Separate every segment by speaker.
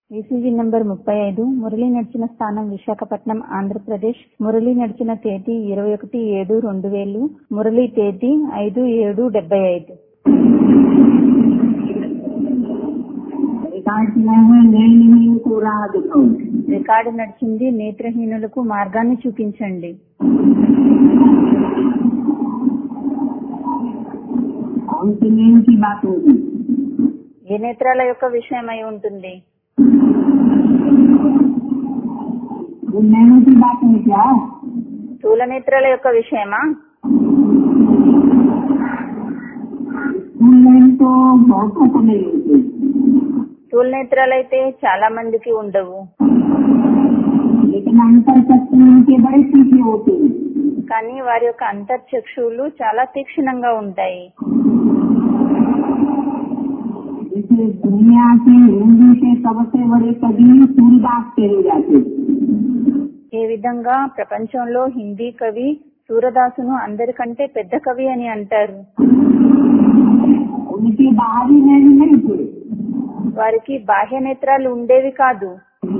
Speaker 1: ECG number ముప్పై ఐదు మురళి నడిచిన స్థానం విశాఖపట్నం ఆంధ్రప్రదేశ్ మురళి నడిచిన తేదీ ఇరవై ఒకటి ఏడు రెండు వేలు మురళి తేదీ ఐదు ఏడు డెబ్బై ఐదు
Speaker 2: रिकॉर्ड किया है नैनहीन को राह दिखाओ
Speaker 1: రికార్డు నడిచింది నేత్రహీనులకు మార్గాన్ని చూపించండి
Speaker 2: कौन सी नैन की बात होगी
Speaker 1: ఏ నేత్రాల యొక్క విషయమై ఉంటుంది
Speaker 2: वो नैनों की बात है क्या
Speaker 1: స్థూల నేత్రాల యొక్క విషయమా
Speaker 2: फुल नैन तो बहुतों को नहीं होती
Speaker 1: స్థూల నేత్రాలు అయితే చాలా మందికి ఉండవు
Speaker 2: लेकिन अंतर शक्ति उनके बड़े तीखे होते हैं
Speaker 1: కానీ వారి యొక్క అంతర్చక్షువులు చాలా తీక్షణంగా ఉంటాయి
Speaker 2: इसलिए दुनिया के हिंदू के सबसे बड़े कवि सूरदास कहे जाते हैं।
Speaker 1: ఏ విధంగా ప్రపంచంలో హిందీ కవి సూరదాసును అందరికంటే పెద్ద కవి అని అంటారు
Speaker 2: उनके बाहरी नैन नहीं थे
Speaker 1: వారికి బాహ్య నేత్రాలు ఉండేవి కాదు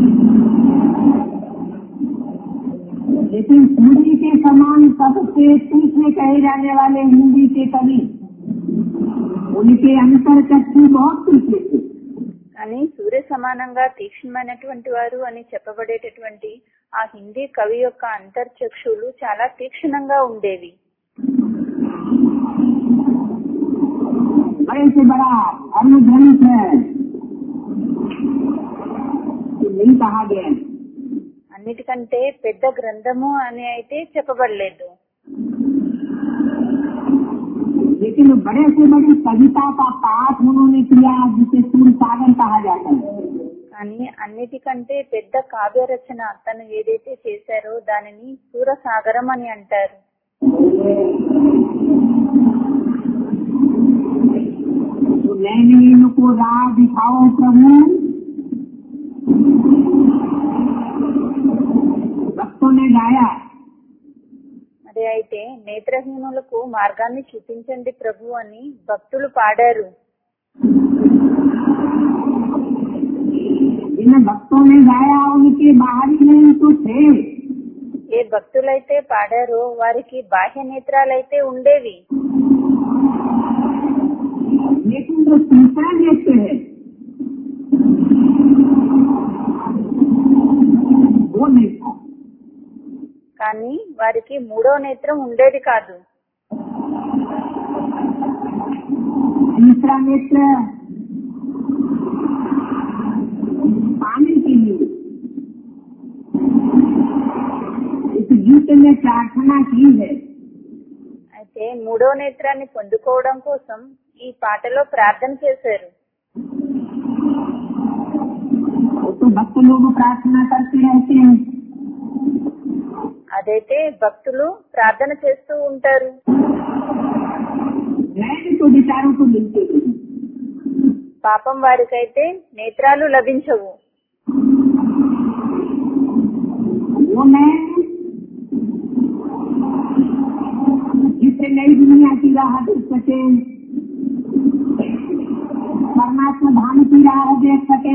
Speaker 2: लेकिन सूर्य के समान सबसे तीसरे कहे जाने वाले हिंदी के कवि उनके अंतर चक्षु बहुत तीखे थे
Speaker 1: కానీ సూర్య సమానంగా తీక్షణమైనటువంటి వారు అని చెప్పబడేటటువంటి ఆ హిందీ కవి యొక్క అంతర్చక్షులు చాలా తీక్షణంగా ఉండేవి
Speaker 2: बड़े से बड़ा धर्म ग्रंथ है ये नहीं कहा गया है।
Speaker 1: అన్నిటికంటే పెద్ద గ్రంథము అని అయితే చెప్పబడలేదు
Speaker 2: लेकिन बड़े से बड़ी कविता का पाठ उन्होंने किया जिसे सूर सागर कहा जाता है
Speaker 1: కానీ అన్నిటికంటే పెద్ద కావ్య రచన తను ఏదైతే చేశారో దానిని సూరసాగరం అని అంటారు
Speaker 2: तो नैन को राह दिखाओ प्रभु भक्तों ने गाया
Speaker 1: మరి అయితే నేత్రహీనులకు మార్గాన్ని చూపించండి ప్రభు అని భక్తులు పాడారు
Speaker 2: जिन भक्तों ने गाया उनके बाहरी नैन तो थे
Speaker 1: ఏ భక్తులైతే పాడారో వారికి బాహ్య నేత్రాలైతే ఉండేవి
Speaker 2: लेकिन जो तीसरा नेत्र है वो नहीं था
Speaker 1: కానీ వారికి మూడో నేత్రం ఉండేది కాదు
Speaker 2: तीसरा नेत्र पाने के लिए इस गीत में प्रार्थना की है
Speaker 1: అయితే మూడో నేత్రాన్ని పొందుకోవడం కోసం ఈ పాటలో ప్రార్థన చేశారు
Speaker 2: वो तो भक्त लोग प्रार्थना करते रहते हैं
Speaker 1: అదైతే భక్తులు ప్రార్థన చేస్తూ ఉంటారు
Speaker 2: नैन तो विचारों को मिलते नहीं
Speaker 1: పాపం వారికైతే నేత్రాలు లభించవు
Speaker 2: वो नैन जिससे नई दुनिया की राह देख सके परमात्मा धाम की राह देख सके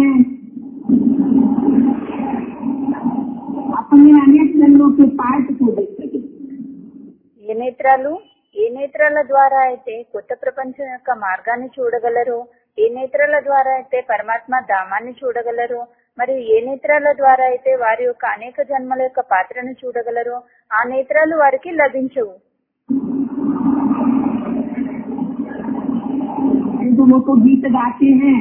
Speaker 2: अपने अनेक जन्मों के पार्ट को देख सके
Speaker 1: ఏ నేత్రాలు ఏ నేత్రాల ద్వారా అయితే కొత్త ప్రపంచం యొక్క మార్గాన్ని చూడగలరో ఏ నేత్రాల ద్వారా అయితే పరమాత్మ ధామాన్ని చూడగలరో మరియు ఏ నేత్రాల ద్వారా అయితే వారి యొక్క అనేక జన్మల యొక్క పాత్రను చూడగలరో ఆ నేత్రాలు వారికి లభించవు
Speaker 2: किंतु वो तो गीत गाते हैं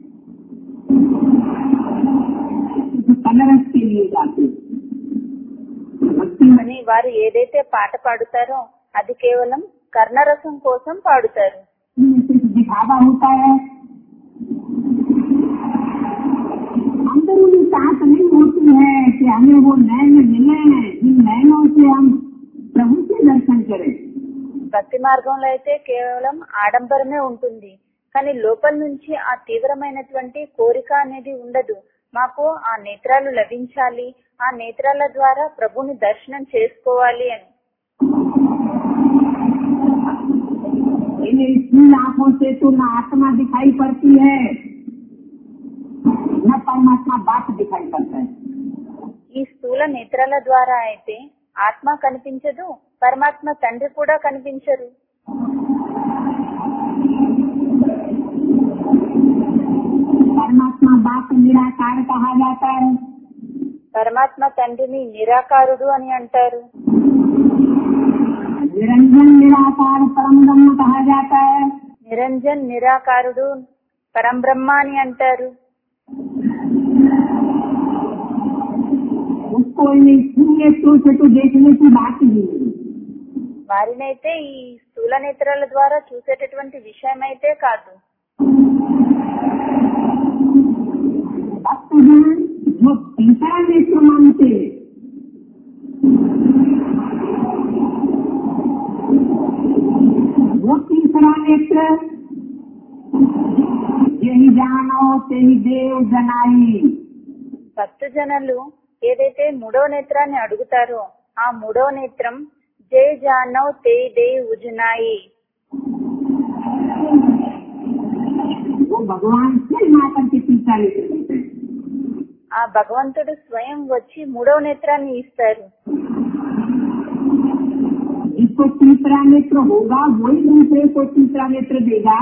Speaker 2: कलरस के लिए गाते हैं। भक्ति में
Speaker 1: అని వారు ఏదైతే పాట పాడుతారో అది కేవలం కర్ణరసం కోసం పాడుతారు
Speaker 2: सिर्फ दिखावा होता है अंदरूनी चाहत नहीं होती है कि हमें वो नैन मिले जिन नैनों से हम प्रभु के दर्शन करें
Speaker 1: భక్తి మార్గంలో అయితే కేవలం ఆడంబరమే ఉంటుంది కానీ లోపల నుంచి ఆ తీవ్రమైనటువంటి కోరిక అనేది ఉండదు మాకు ఆ నేత్రాలు లభించాలి ఆ నేత్రాల ద్వారా ప్రభుని దర్శనం చేసుకోవాలి అని
Speaker 2: इन स्थूल आंखों से तो न आत्मा दिखाई पड़ती है न परमात्मा बाप दिखाई पड़ता है
Speaker 1: ఈ స్థూల నేత్రాల ద్వారా అయితే ఆత్మ కనిపించదు పరమాత్మ తండ్రి కూడా కనిపించరు
Speaker 2: परमात्मा बाप निराकार कहा जाता है
Speaker 1: పరమాత్మ తండ్రిని నిరాకారుడు అని అంటారు
Speaker 2: निरंजन निराकार परम ब्रह्म कहा जाता है
Speaker 1: నిరంజన్ నిరాకారుడు పరంబ్రహ్మ అని అంటారు
Speaker 2: उसको शून्य से तो देखने की बात ही नहीं
Speaker 1: వారినైతే ఈ స్థూల నేత్రాల ద్వారా చూసేటటువంటి విషయం అయితే కాదు
Speaker 2: भक्तजन जो तीसरा नेत्र मानते वो तीसरा नेत्र यही जानो तेही देव जनाई
Speaker 1: భక్తజనులు ఏదైతే మూడో నేత్రాన్ని అడుగుతారో ఆ మూడో నేత్రం జై జానవ్ తే దే ఉజునాయి
Speaker 2: वो भगवान स्वयं आकर के तीसरा नेत्र देते हैं
Speaker 1: ఆ భగవంతుడు స్వయం వచ్చి మూడో నేత్రాన్ని ఇస్తారు
Speaker 2: जिसको तीसरा नेत्र होगा वही दूसरे को तीसरा नेत्र देगा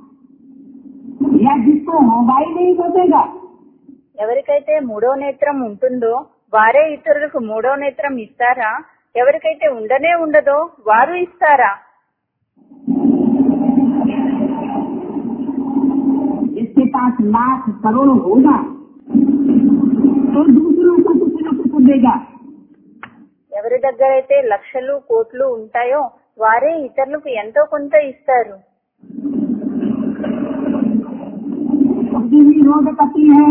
Speaker 2: या जिसको होगा ही नहीं वो देगा
Speaker 1: ఎవరికైతే మూడో నేత్రం ఉంటుందో వారే ఇతరులకు మూడో నేత్రం ఇస్తారా ఎవరికైతే ఉండనే ఉండదో వారు ఇస్తారా
Speaker 2: जिसके पास लाख करोड़ होगा तो दूसरों को कुछ न कुछ देगा
Speaker 1: ఎవరి దగ్గర అయితే లక్షలు కోట్లు ఉంటాయో వారే ఇతరులకు ఎంతో కొంత ఇస్తారు
Speaker 2: खुद भी रोडपति है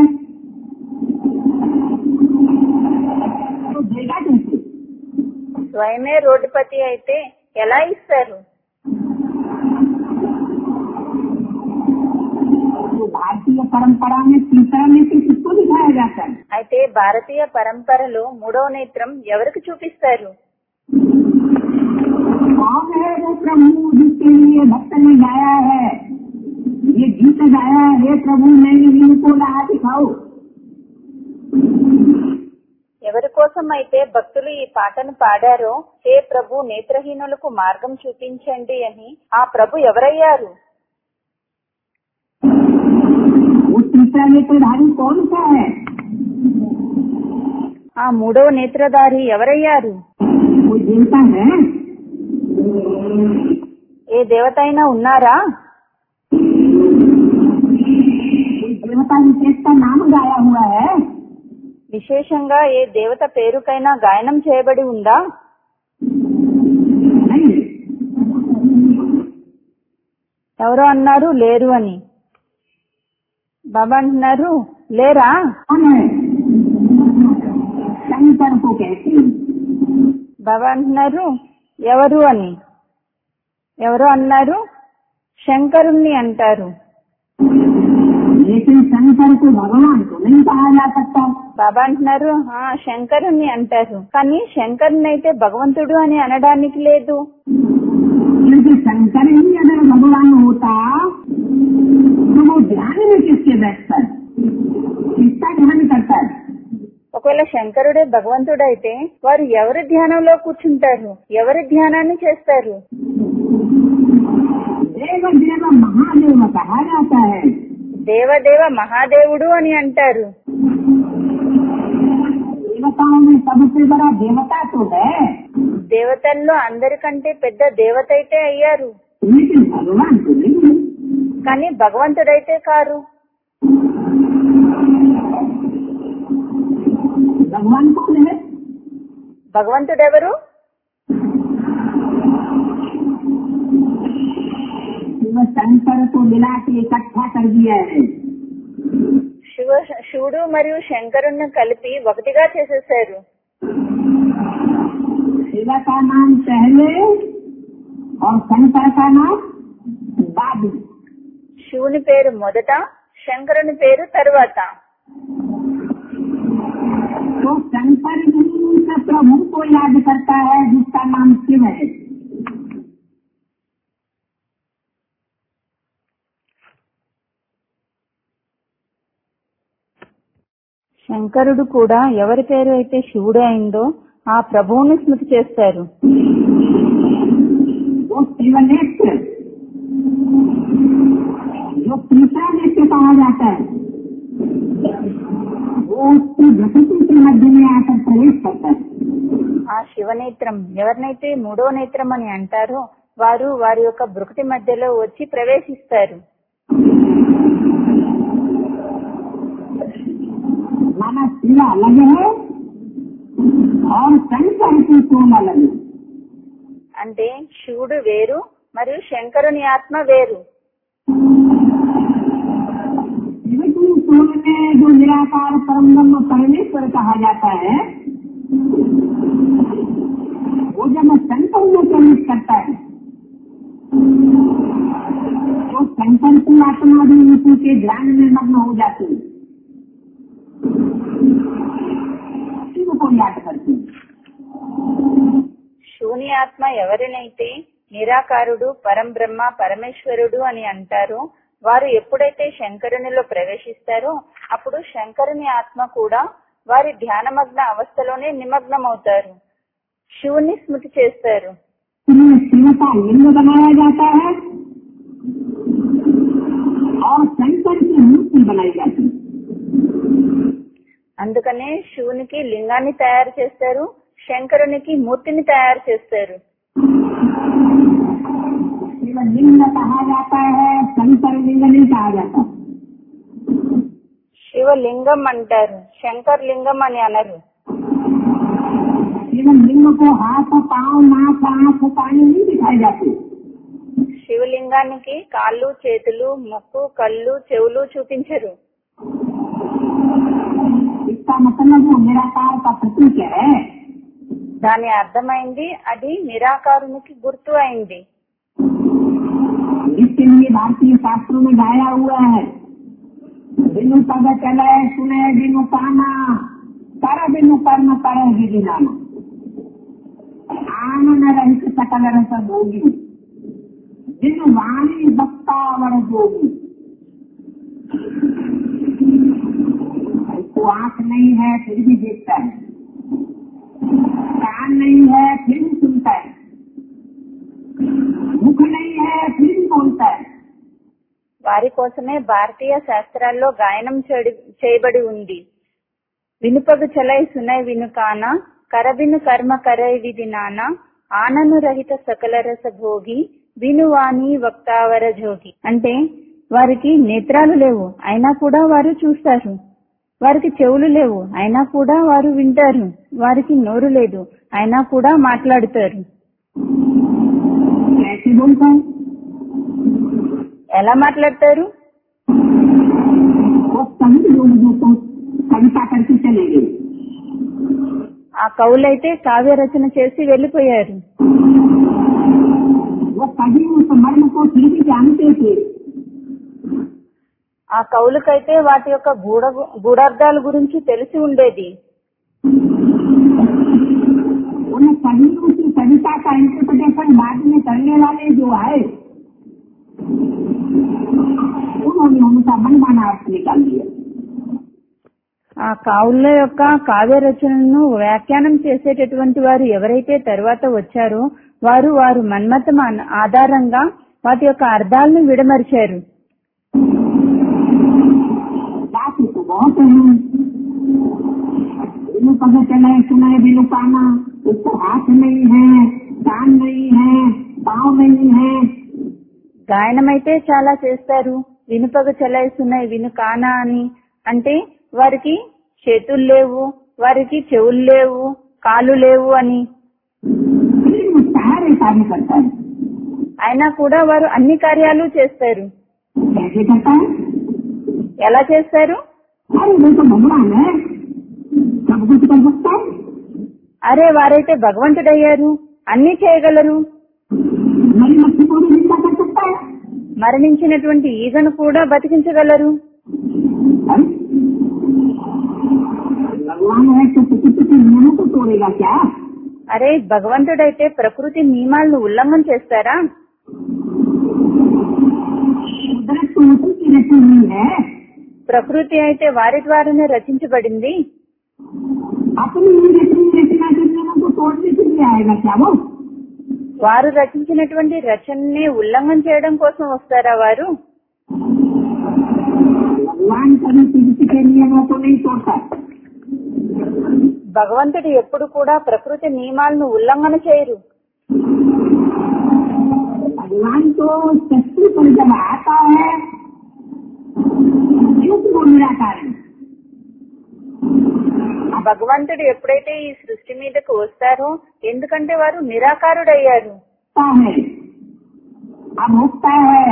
Speaker 2: तो देगा कैसे
Speaker 1: స్వయమే రోడ్డుపతి అయితే ఎలా ఇస్తారు
Speaker 2: तो भारतीय परंपरा में तीसरा नेत्र किसको दिखाया जाता है
Speaker 1: అయితే భారతీయ పరంపరలో మూడో నేత్రం ఎవరికి చూపిస్తారు
Speaker 2: कौन है वो प्रभु जिसके लिए भक्त ने गाया है ये गीत गाया है हे प्रभु मैंने इनको राह दिखाओ
Speaker 1: ఎవరి కోసం అయితే భక్తులు ఈ పాటను పాడారో హే ప్రభు నేత్రహీనులకు మార్గం చూపించండి అని ఆ ప్రభు ఎవరయ్యారు
Speaker 2: वो तीसरा नेत्रधारी कौन सा है
Speaker 1: ఆ మూడవ నేత్రధారి ఎవరయ్యారు
Speaker 2: कोई देवता है
Speaker 1: ఏ దేవత అయినా ఉన్నారా
Speaker 2: कोई देवता विशेष का नाम गाया हुआ है
Speaker 1: విశేషంగా ఏ దేవత పేరుకైనా గాయనం చేయబడి ఉందా
Speaker 2: नहीं
Speaker 1: ఎవరో అన్నారు లేరు అని బాబా అంటున్నారు లేరా
Speaker 2: कौन है शंकर को कहते हैं
Speaker 1: బాబా అంటున్నారు ఎవరు అని ఎవరు అన్నారు శంకరుణ్ణి అంటారు
Speaker 2: लेकिन शंकर को भगवान को नहीं कहा जा सकता
Speaker 1: బాబా అంటున్నారు "ఆ, శంకరుణ్ణి అంటారు కానీ శంకరుని అయితే భగవంతుడు అని అనడానికి లేదు
Speaker 2: क्योंकि शंकर ही अगर भगवान होता तो वो ध्यान में किसके बैठता है किसका ध्यान करता है
Speaker 1: ఒకవేళ శంకరుడే భగవంతుడైతే వారు ఎవరి ధ్యానంలో కూర్చుంటారు ఎవరి ధ్యానాన్ని చేస్తారు
Speaker 2: देव देव महादेव कहा जाता है
Speaker 1: దేవదేవ మహాదేవుడు అని అంటారు
Speaker 2: देवताओं में सबसे बड़ा देवता तो है
Speaker 1: దేవతల్లో అందరికంటే పెద్ద దేవత అయితే అయ్యారు
Speaker 2: लेकिन भगवान को नहीं है।
Speaker 1: కానీ భగవంతుడైతే కారు
Speaker 2: भगवान कौन है
Speaker 1: భగవంతుడెవరు
Speaker 2: शिव शंकर को मिला के इकट्ठा कर दिया है
Speaker 1: శివ శివుడు మరియు శంకరుణ్ణి కలిపి ఒకటిగా చేసేసారు
Speaker 2: शिव का नाम पहले और शंकर का नाम बाद में
Speaker 1: శివుని పేరు మొదట శంకరుని పేరు తరువాత
Speaker 2: तो शंकर भी उस प्रभु को याद करता है जिसका नाम शिव है
Speaker 1: శంకరుడు కూడా ఎవరి పేరు అయితే శివుడు అయిందో ఆ ప్రభువుని స్మృతి చేస్తారు
Speaker 2: वो शिवनेत्र जो तीसरा नेत्र कहा जाता है वो उसकी प्रकृति के मध्य में आकर प्रवेश करता है
Speaker 1: ఆ శివనేత్రం ఎవరినైతే మూడో నేత్రం అని అంటారో వారు వారి యొక్క బృకటి మధ్యలో వచ్చి ప్రవేశిస్తారు
Speaker 2: माना शिव अलग है और शंकर की सोम अलग है
Speaker 1: అంటే శివుడు వేరు మరియు శంకరుని ఆత్మ వేరు
Speaker 2: शिव की सोम में जो निराकार परम ब्रह्म परमेश्वर कहा जाता है वो जब शंकर में प्रवेश करता है तो शंकर की आत्मा भी उसी के ध्यान में मग्न हो जाती है शिव को याद करती है
Speaker 1: శివుని ఆత్మ ఎవరినైతే నిరాకారుడు పరంబ్రహ్మ పరమేశ్వరుడు అని అంటారో వారు ఎప్పుడైతే శంకరునిలో ప్రవేశిస్తారో అప్పుడు శంకరుని ఆత్మ కూడా వారి ధ్యానమగ్న అవస్థలోనే నిమగ్నమవుతారు శివుని స్మృతి చేస్తారు
Speaker 2: इसमें शिव का लिंग बनाया जाता है और शंकर की मूर्ति बनाई जाती है
Speaker 1: అందుకనే శివునికి లింగాన్ని తయారు చేస్తారు శంకరునికి మూర్తిని తయారు చేస్తారు
Speaker 2: शिव लिंग कहा जाता है शंकर लिंग नहीं कहा जाता
Speaker 1: శివలింగం అంటారు శంకర్ లింగం అని అనరు
Speaker 2: शिव लिंग को हाथ पाँव नाक आँख पानी नहीं दिखाई जाती
Speaker 1: శివలింగానికి కాళ్ళు చేతులు ముక్కు కళ్ళు చెవులు చూపించరు
Speaker 2: इसका मतलब वो निराकार का प्रतीक है
Speaker 1: దాని అర్థమైంది అది నిరాకారునికి గుర్తు అయింది
Speaker 2: इसके लिए भारतीय शास्त्रों में गाया हुआ है बिनु पद चले सुने बिनु काना कर बिनु कर्म करे गिरी नाना आनंद रहित सकल रस भोगी बिनु वाणी बक्ता वर जोगी इसको आंख नहीं है फिर भी देखता है कान नहीं है फिर भी सुनता है मुख नहीं है फिर भी बोलता है
Speaker 1: వారి కోసమే భారతీయ శాస్త్రాల్లో గాయనం చేయడి- చేయబడి ఉంది వినుపగు చలై సునై వినుకాన కరబిను కర్మ కరై విధి నాన ఆనను రహిత సకల రస భోగి వినువాణి వక్తావర జోగి అంటే వారికి నేత్రాలు లేవు అయినా కూడా వారు చూస్తారు వారికి చెవులు లేవు అయినా కూడా వారు వింటారు వారికి నోరు లేదు అయినా కూడా మాట్లాడుతారు
Speaker 2: कैसे बोलता है
Speaker 1: ఎలా మాట్లాడతారు
Speaker 2: वो सभी लोग जो तो कविता करके चले गए
Speaker 1: ఆ కవులైతే కావ్య రచన చేసి వెళ్లిపోయారు
Speaker 2: वो कभी उस मर्म को फिर भी जानते थे
Speaker 1: ఆ కవులకైతే వాటి యొక్క గూఢ గూఢార్థాల గురించి తెలిసి ఉండేది
Speaker 2: उन सभी की कविता का इंटरप्रिटेशन बाद में करने वाले जो आए उन्होंने उनका मनमाना अर्थ निकाल दिया
Speaker 1: ఆ కావుల యొక్క కావ్య రచనను వ్యాఖ్యానం చేసేటటువంటి వారు ఎవరైతే తర్వాత వచ్చారో వారు వారు మన్మతం ఆన- ఆధారంగా వాటి యొక్క అర్థాలను విడమరిచారు
Speaker 2: जाति तो बहुत है बिनु पद चले सुने बिनु पाना उसको हाथ नहीं है कान नहीं है पाँव नहीं है
Speaker 1: గాయనమైతే చాలా చేస్తారు వినుపగ చలాయిస్తున్నాయి విను కానా అని అంటే వారికి చేతులు లేవు వారికి చెవులు లేవు కాళ్ళు లేవు అని
Speaker 2: फिर वो सारे कार्य करता है
Speaker 1: అయినా కూడా వారు అన్ని కార్యాలు చేస్తారు
Speaker 2: कैसे करता है
Speaker 1: ఎలా చేస్తారు
Speaker 2: अरे वो तो भगवान है सब कुछ कर सकता है
Speaker 1: అరే వారైతే భగవంతుడయ్యారు అన్ని చేయగలరు
Speaker 2: मरी मच्छी को भी जिंदा कर सकता है
Speaker 1: మరణించినటువంటి ఈగను కూడా బతికించగలరు
Speaker 2: अरे, भगवान है तो प्रकृति के नियमों को तोड़ेगा क्या
Speaker 1: అరే భగవంతుడైతే ప్రకృతి నియమాలను ఉల్లంఘన చేస్తారా
Speaker 2: कुदरत तो उसी की रची हुई है
Speaker 1: ప్రకృతి అయితే వారి ద్వారానే రచించబడింది
Speaker 2: अपनी ही रचनी रचना के नियमों को तोड़ने के लिए आएगा क्या वो
Speaker 1: వారు రచించినటువంటి రచనని ఉల్లంఘన చేయడం కోసం వస్తారా వారు
Speaker 2: भगवान कभी किसी के नियमों को नहीं तोड़ता
Speaker 1: భగవంతుడు ఎప్పుడు కూడా ప్రకృతి నియమాలను ఉల్లంఘన చేయరు
Speaker 2: भगवान तो शक्ति पर जब आता है युग वो निराकार है
Speaker 1: భగవంతుడు ఎప్పుడైతే ఈ సృష్టి మీదకు వస్తారో ఎందుకంటే వారు నిరాకారుడయ్యారు
Speaker 2: होता है अब होता है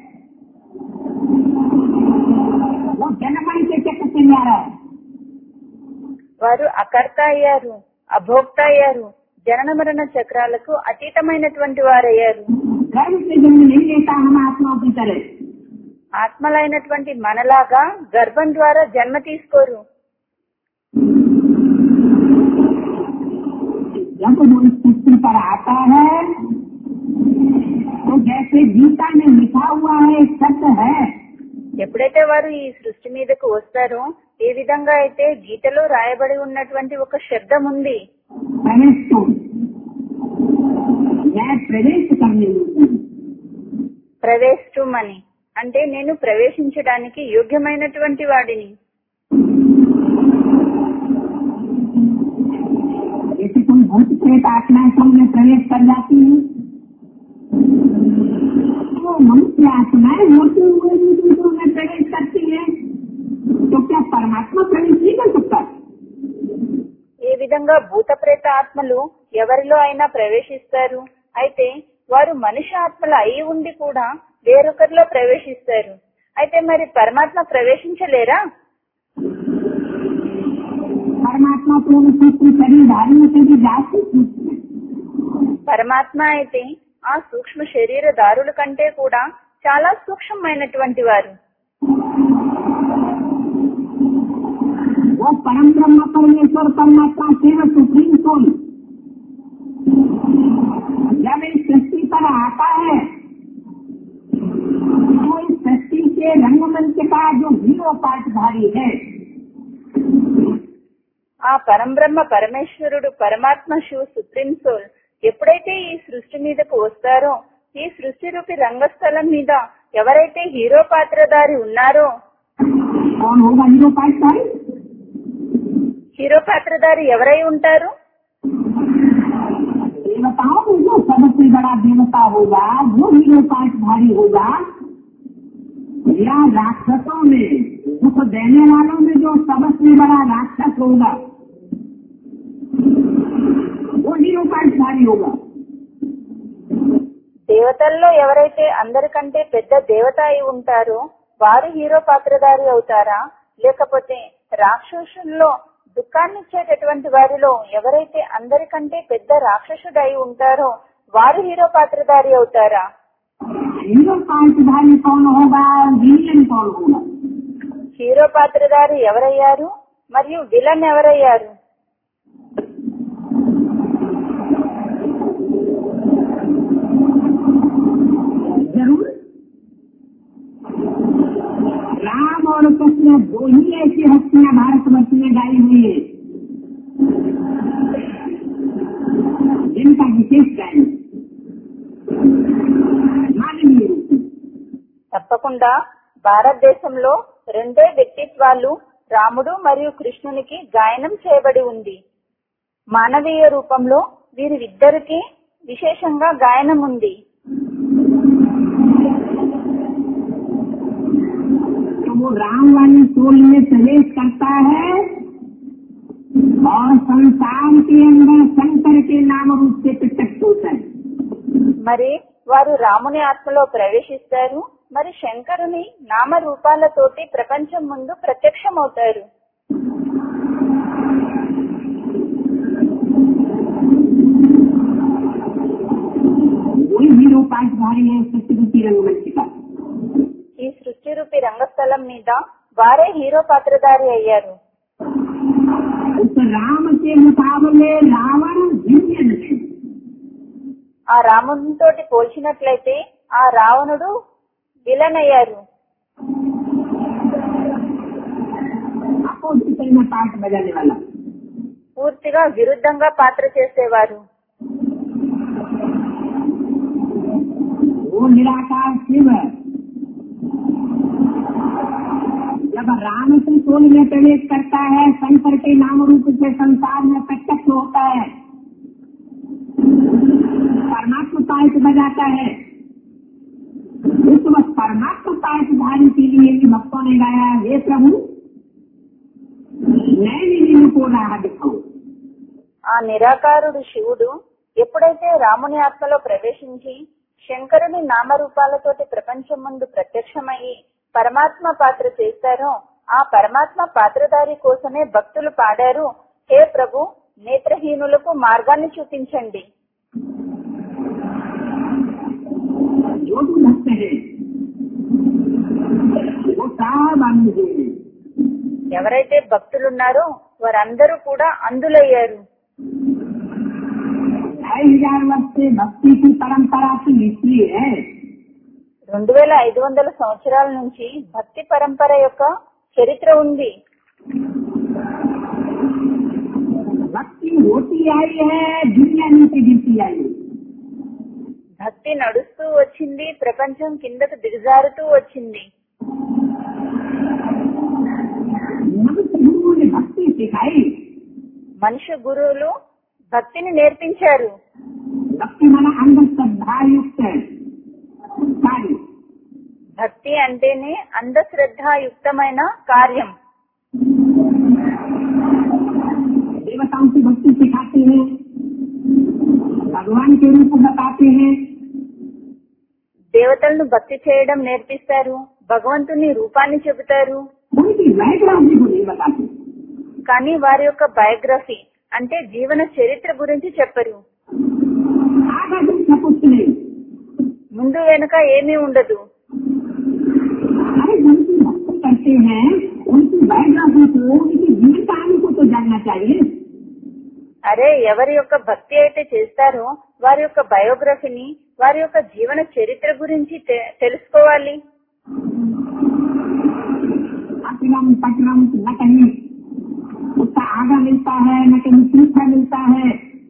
Speaker 2: वो जनमणि के चक्र से जा रहा है
Speaker 1: వారు అకర్త అయ్యారు అభోక్త అయ్యారు జనన మరణ చక్రాలకు అతీతమైనటువంటి వారయ్యారు
Speaker 2: गर्भ से जन्म नहीं लेता हम आत्माओं की तरह
Speaker 1: ఆత్మలైనటువంటి మనలాగా గర్భం ద్వారా జన్మ తీసుకోరు
Speaker 2: जब वो इस पृथ्वी पर आता है तो जैसे गीता में लिखा हुआ है एक शब्द है
Speaker 1: ఎప్పుడైతే వారు ఈ సృష్టి మీదకు వస్తారో ఏ విధంగా అయితే గీతలో రాయబడి ఉన్నటువంటి ఒక శబ్దం ఉంది
Speaker 2: प्रवेश को मैं प्रवेश करने हूँ
Speaker 1: ప్రవేశం అని అంటే నేను ప్రవేశించడానికి యోగ్యమైనటువంటి వాడిని
Speaker 2: जैसे तुम भूत प्रेत आत्माएं सब में प्रवेश कर जाती है तो मनुष्य आत्माएं होते हुए भी दूसरों में प्रवेश करती है तो क्या परमात्मा प्रवेश नहीं कर सकता
Speaker 1: ఏ విధంగా భూత ప్రేత ఆత్మలు ఎవరిలో అయినా ప్రవేశిస్తారు అయితే వారు మనిషి ఆత్మలు అయి ఉండి కూడా వేరొకరిలో ప్రవేశిస్తారు అయితే మరి పరమాత్మ ప్రవేశించలేరా
Speaker 2: परमात्मा तो उन सूक्ष्म शरीरधारियों से भी जाती सूक्ष्म है।
Speaker 1: పరమాత్మ అయితే ఆ సూక్ష్మ శరీరదారుల కంటే కూడా చాలా సూక్ష్మమైనటువంటి వారు
Speaker 2: वो परम ब्रह्म परमेश्वर परमात्मा केवल सुप्रीम सोल जब इस सृष्टि पर आता है तो इस सृष्टि के रंगमंच का जो हीरो पाठधारी है
Speaker 1: ఆ పరంబ్రహ్మ పరమేశ్వరుడు పరమాత్మ శివ సుప్రీం సోల్ ఎప్పుడైతే ఈ సృష్టి మీదకు వస్తారో ఈ సృష్టి రూపి రంగస్థలం మీద ఎవరైతే హీరో పాత్రధారి ఉన్నారో
Speaker 2: कौन होगा हीरो पाठधारी
Speaker 1: హీరో పాత్రధారి ఎవరై ఉంటారు
Speaker 2: देवताओं में जो सबसे बड़ा देवता होगा वो हीरो पाठधारी होगा या राक्षसों में दुख देने वालों में जो सबसे बड़ा राक्षस होगा वो हीरो पाठधारी होगा
Speaker 1: దేవతల్లో ఎవరైతే అందరికంటే పెద్ద దేవత అయి ఉంటారో వారు హీరో పాత్రధారి అవుతారా లేకపోతే రాక్షసుల్లో దుఃఖాన్నిచ్చేటటువంటి వారిలో ఎవరైతే అందరికంటే పెద్ద రాక్షసుడు అయి ఉంటారో వారు హీరో పాత్రధారి అవుతారా
Speaker 2: हीरो पाठधारी कौन होगा और विलियन कौन होगा
Speaker 1: హీరో పాత్రధారి ఎవరయ్యారు మరియు విలన్ ఎవరయ్యారు
Speaker 2: जरूर राम और कृष्ण दो ही ऐसी हस्तियां भारतवर्ष में गाई हुई है जिनका विशेष गायन माननीय रूप में
Speaker 1: తప్పకుండా భారతదేశంలో రెండే వ్యక్తిత్వాలు రాముడు మరియు కృష్ణునికి గాయనం చేయబడి ఉంది మానవీయ రూపంలో వీరిద్దరికి విశేషంగా గాయనం ఉంది
Speaker 2: तो वो राम वाली सोल में प्रवेश करता है और संसार के अंदर शंकर के नाम रूप से प्रत्यक्ष होता है
Speaker 1: మరి వారు రాముని ఆత్మలో ప్రవేశిస్తారు మరి శంకరుని నామ రూపాలతోటి ప్రపంచం ముందు ప్రత్యక్షమవుతారు
Speaker 2: वही हीरो पाठधारी है सत्यवती रंगमंच का
Speaker 1: ఈ సృష్టి రూపి రంగస్థలం మీద వారే హీరో పాత్రధారి అయ్యారు
Speaker 2: उस राम के मुकाबले रावण भिन्न है
Speaker 1: ఆ రామునితోటి పోల్చినట్లయితే ఆ రావణుడు విలన్ అయ్యారు
Speaker 2: विपरीत में पार्ट बजाने वाला
Speaker 1: పూర్తిగా విరుద్ధంగా పాత్ర చేసేవారు
Speaker 2: वो निराकार शिव है जब राम से सोल में प्रवेश करता है शंकर के नाम रूप से संसार में प्रत्यक्ष होता है परमात्मा पायक बजाता है उस वक्त परमात्मा पायक धारी के लिए भी भक्तों ने गाया हे प्रभु नए निधि को राह दिखाओ
Speaker 1: ఆ నిరాకారుడు శివుడు ఎప్పుడైతే రాముని ఆత్మలో ప్రవేశించి శంకరుని నామరూపాలతోటి ప్రపంచం ముందు ప్రత్యక్షమయ్యి పరమాత్మ పాత్ర చేస్తారో ఆ పరమాత్మ పాత్రధారి కోసమే భక్తులు పాడారు హే ప్రభు నేత్రహీనులకు మార్గాన్ని చూపించండి
Speaker 2: जो भी भक्त है वो सब अंध हैं
Speaker 1: ఎవరైతే భక్తులున్నారో వారందరూ కూడా అందులయ్యారు
Speaker 2: ढाई हजार वर्ष से भक्ति की परंपरा की इसलिए है
Speaker 1: రెండు వేల ఐదు వందల సంవత్సరాల నుంచి భక్తి పరంపర యొక్క చరిత్ర ఉంది
Speaker 2: भक्ति होती आई है दुनिया नीचे गिरती आई है
Speaker 1: భక్తి నడుస్తూ వచ్చింది ప్రపంచం కిందకు దిగజారుతూ వచ్చింది
Speaker 2: मनुष्य गुरुओं ने भक्ति सिखाई
Speaker 1: మనుష్య గురువులు భక్తిని నేర్పించారు
Speaker 2: भक्ति माना अंध श्रद्धा युक्त कार्य
Speaker 1: భక్తి అంటేనే అంధశ్రద్ధాయుక్తమైన కార్యం
Speaker 2: देवताओं की भक्ति सिखाते हैं भगवान के रूप बताते हैं
Speaker 1: దేవతలను భక్తి చేయడం నేర్పిస్తారు భగవంతుని రూపాన్ని చెబుతారు
Speaker 2: उनकी बैकग्राउंड को नहीं बताते
Speaker 1: కానీ వారి యొక్క బయోగ్రఫీ అంటే జీవన చరిత్ర గురించి చెప్పరు
Speaker 2: आधा दिन का कुछ नहीं
Speaker 1: ముందు వెనుక ఏమీ ఉండదు
Speaker 2: अरे जिनकी भक्ति करते हैं उनकी बायोग्राफी को उनकी जीवन कहानी को तो जानना चाहिए
Speaker 1: అరే ఎవరి యొక్క భక్తి అయితే చేస్తారో వారి యొక్క బయోగ్రఫీని వారి యొక్క జీవన చరిత్ర గురించి తె- తెలుసుకోవాలి
Speaker 2: अतिरम पटरम न कहीं उसका आगा मिलता है न कहीं पीछा मिलता है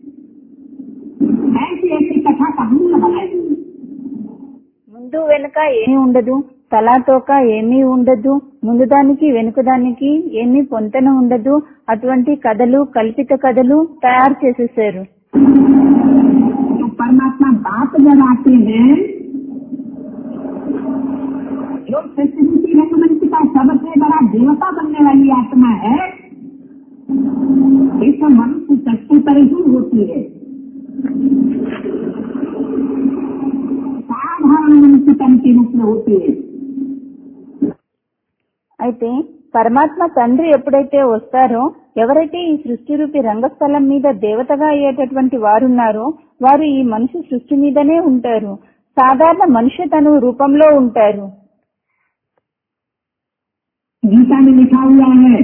Speaker 2: ऐसी ऐसी कथा कहानी बनाई
Speaker 1: ముందు వెనుక ఏమీ ఉండదు తలా తోక ఏమీ ఉండదు ముందు దానికి వెనుక దానికి ఏమీ పొంతన ఉండదు అటువంటి కథలు కల్పిత కథలు తయారు చేసేసారు
Speaker 2: तो परमात्मा बात जब आते हैं जो सृष्टि रंगमंच का सबसे बड़ा देवता बनने वाली आत्मा है इस मनुष्य सृष्टि पर ही होती है साधारण मनुष्य तन के रूप में होती है
Speaker 1: అయితే పరమాత్మ తండ్రి ఎప్పుడైతే వస్తారో ఎవరైతే ఈ సృష్టి రూపి రంగస్థలం మీద దేవతగా అయ్యేటటువంటి వారున్నారో వారు ఈ మనిషి సృష్టి మీదనే ఉంటారు సాధారణ మనిషి తను రూపంలో ఉంటారు
Speaker 2: गीता में लिखा हुआ है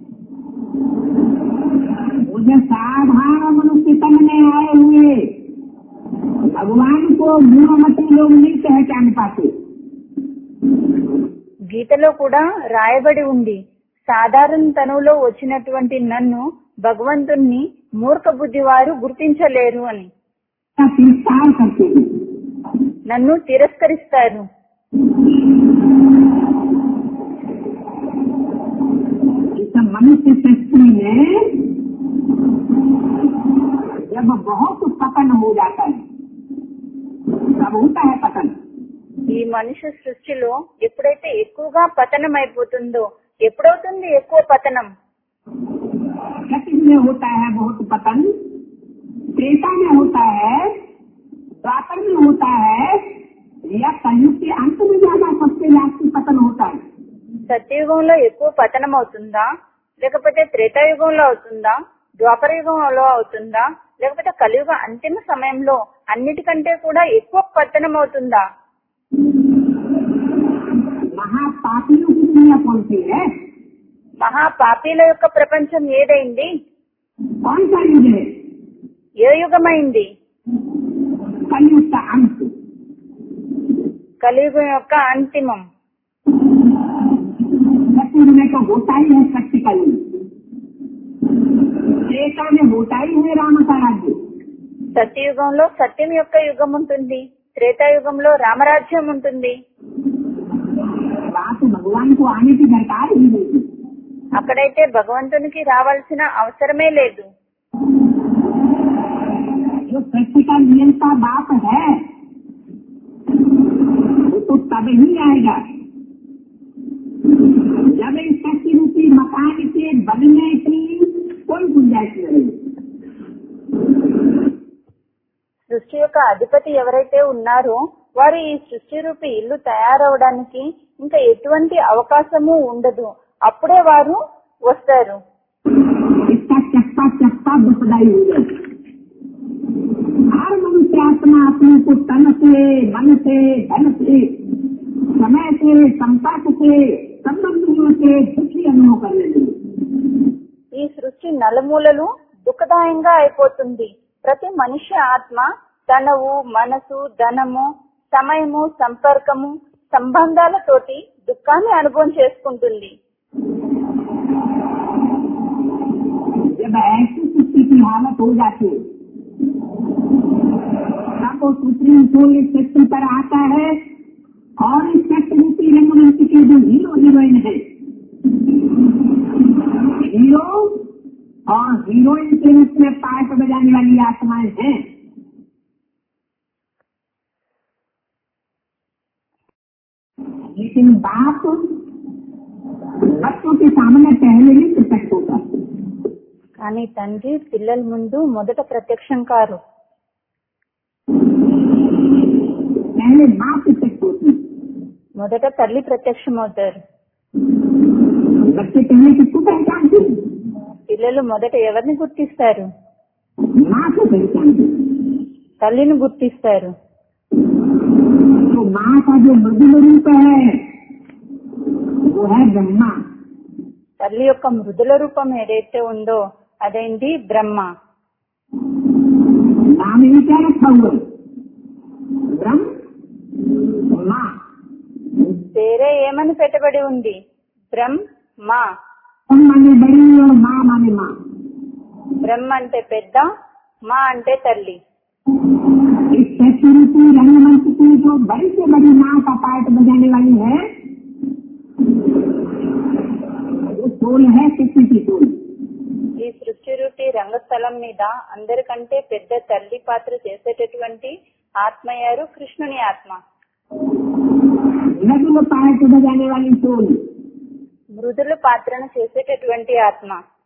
Speaker 2: मुझे साधारण मनुष्य तन में आए हुए भगवान को मूढ़मती लोग नहीं पहचान पाते
Speaker 1: గీతలో కూడా రాయబడి ఉంది సాధారణ తనువులో వచ్చినటువంటి నన్ను భగవంతుణ్ణి మూర్ఖ బుద్ధి వారు గుర్తించలేరు అని
Speaker 2: का तिरस्कार करते हैं
Speaker 1: నన్ను తిరస్కరిస్తారు
Speaker 2: इस मनुष्य सृष्टि में जब बहुत पतन हो जाता है तब होता है पतन
Speaker 1: ఈ మనుష్య సృష్టిలో ఎప్పుడైతే ఎక్కువగా పతనం అయిపోతుందో ఎప్పుడవుతుంది ఎక్కువ పతనం
Speaker 2: क्षति में होता है बहुत पतन त्रेता में होता है द्वापर में होता है या कलयुग के अंत में ज्यादा सबसे जास्ती पतन होता है
Speaker 1: సత్యయుగంలో ఎక్కువ పతనం అవుతుందా లేకపోతే త్రేతాయుగంలో అవుతుందా ద్వాపర యుగంలో అవుతుందా లేకపోతే కలియుగ అంతిమ సమయంలో అన్నిటికంటే కూడా ఎక్కువ పతనం అవుతుందా
Speaker 2: महापापियों की दुनिया कौन सी है
Speaker 1: మహా పాపీల యొక్క ప్రపంచం ఏదైంది
Speaker 2: कौन सा युग है
Speaker 1: ఏ యుగమైంది
Speaker 2: कलयुग का अंत
Speaker 1: కలియుగం యొక్క అంతిమం
Speaker 2: सत्युग में तो होता ही है शक्ति का युग त्रेता में होता ही है राम का राज्य
Speaker 1: సత్యయుగంలో సత్యం యొక్క యుగం ఉంటుంది త్రేతాయుగంలో రామరాజ్యం ఉంటుంది
Speaker 2: बात भगवान को आने की दरकार ही नहीं
Speaker 1: అక్కడైతే भगవంతునికి రావాల్సిన అవసరమే లేదు
Speaker 2: जो सृष्टि का नियम का बाप है वो तो तब ही आएगा जब इस सृष्टि रूपी मकान के बनने की कोई गुंजाइश नहीं
Speaker 1: సృష్టి యొక్క అధిపతి ఎవరైతే ఉన్నారో వారు ఈ సృష్టి రూపి ఇల్లు తయారవడానికి ఇంకా ఎటువంటి అవకాశము ఉండదు అప్పుడే వారు వస్తారు
Speaker 2: इसका चक्का चक्का दुखदाई हो गया हर मनुष्य आत्मा अपने को तन से मन से धन से समय से संपर्क से संबंधियों से दुखी अनुभव करने लगे
Speaker 1: ఈ సృష్టి నలుమూలలు దుఃఖదాయంగా అయిపోతుంది ప్రతి మనిషి ఆత్మ తనవు మనసు ధనము సమయము సంపర్కము సంబంధాలతోటి దుఃఖాన్ని అనుభవం చేసుకుంటుంది
Speaker 2: जब ऐसी सृष्टि की हालत हो जाती है तब वो सुप्रीम कोर्ट इस सृष्टि पर आता है और इस सृष्टि रूपी रंगमंच के जो हीरो हीरोइन है हीरो और हीरोइन के रूप में पार्ट बजाने वाली आत्माएं हैं लेकिन बाप बच्चों के सामने पहले ही प्रकट होता है
Speaker 1: కానీ తండ్రి పిల్లల ముందు మొదట ప్రత్యక్షం కారు
Speaker 2: पहले माँ प्रकट होती है
Speaker 1: మొదట తల్లి ప్రత్యక్షం అవుతారు
Speaker 2: बच्चे पहले किसको पहचानते हैं?
Speaker 1: పిల్లలు మొదట ఎవరిని గుర్తిస్తారు
Speaker 2: माँ को पहचानते हैं।
Speaker 1: తల్లిని గుర్తిస్తారు
Speaker 2: तो माँ का जो मृदुल रूप है वो है ब्रह्मा
Speaker 1: తల్లి యొక్క మృదుల రూపం ఏదైతే ఉందో అదేంటి బ్రహ్మ
Speaker 2: नाम ही क्या रखा हुआ है? ब्रह्म माँ
Speaker 1: పేరే ఏమని పెట్టబడి ఉంది బ్రహ్మ
Speaker 2: ब्रह्म माने बड़ी और माँ माने माँ
Speaker 1: బ్రహ్మ అంటే పెద్ద మా అంటే తల్లి
Speaker 2: इस शक्ति रंगमंच की जो बड़ी से बड़ी माँ का पार्ट बजाने वाली है वो सोल है शक्ति की सोल
Speaker 1: ఈ సృష్టి రూపి రంగస్థలం మీద అందరికంటే పెద్ద తల్లి పాత్ర చేసేటటువంటి ఆత్మయారు కృష్ణుని ఆత్మ
Speaker 2: नग्न पार्ट बजाने वाली सोल
Speaker 1: మృదుల పాత్రను చేసేటటువంటి ఆత్మ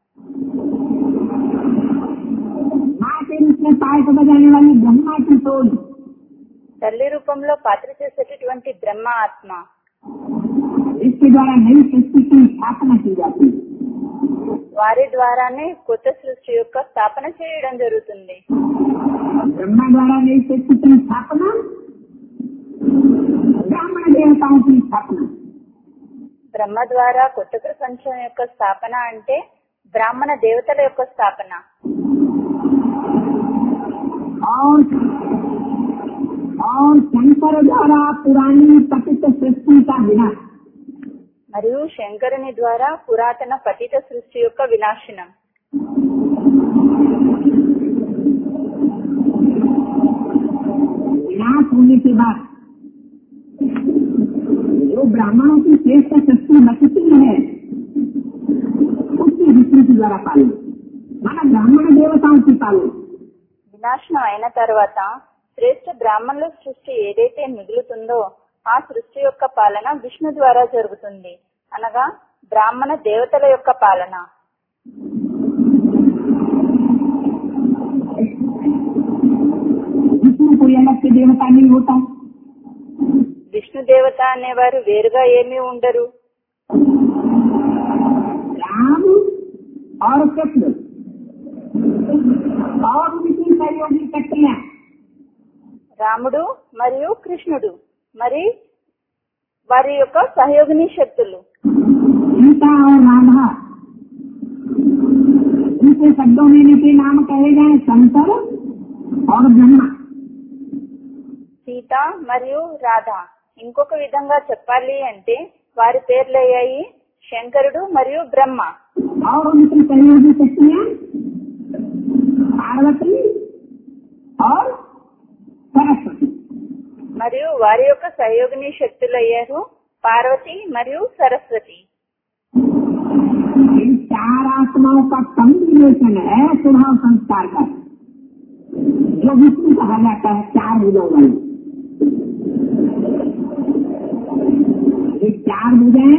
Speaker 2: माँ के रूप में पार्ट बजाने वाली ब्रह्मा की सोल
Speaker 1: తల్లి రూపంలో పాత్ర చేసేటటువంటి బ్రహ్మ ఆత్మ
Speaker 2: इसके द्वारा नई सृष्टि की स्थापना की जाती है
Speaker 1: వారి ద్వారానే కొత్త సృష్టి యొక్క స్థాపన చేయడం జరుగుతుంది
Speaker 2: ब्रह्मा द्वारा नई सृष्टि की स्थापना ब्राह्मण देवताओं की स्थापना
Speaker 1: బ్రహ్మ ద్వారా కొత్త ప్రపంచం యొక్క స్థాపన అంటే బ్రాహ్మణ దేవతల యొక్క స్థాపన
Speaker 2: और और शंकर द्वारा पुरानी पतित सृष्टि का विनाश
Speaker 1: మరియు శంకరుని ద్వారా పురాతన పతిత సృష్టి యొక్క వినాశనం
Speaker 2: विनाश होने के बाद जो ब्राह्मणों की श्रेष्ठ सृष्टि बचती है उसकी विष्णु के द्वारा पालन माना ब्राह्मण देवताओं की पालन
Speaker 1: వినాశనం అయిన తర్వాత శ్రేష్ఠ బ్రాహ్మణుల సృష్టి ఏదైతే మిగులుతుందో ఆ సృష్టి యొక్క పాలన విష్ణు ద్వారా జరుగుతుంది అనగా బ్రాహ్మణ దేవతల యొక్క పాలన
Speaker 2: विष्णु कोई अलग से देवता नहीं होता
Speaker 1: విష్ణు దేవత అనేవారు వేరుగా ఏమీ ఉండరు
Speaker 2: राम और कृष्ण और उनकी सहयोगी शक्तियाँ
Speaker 1: రాముడు మరియు కృష్ణుడు మరి వారి యొక్క సహయోగిని శక్తులు
Speaker 2: सीता और राधा इनके शब्दों में इनके नाम कहे गए शंकर और ब्रह्मा
Speaker 1: సీత మరియు రాధ ఇంకొక విధంగా చెప్పాలి అంటే వారి పేర్లు అయ్యాయి శంకరుడు మరియు బ్రహ్మ
Speaker 2: और उनकी सहयोगी शक्तियाँ
Speaker 1: వారి యొక్క సహయోగిని శక్తులయ్యారు పార్వతి మరియు సరస్వతి
Speaker 2: इन चार आत्माओं का कम्बिनेशन है स्वभाव संस्कार का जो विष्णु कहा जाता है चार भुजों वाली ये चार भुजाएं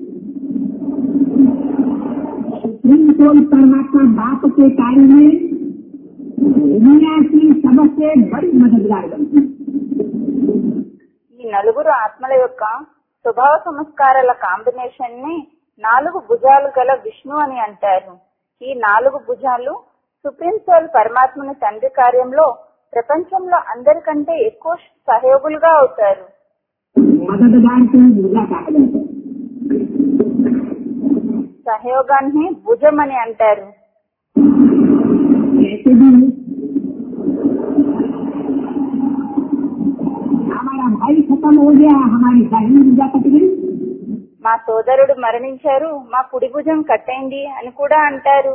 Speaker 2: सुप्रीम कोर्ट परमात्मा बाप के कार्य में दुनिया की सबसे बड़ी मददगार बनती है
Speaker 1: ఈ నలుగురు ఆత్మల యొక్క స్వభావ సంస్కారాల కాంబినేషన్ ని నాలుగు భుజాలు గల విష్ణు అని అంటారు ఈ నాలుగు భుజాలు సుప్రీం సోల్ పరమాత్మని తండ్రి కార్యంలో ప్రపంచంలో అందరికంటే ఎక్కువ సహయోగులుగా అవుతారు
Speaker 2: मददगार को भुजा कहा जाता है
Speaker 1: సహయోగాన్ని భుజం అని అంటారు
Speaker 2: ऐसे भी हमारा भाई खत्म हो गया हमारी दाहिनी भुजा कट गई
Speaker 1: మా సోదరుడు మరణించారు మా కుడి భుజం కట్టయింది అని కూడా అంటారు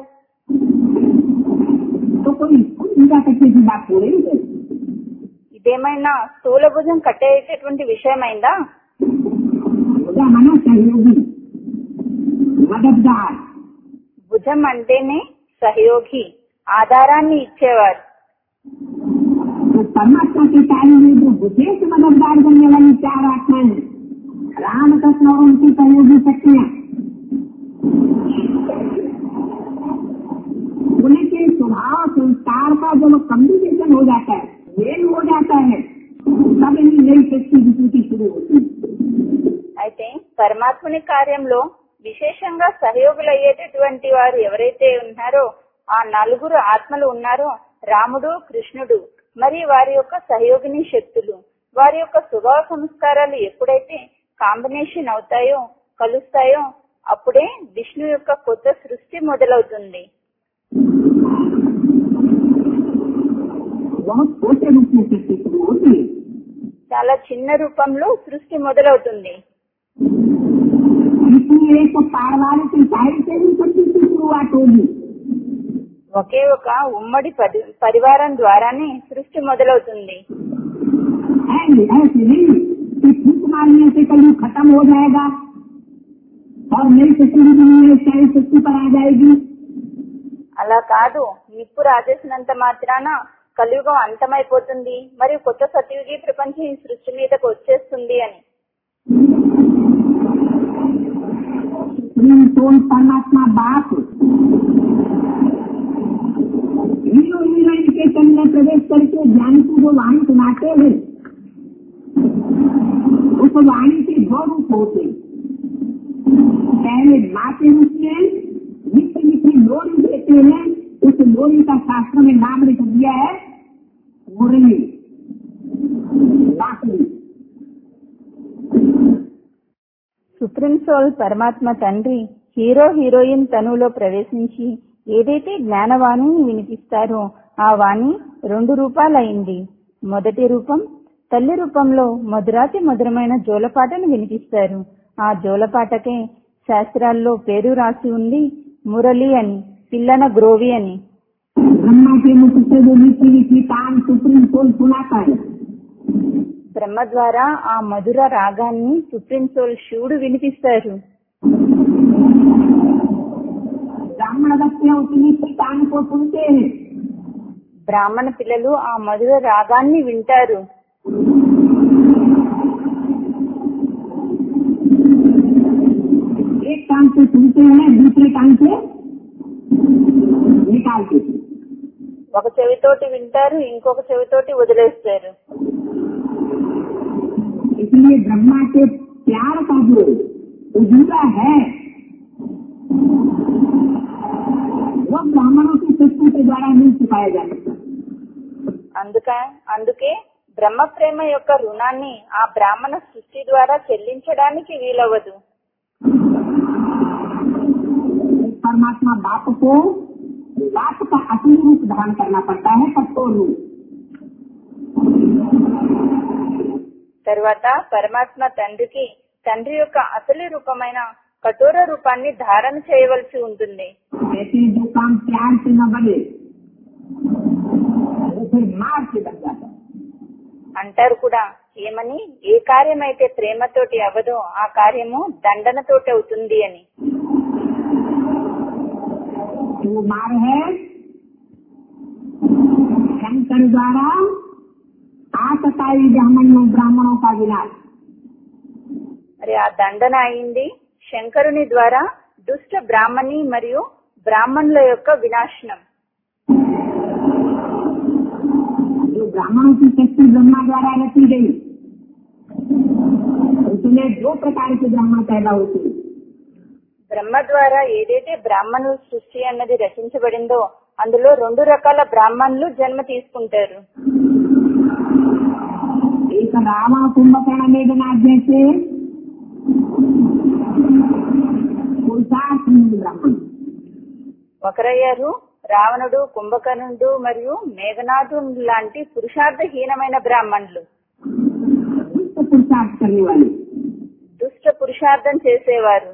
Speaker 2: तो कोई भुजा कटने की बात हो रही है
Speaker 1: ఇదేమైనా స్థూల భుజం కట్టేటటువంటి విషయమైందా
Speaker 2: भुजा माना सहयोगी मददगार
Speaker 1: భుజం అంటేనే సహయోగి ఆధారాన్ని ఇచ్చేవారు
Speaker 2: तो परमात्मा के कार्य में जो विशेष मददगार बनने वाली चार आत्माएं राम कृष्ण और उनकी सहयोगी शक्तियां उनके स्वभाव संस्कार का जब कम्युनिकेशन हो जाता है मेल हो जाता है तब इनकी नई शक्ति विभूति शुरू होती है
Speaker 1: అయితే పరమాత్ముని కార్యంలో విశేషంగా సహయోగులయ్యేటటువంటి వారు ఎవరైతే ఉన్నారో ఆ నలుగురు ఆత్మలు ఉన్నారో రాముడు కృష్ణుడు మరియు వారి యొక్క సహయోగిని శక్తులు వారి యొక్క స్వభావ సంస్కారాలు ఎప్పుడైతే కాంబినేషన్ అవుతాయో కలుస్తాయో అప్పుడే విష్ణు యొక్క కొత్త సృష్టి మొదలవుతుంది
Speaker 2: बहुत छोटे रूप में शक्ति शुरू होती है
Speaker 1: చాలా చిన్న రూపంలో సృష్టి మొదలవుతుంది
Speaker 2: इसलिए एक पारिवारिक साइड से भी शक्ति की शुरुआत होगी
Speaker 1: ఒకే ఒక ఉమ్మడి పరి- పరివారం ద్వారానే సృష్టి మొదలవుతుంది
Speaker 2: है नहीं, ऐसे नहीं कि फूक मारने से कभी खत्म हो जाएगा और नई शक्ति भी दुनिया चाहे शक्ति पर आ जाएगी
Speaker 1: అలా కాదు నిప్పు రాజేసినంత మాత్రాన కలియుగం అంతమైపోతుంది మరియు కొత్త సతయుగి ప్రపంచం ఈ సృష్టి మీదకు వచ్చేస్తుంది అని
Speaker 2: सुप्रीम सोल परमात्मा बाप हीरो हीरोइन के तन में प्रवेश करके ज्ञान को जो वाणी सुनाते हैं उस वाणी के दो रूप होते हैं। पहले माँ के रूप में मित्र मित्र लोरी देते हैं उस लोरी का शास्त्र में नाम लिख दिया है मुरली बांसुरी
Speaker 1: సుప్రీం సోల్ పరమాత్మ తండ్రి హీరో హీరోయిన్ తనులో ప్రవేశించి ఏదైతే జ్ఞానవాణిని వినిపిస్తారో ఆ వాణి రెండు రూపాలైంది మొదటి రూపం తల్లి రూపంలో మధురాతి మధురమైన జోలపాటను వినిపిస్తారు ఆ జోలపాటకే శాస్త్రాల్లో పేరు రాసి ఉంది మురళి అని పిల్లన గ్రోవి అని
Speaker 2: ब्रह्मा के मुख से जो मीठी मीठी कान सुप्रीम सोल सुनाता है
Speaker 1: బ్రహ్మ ద్వారా ఆ మధుర రాగాన్ని సుప్రీం సోల్ శివుడు వినిపిస్తారు
Speaker 2: ब्राह्मण बच्चे उस मीठी कान को सुनते हैं
Speaker 1: బ్రాహ్మణ పిల్లలు ఆ మధుర రాగాన్ని వింటారు
Speaker 2: एक कान से सुनते हैं दूसरे कान से निकालते हैं
Speaker 1: ఒక చెవితోటి వింటారు ఇంకొక చెవితోటి వదిలేస్తారు
Speaker 2: इसलिए ब्रह्मा के प्यार का जो उजूला है वो ब्राह्मणों की शक्ति के द्वारा नहीं चुकाया जा सकता
Speaker 1: అందుక అందుకే బ్రహ్మ ప్రేమ యొక్క రుణాన్ని ఆ బ్రాహ్మణ సృష్టి ద్వారా చెల్లించడానికి వీలవ్వదు
Speaker 2: परमात्मा बाप को बाप का असली रूप धारण करना पड़ता है कठोर रूप
Speaker 1: తర్వాత పరమాత్మ తండ్రికి తండ్రి యొక్క అసలు రూపమైన కఠోర రూపాన్ని ధారణ చేయవలసి ఉంటుంది
Speaker 2: ऐसे जो काम प्यार से न बने वो फिर मार से बन जाता है
Speaker 1: అంటారు కూడా ఏమని ఏ కార్యం అయితే ప్రేమతోటి అవ్వదో ఆ కార్యము దండనతోటి అవుతుంది అని
Speaker 2: तो वो मार है शंकर द्वारा आतताई ब्राह्मणों ब्राह्मणों का विनाश
Speaker 1: మరి ఆ దండన అయింది శంకరుని ద్వారా దుష్ట బ్రాహ్మణి మరియు బ్రాహ్మణుల యొక్క వినాశనం
Speaker 2: जो ब्राह्मणों की शक्ति ब्रह्मा द्वारा रची गई उसमें दो प्रकार के ब्राह्मण पैदा होते हैं
Speaker 1: బ్రహ్మ ద్వారా ఏదైతే బ్రాహ్మణుల సృష్టి అన్నది రచించబడిందో అందులో రెండు రకాల బ్రాహ్మణులు జన్మ తీసుకుంటారు
Speaker 2: एक रावण कुंभकर्ण मेघनाथ जैसे पुरुषार्थ ब्राह्मण
Speaker 1: ఒకరయ్యారు రావణుడు కుంభకర్ణుడు మరియు మేఘనాథుడు లాంటి పురుషార్థహీనమైన బ్రాహ్మణులు
Speaker 2: दुष्ट पुरुषार्थ करने वाले
Speaker 1: దుష్ట పురుషార్థం చేసేవారు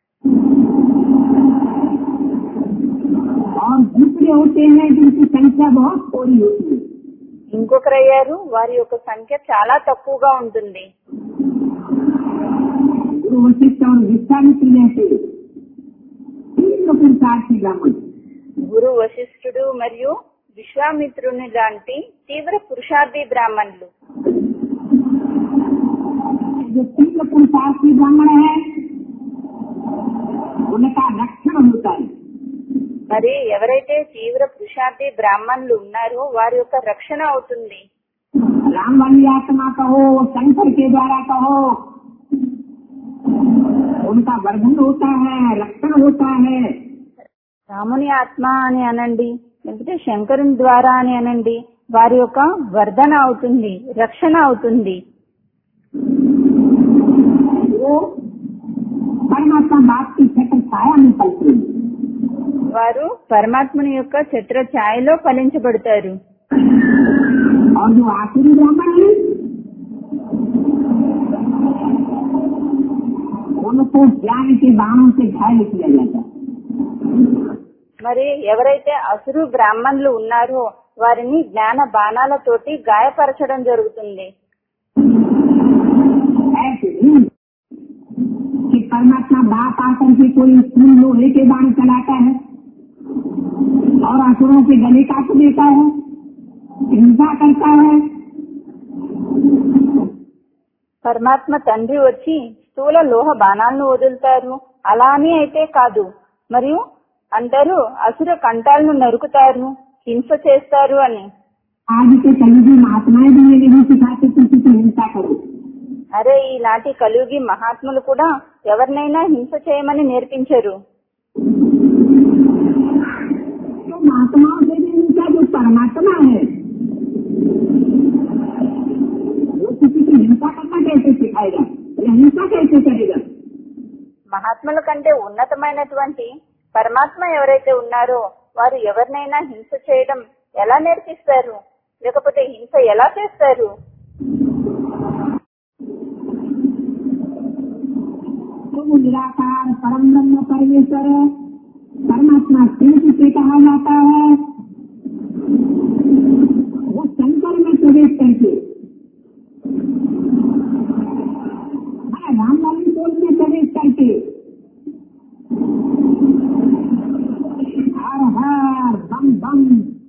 Speaker 2: और दूसरे होते हैं जिनकी संख्या बहुत थोड़ी होती है
Speaker 1: ఇంకొకరయ్యారు వారి యొక్క సంఖ్య చాలా తక్కువగా ఉంటుంది
Speaker 2: गुरु वशिष्ठ और विश्वामित्र जैसे तीन पुरुषार्थी ब्राह्मण
Speaker 1: గురు వశిష్ఠుడు మరియు విశ్వామిత్రుని లాంటి తీవ్ర పురుషార్థి బ్రాహ్మణులు
Speaker 2: जो तीन पुरुषार्थी ब्राह्मण है उनका रक्षण होता है
Speaker 1: మరి ఎవరైతే తీవ్ర పురుషార్థి బ్రాహ్మణులు ఉన్నారో వారి యొక్క రక్షణ అవుతుంది
Speaker 2: राम वाली आत्मा कहो शंकर के द्वारा कहो उनका वर्धन होता है रक्षण होता है
Speaker 1: రాముని ఆత్మ అని అనండి లేకపోతే శంకరుని ద్వారా అని అనండి వారి యొక్క వర్ధన అవుతుంది రక్షణ అవుతుంది
Speaker 2: वो परमात्मा बाप की छत्र छाया में पलते हैं
Speaker 1: వారు పరమాత్ముని యొక్క ఛత్ర ఛాయలో ఫలించబడతారు
Speaker 2: और जो आखिरी ब्राह्मण है उनको ज्ञान के बाणों से घायल किया जाता है
Speaker 1: మరి ఎవరైతే అసురు బ్రాహ్మణులు ఉన్నారో వారిని జ్ఞాన బాణాలతోటి గాయపరచడం జరుగుతుంది
Speaker 2: ऐसे ही कि परमात्मा बाप आकर के कोई फूल लोहे के बाण चलाता है और असुरों के गले काट देता है हिंसा करता है
Speaker 1: పరమాత్మ తండ్రి వచ్చి స్థూల లోహ బాణాలను వదులుతారు అలా అని అయితే కాదు మరియు అంటారు అసుర కంఠాలను నరుకుతారు హింస చేస్తారు అని
Speaker 2: आज के कलयुगी महात्माएं भी ये नहीं सिखाते किसी की हिंसा करो
Speaker 1: అరే ఈనాటి కలియుగి మహాత్ములు కూడా ఎవరినైనా హింస చేయమని నేర్పించరు
Speaker 2: तो महात्माओं से भी उनका जो परमात्मा है वो किसी की हिंसा करना कैसे सिखाएगा या हिंसा कैसे करेगा
Speaker 1: మహాత్ముల కంటే ఉన్నతమైనటువంటి పరమాత్మ ఎవరైతే ఉన్నారో వారు ఎవరినైనా హింస చేయడం ఎలా నేర్పిస్తారు లేకపోతే హింస ఎలా చేస్తారు
Speaker 2: तो वो निराकार परम ब्रह्म परमेश्वर परमात्मा शिव जिसे कहा जाता है वो शंकर में प्रवेश करके हाँ, रामवाली बोल में प्रवेश करके हर हर बम बम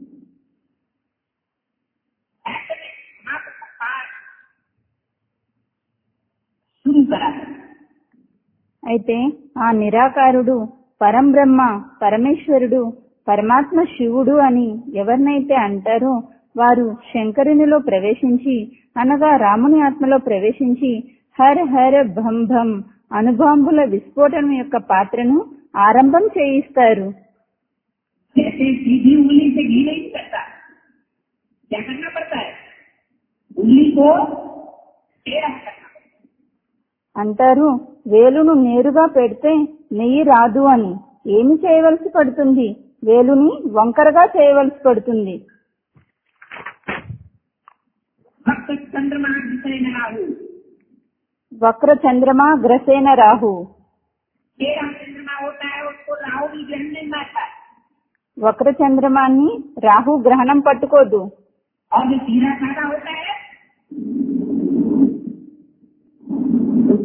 Speaker 2: शुरू करा
Speaker 1: అయితే ఆ నిరాకారుడు పరంబ్రహ్మ పరమేశ్వరుడు పరమాత్మ శివుడు అని ఎవరినైతే అంటారో వారు శంకరునిలో ప్రవేశించి అనగా రాముని ఆత్మలో ప్రవేశించి హర హర భం భం అనుబాంబుల విస్ఫోటనం యొక్క పాత్రను ఆరంభం చేయిస్తారు
Speaker 2: जैसे सीधी उंगली से घी नहीं करता क्या करना पड़ता है उंगली को टेढ़ा करना
Speaker 1: అంటారు వేలును నేరుగా పెడితే నెయ్యి రాదు అని ఏమి చేయవలసి పడుతుంది వేలుని వంకరగా చేయవలసి పడుతుంది
Speaker 2: भक्त चंद्रमा जिसे न राहु
Speaker 1: వక్ర చంద్రమా గ్రసేన రాహు
Speaker 2: टेढ़ा चंद्रमा होता है उसको राहु भी ग्रहण नहीं मारता
Speaker 1: వక్ర చంద్రమాన్ని రాహు గ్రహణం పట్టుకోదు
Speaker 2: और जो सीधा साधा होता है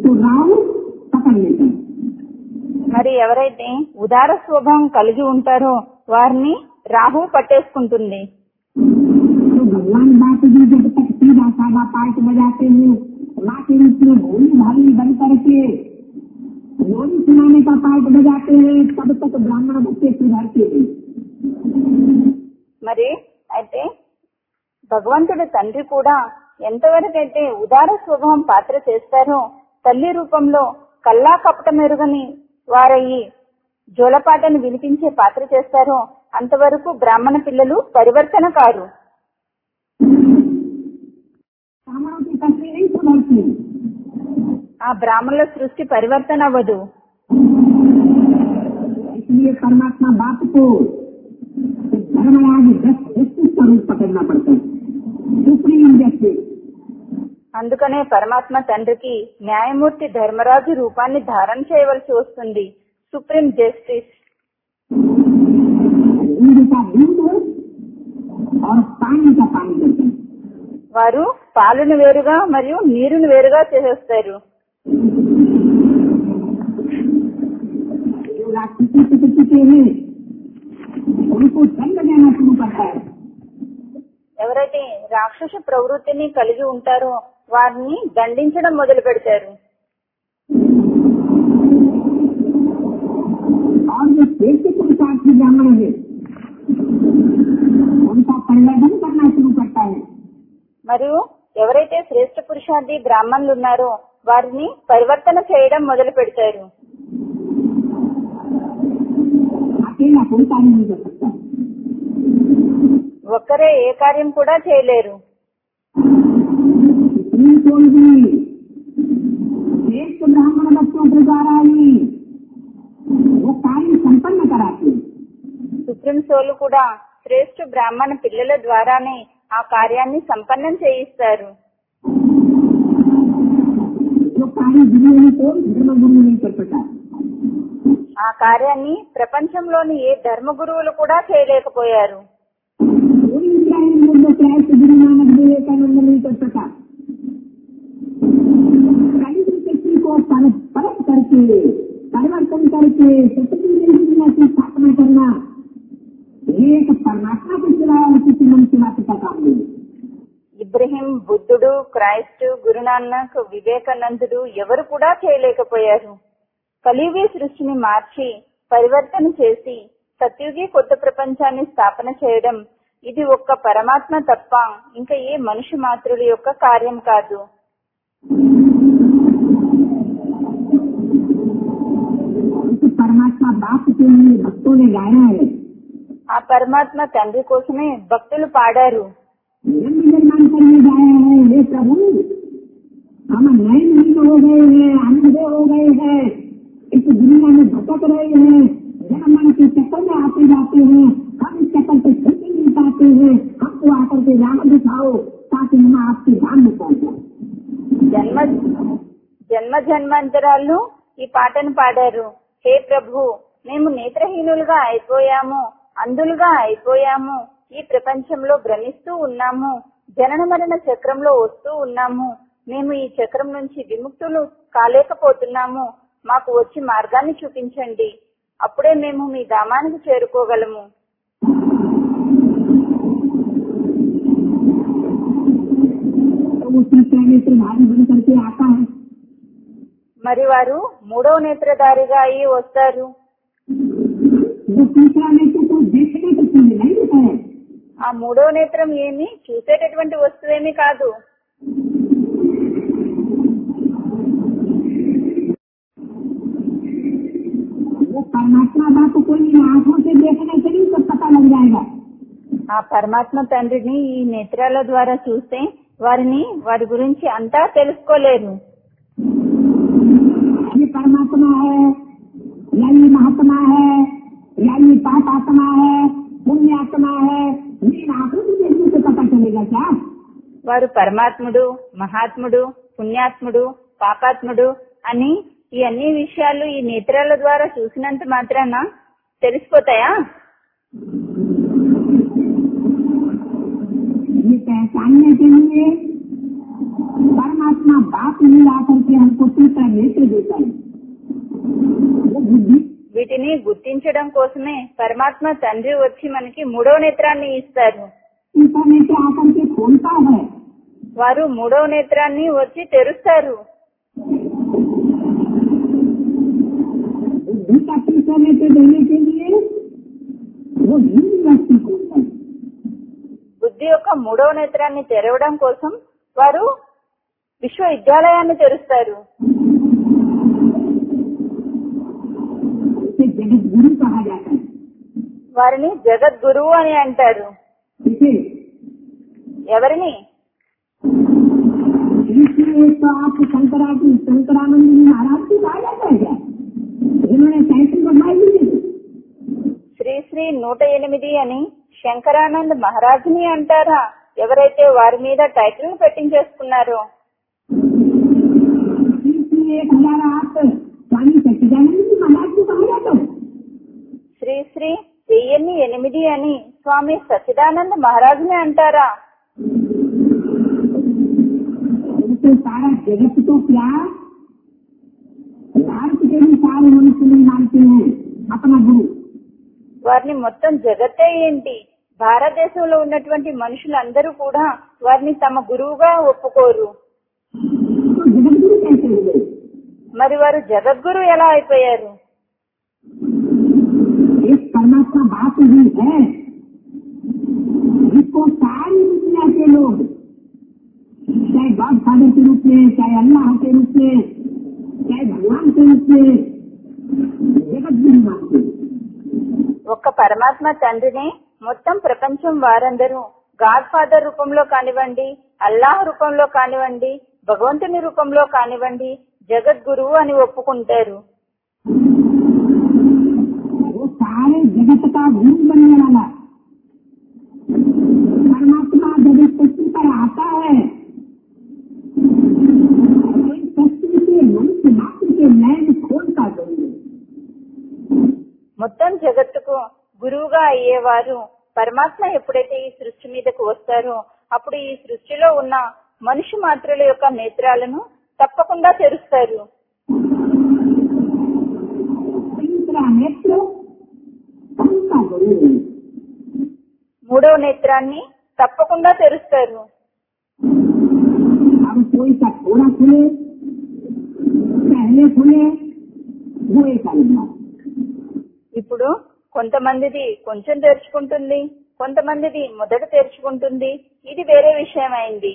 Speaker 2: उसको राव पकड़ लेता है
Speaker 1: మరి ఎవరైతే ఉదార స్వభావం కలిగి ఉంటారో వారిని రాహు పట్టేసుకుంటుంది
Speaker 2: तो भगवान बात भी जब तक सीधा साधा पाठ बजाते हैं माँ के रूप में भोली भाली बन करके लोरी सुनाने का पाठ बजाते हैं तब तक ब्राह्मण बच्चे सुधरते हैं
Speaker 1: మరి అయితే భగవంతుడి తండ్రి కూడా ఎంతవరకైతే ఉదార స్వభావం పాత్ర చేస్తారో తల్లి రూపంలో కల్లా కపట మెరుగని వారయ్యి జోలపాటను వినిపించే పాత్ర చేస్తారో అంతవరకు బ్రాహ్మణ పిల్లలు పరివర్తన కారు
Speaker 2: ब्राह्मणों की तस्वीर नहीं सुधरती
Speaker 1: ఆ బ్రాహ్మణుల సృష్టి పరివర్తన అవ్వదు
Speaker 2: इसलिए परमात्मा बाप को धर्मराज दस व्यक्ति स्वरूप पकड़ना पड़ता है सुप्रीम जैसे
Speaker 1: అందుకనే పరమాత్మ తండ్రికి న్యాయమూర్తి ధర్మరాజు రూపాన్ని ధారణ చేయవలసి వస్తుంది సుప్రీం జస్టిస్
Speaker 2: दूध का दूध और पानी का पानी करते हैं
Speaker 1: వారు పాలును వేరుగా మరియు నీరును వేరుగా చేసేస్తారు
Speaker 2: जो राक्षसी प्रकृति हैं उनको दंड देना शुरू करता है
Speaker 1: ఎవరైతే రాక్షస ప్రవృత్తిని కలిగి ఉంటారో వారిని దండించడం మొదలు పెడతారు
Speaker 2: और जो श्रेष्ठ पुरुषार्थी ब्राह्मण है उनका परिवर्तन करना शुरू करता है
Speaker 1: మరియు ఎవరైతే శ్రేష్ఠ పురుషార్థి బ్రాహ్మణులు ఉన్నారో వారిని పరివర్తన చేయడం మొదలు పెడతారు
Speaker 2: अकेला कोई कार्य नहीं कर सकता
Speaker 1: ఒక్కరే ఏ కార్యం కూడా చేయలేరు
Speaker 2: इतनी कोई भी श्रेष्ठ ब्राह्मण बच्चों के द्वारा ही वो कार्य संपन्न कराते हैं
Speaker 1: సుప్రీం సోలు కూడా శ్రేష్ఠ బ్రాహ్మణ పిల్లల ద్వారానే ఆ కార్యాన్ని సంపన్నం చేయిస్తారు
Speaker 2: जो कार्य दुनिया में कोई धर्म गुरु नहीं कर सकता
Speaker 1: ఆ కార్యాన్ని ప్రపంచంలోని ఏ ధర్మ గురువులు కూడా చేయలేకపోయారు
Speaker 2: कोई इब्राहिम बुद्ध क्राइस्ट गुरु नानक विवेकानंद नहीं कर सका कई व्यक्ति को परत परत करके परिवर्तन करके सतती दुनिया की स्थापना करना ये एक परमात्मा के सिवा और किसी मनुष्य मात्र का काम नहीं
Speaker 1: ఇబ్రహీం బుద్ధుడు క్రైస్ట్ గురునానక్ వివేకానందుడు ఎవరు కూడా చేయలేకపోయారు కలియుగి సృష్టిని మార్చి పరివర్తన చేసి సత్యుగి కొత్త ప్రపంచాన్ని స్థాపన చేయడం ఇది ఒక్క పరమాత్మ తప్ప ఇంకా ఏ మనుషు మాతృల యొక్క కార్యం కాదు
Speaker 2: उस परमात्मा बाप के लिए भक्तों ने गाया है
Speaker 1: ఆ పరమాత్మ తండ్రి కోసమే భక్తులు పాడారు
Speaker 2: जन्म निर्माण करने जाए हैं हे प्रभु हम नए नहीं हो गए हैं अंधे हो गए हैं इस दुनिया में भटक रहे हैं जन्म मन के चक्कर में आते जाते हैं हम इस चक्कर से छूट नहीं पाते हैं हमको आकर के राह दिखाओ ताकि हम आपकी जान में पहुंचे
Speaker 1: జన్మ జన్మ జన్మాంతరాలు ఈ పాటను పాడారు హే ప్రభు మేము నేత్రహీనులుగా అయిపోయాము అందులుగా అయిపోయాము ఈ ప్రపంచంలో భ్రమిస్తూ ఉన్నాము జనన మరణ చక్రంలో వస్తూ ఉన్నాము మేము ఈ చక్రం నుంచి విముక్తులు కాలేకపోతున్నాము మాకు వచ్చి మార్గాన్ని చూపించండి అప్పుడే మేము మీ ధామానికి చేరుకోగలము
Speaker 2: तो वो तीसरा नेत्र भारी बन करके आता है
Speaker 1: మరి వారు మూడవ నేత్రధారిగా అయి వస్తారు
Speaker 2: वो तीसरा नेत्र तो देखने की चीज नहीं होता है
Speaker 1: ఆ మూడవ నేత్రం ఏమి చూసేటటువంటి వస్తువేమీ కాదు
Speaker 2: वो परमात्मा बाप को इन आंखों से देखने से नहीं सब पता लग जाएगा
Speaker 1: ఆ పరమాత్మ తండ్రిని ఈ నేత్రాల ద్వారా చూస్తే వారిని వారి గురించి అంతా తెలుసుకోలేరు
Speaker 2: ये परमात्मा है या ये महात्मा है या ये पाप आत्मा है पुण्य आत्मा है इन आंखों से देखने से पता चलेगा क्या
Speaker 1: వారు పరమాత్ముడు మహాత్ముడు పుణ్యాత్ముడు పాపాత్ముడు అని ఈ అన్ని విషయాలు ఈ నేత్రాల ద్వారా చూసినంత మాత్రాన తెలిసిపోతాయా
Speaker 2: ये पहचानने के लिए परमात्मा बाप नहीं आकर के हमको तीसरा लेके देता है वो बुद्धि
Speaker 1: వీటిని గుర్తించడం కోసమే పరమాత్మ తండ్రి వచ్చి మనకి మూడో నేత్రాన్ని ఇస్తారు
Speaker 2: तीसरा लेके आकर के खोलता है
Speaker 1: వారు మూడో నేత్రాన్ని వచ్చి తెరుస్తారు
Speaker 2: बुद्धि का तीसरा लेके देने के लिए वो यूनिवर्सिटी खोलता है
Speaker 1: బుద్ధి యొక్క మూడవ నేత్రాన్ని తెరవడం కోసం వారు విశ్వవిద్యాలయాన్ని తెరుస్తారు
Speaker 2: उसे जगत गुरु कहा जाता है
Speaker 1: వారిని జగద్గురువు అని అంటారు
Speaker 2: इसे
Speaker 1: ఎవరిని
Speaker 2: इसलिए तो आप शंकरा की शंकरानंद जी महाराज को कहा जाता है क्या इन्होंने साइकिल बनवाई नहीं थी
Speaker 1: శ్రీ శ్రీ నూట ఎనిమిది అని శంకరానంద్ మహారాజుని అంటారా ఎవరైతే వారి మీద టైటిల్ పెట్టించేసుకున్నారో
Speaker 2: इसलिए एक हजार आठ स्वामी सच्चिदानंद जी महाराज को कहा जाता है
Speaker 1: శ్రీ శ్రీ వెయ్యిన్ని ఎనిమిది అని స్వామి సచ్చిదానంద మహారాజుని అంటారా
Speaker 2: उनसे सारा जगत तो क्या भारत के भी सारे मनुष्य नहीं मानते हैं अपना गुरु
Speaker 1: వారిని మొత్తం జగత్తే ఏంటి భారతదేశంలో ఉన్నటువంటి మనుషులందరూ కూడా వారిని తమ గురువుగా ఒప్పుకోరు
Speaker 2: तो जगत गुरु कैसे हुए
Speaker 1: మరి వారు జగద్గురు ఎలా అయిపోయారు
Speaker 2: एक परमात्मा बात ही है जिसको सारी दुनिया के लोग चाहे गॉड फादर के रूप में चाहे अल्लाह के रूप में चाहे भगवान के रूप में जगत गुरु मानते हैं।
Speaker 1: ఒక్క పరమాత్మ తండ్రిని మొత్తం ప్రపంచం వారందరూ గాడ్ ఫాదర్ రూపంలో కానివ్వండి అల్లాహ్ రూపంలో కానివ్వండి భగవంతుని రూపంలో కానివ్వండి జగద్గురువు అని ఒప్పుకుంటారు
Speaker 2: वो सारे जगत का गुरु बनने वाला परमात्मा जब इस पृथ्वी पर आता है तो इस पृथ्वी के मनुष्य मात्र के नयन खोलता जरूर है।
Speaker 1: మొత్తం జగత్తుకు గురువుగా అయ్యేవారు పరమాత్మ ఎప్పుడైతే ఈ సృష్టి మీదకు వస్తారో అప్పుడు ఈ సృష్టిలో ఉన్న మనిషి మాత్రుల యొక్క నేత్రాలను తప్పకుండా తెరుస్తారు
Speaker 2: तीसरा नेत्र उनका जरूर है
Speaker 1: మూడవ నేత్రాన్ని తప్పకుండా తెరుస్తారు
Speaker 2: अब कोई का थोड़ा खुले पहले खुले वो एक अलग बात
Speaker 1: ఇప్పుడు కొంతమందిది కొంచెం తెరుచుకుంటుంది కొంతమందిది మొదట తెరుచుకుంటుంది ఇది వేరే విషయం అయింది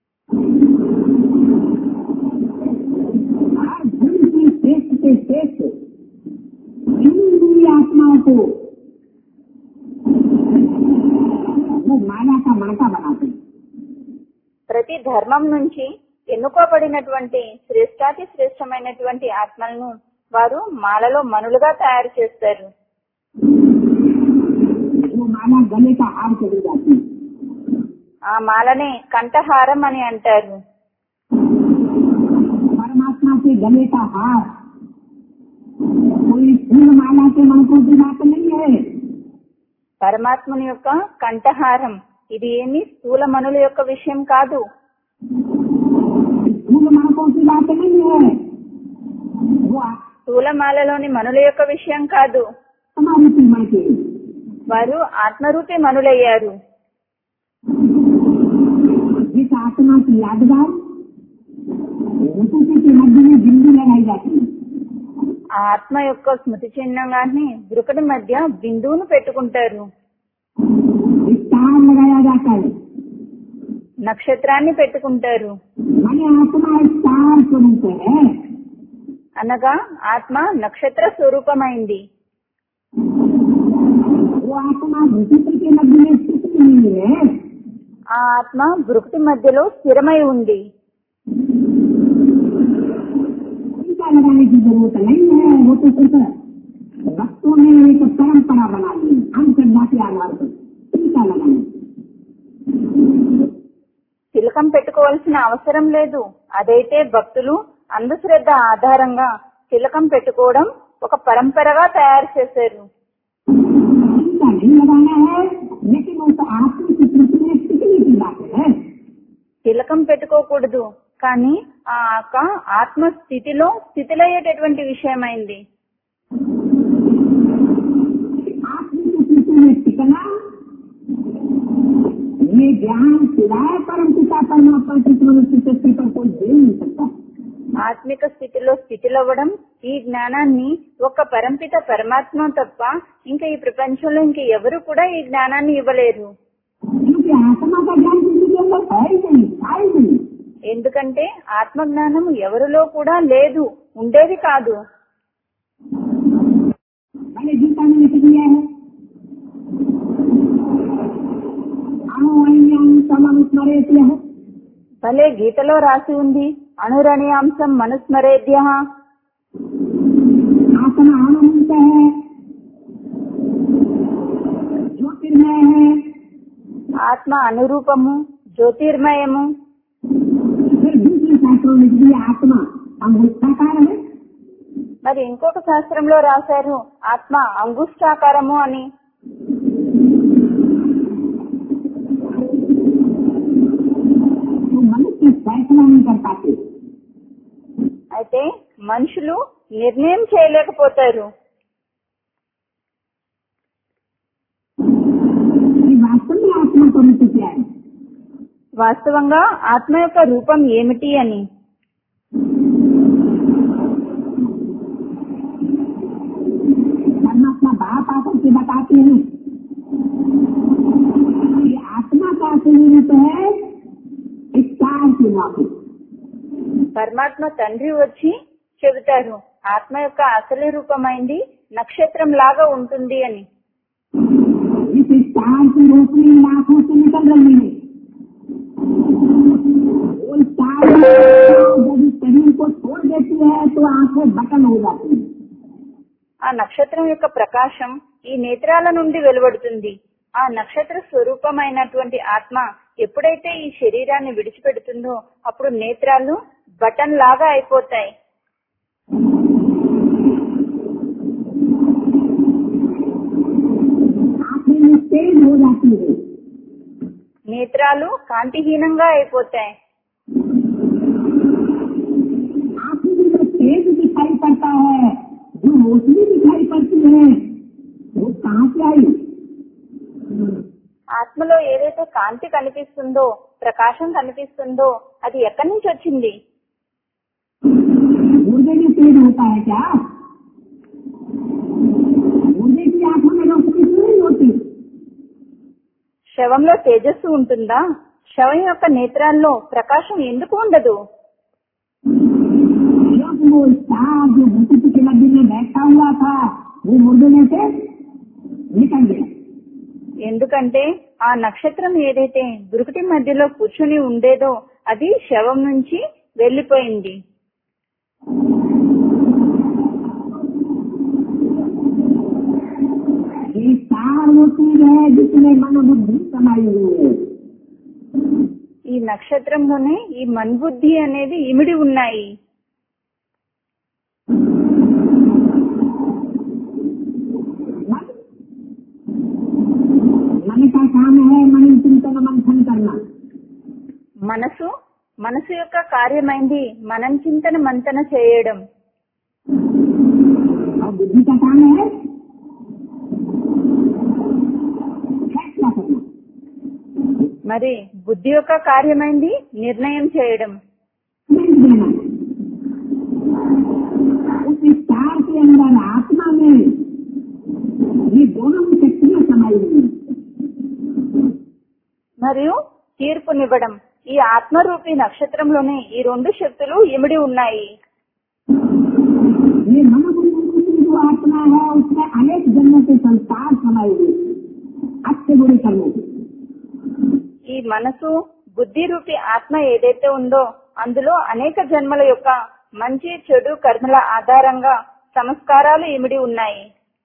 Speaker 2: हर धर्म की श्रेष्ठ से श्रेष्ठ हिंदू आत्माओं को वो माया का मणका बनाते हैं
Speaker 1: ప్రతి ధర్మం నుంచి ఎన్నుకోబడినటువంటి శ్రేష్టాతి శ్రేష్టమైనటువంటి ఆత్మలను వారు మాలలో మనులుగా తయారు చేస్తారు
Speaker 2: वो माला गले का हार चली जाती है
Speaker 1: ఆ మాలనే కంఠహారం అని అంటారు
Speaker 2: परमात्मा के गले का हार कोई फूल माला के मनकों की बात नहीं है
Speaker 1: పరమాత్మని యొక్క కంఠహారం ఇది ఏమి స్థూల మనుల యొక్క విషయం కాదు
Speaker 2: फूल मनकों की बात नहीं है वो
Speaker 1: స్థూలమాలలోని మనుల యొక్క విషయం కాదు
Speaker 2: हमारी सीमा के
Speaker 1: వారు ఆత్మరూపి మనులయ్యారు
Speaker 2: जिस आत्मा की यादगार मुकुटी के मध्य में बिंदु लगाई जाती है
Speaker 1: ఆ ఆత్మ యొక్క స్మృతి చిహ్నంగానే బ్రుకటి మధ్య బిందువును పెట్టుకుంటారు
Speaker 2: स्टार लगाया जाता है
Speaker 1: నక్షత్రాన్ని పెట్టుకుంటారు
Speaker 2: माने आत्मा स्टार स्वरूप है
Speaker 1: అనగా ఆత్మ నక్షత్ర స్వరూపమైంది
Speaker 2: वो आत्मा मुकुट के मध्य में स्थित नहीं है
Speaker 1: ఆ ఆత్మ బ్రుకటి మధ్యలో స్థిరమై ఉంది
Speaker 2: टीका लगाने की जरूरत नहीं है वो तो सिर्फ भक्तों ने एक परंपरा बना ली अंधश्रद्धा के आधार पर टीका लगाने
Speaker 1: తిలకం పెట్టుకోవాల్సిన అవసరం లేదు అదైతే భక్తులు అంధశ్రద్ధ ఆధారంగా తిలకం పెట్టుకోవడం ఒక పరంపరగా తయారు చేశారు
Speaker 2: टीका नहीं लगाना है लेकिन उस आत्म की पृथ्वी में टिकने की बात है
Speaker 1: తిలకం సంతకం పెట్టుకోకూడదు కానీ ఆ యొక్క ఆత్మ స్థితిలో స్థితిలయ్యేటటువంటి విషయమైంది
Speaker 2: आत्मिक स्थिति में टिकना ये ज्ञान सिवाय परम पिता परमात्मा की मनुष्य सृष्टि पर कोई दे नहीं सकता
Speaker 1: ఆత్మిక స్థితిలో స్థితిలవ్వడం ఈ జ్ఞానాన్ని ఒక పరంపిత పరమాత్మ తప్ప ఇంకా ఈ ప్రపంచంలో ఇంక ఎవరు కూడా ఈ జ్ఞానాన్ని ఇవ్వలేరు
Speaker 2: क्योंकि आत्मा का ज्ञान किसी के अंदर है ही नहीं था ही नहीं
Speaker 1: ఎందుకంటే ఆత్మ జ్ఞానం ఎవరిలో కూడా లేదు ఉండేది కాదు
Speaker 2: मैंने गीता में लिख दिया है अणुवण्यम समनुस्मरेत्य है
Speaker 1: భలే గీతలో రాసి ఉంది అణురణీయాంశం మనుస్మరేద్య
Speaker 2: आत्मा अनंत है ज्योतिर्मय है
Speaker 1: ఆత్మ అనురూపము జ్యోతిర్మయము
Speaker 2: फिर दूसरे शास्त्रों में लिख दिया आत्मा अंगुष्ठाकार है
Speaker 1: మరి ఇంకొక శాస్త్రంలో రాశారు ఆత్మ అంగుష్టాకారము అని
Speaker 2: तो मनुष्य फैसला नहीं कर पाते
Speaker 1: అయితే మనుషులు నిర్ణయం చేయలేకపోతారు
Speaker 2: कि वास्तव में आत्मा का रूप क्या है
Speaker 1: వాస్తవంగా ఆత్మ యొక్క రూపం ఏమిటి అని
Speaker 2: परमात्मा बाप आकर के बताते हैं कि आत्मा का असली रूप है स्टार की माफी
Speaker 1: పరమాత్మ తండ్రి వచ్చి చెబుతారు ఆత్మ యొక్క అసలు రూపమైంది నక్షత్రం లాగా ఉంటుంది అని
Speaker 2: इस स्टार की रोशनी लाखों से निकल रही है वो स्टार जब इस शरीर को छोड़ देती है तो आंखें बटन हो जाती है
Speaker 1: ఆ నక్షత్రం యొక్క ప్రకాశం ఈ నేత్రాల నుండి వెలువడుతుంది ఆ నక్షత్ర స్వరూపమైనటువంటి ఆత్మ ఎప్పుడైతే ఈ శరీరాన్ని విడిచిపెడుతుందో అప్పుడు నేత్రాలు బటన్ లాగా అయిపోతాయి
Speaker 2: आंखें तेज हो जाती है
Speaker 1: నేత్రాలు కాంతిహీనంగా అయిపోతాయి
Speaker 2: आंखें में जो तेज दिखाई पड़ता है जो रोशनी दिखाई पड़ती है वो कहाँ से आई
Speaker 1: ఆత్మలో ఏదైతే కాంతి కనిపిస్తుందో ప్రకాశం కనిపిస్తుందో అది ఎక్కడి నుంచి వచ్చింది
Speaker 2: मुर्गे में तेज होता है क्या मुर्गे की आंखों में रोशनी क्यों नहीं होती
Speaker 1: శవంలో తేజస్సు ఉంటుందా శవం యొక్క నేత్రాల్లో ప్రకాశం ఎందుకు ఉండదు
Speaker 2: क्योंकि वो स्टार जो भूति के नदी में बैठा हुआ था वो मुर्गे में से निकल गया
Speaker 1: ఎందుకంటే ఆ నక్షత్రం ఏదైతే దురుకుటి మధ్యలో కూర్చుని ఉండేదో అది శవం నుంచి వెళ్లిపోయింది
Speaker 2: ये स्टार वो चीज है जिसमें मन बुद्धि समाई हुई है
Speaker 1: ఈ నక్షత్రంలోనే ఈ మన్బుద్ధి అనేది ఇమిడి ఉన్నాయి
Speaker 2: मन मन का काम है मन चिंतन मंथन करना
Speaker 1: మనసు మనసు యొక్క కార్యమైంది మనం చింతన మంతన చేయడం
Speaker 2: और बुद्धि का काम है फैसला करना
Speaker 1: మరి బుద్ధి యొక్క కార్యమైంది నిర్ణయం చేయడం
Speaker 2: नहीं देना उस स्टार के अंदर आत्मा में ये दोनों शक्तियां समाई हुई हैं।
Speaker 1: మరియు తీర్పునివ్వడం ఈ ఆత్మరూపి నక్షత్రంలోనే ఈ రెండు శక్తులు ఇమిడి ఉన్నాయి
Speaker 2: ये मनोबुद्धि की जो आत्मा है उसमें अनेक जन्मों के संस्कार समाये हुए हैं। अच्छे बुरे कर्मों के
Speaker 1: ఈ మనసు బుద్ధి రూపి ఆత్మ ఏదైతే ఉందో అందులో అనేక జన్మల యొక్క మంచి చెడు కర్మల ఆధారంగా సంస్కారాలు ఇమిడి ఉన్నాయి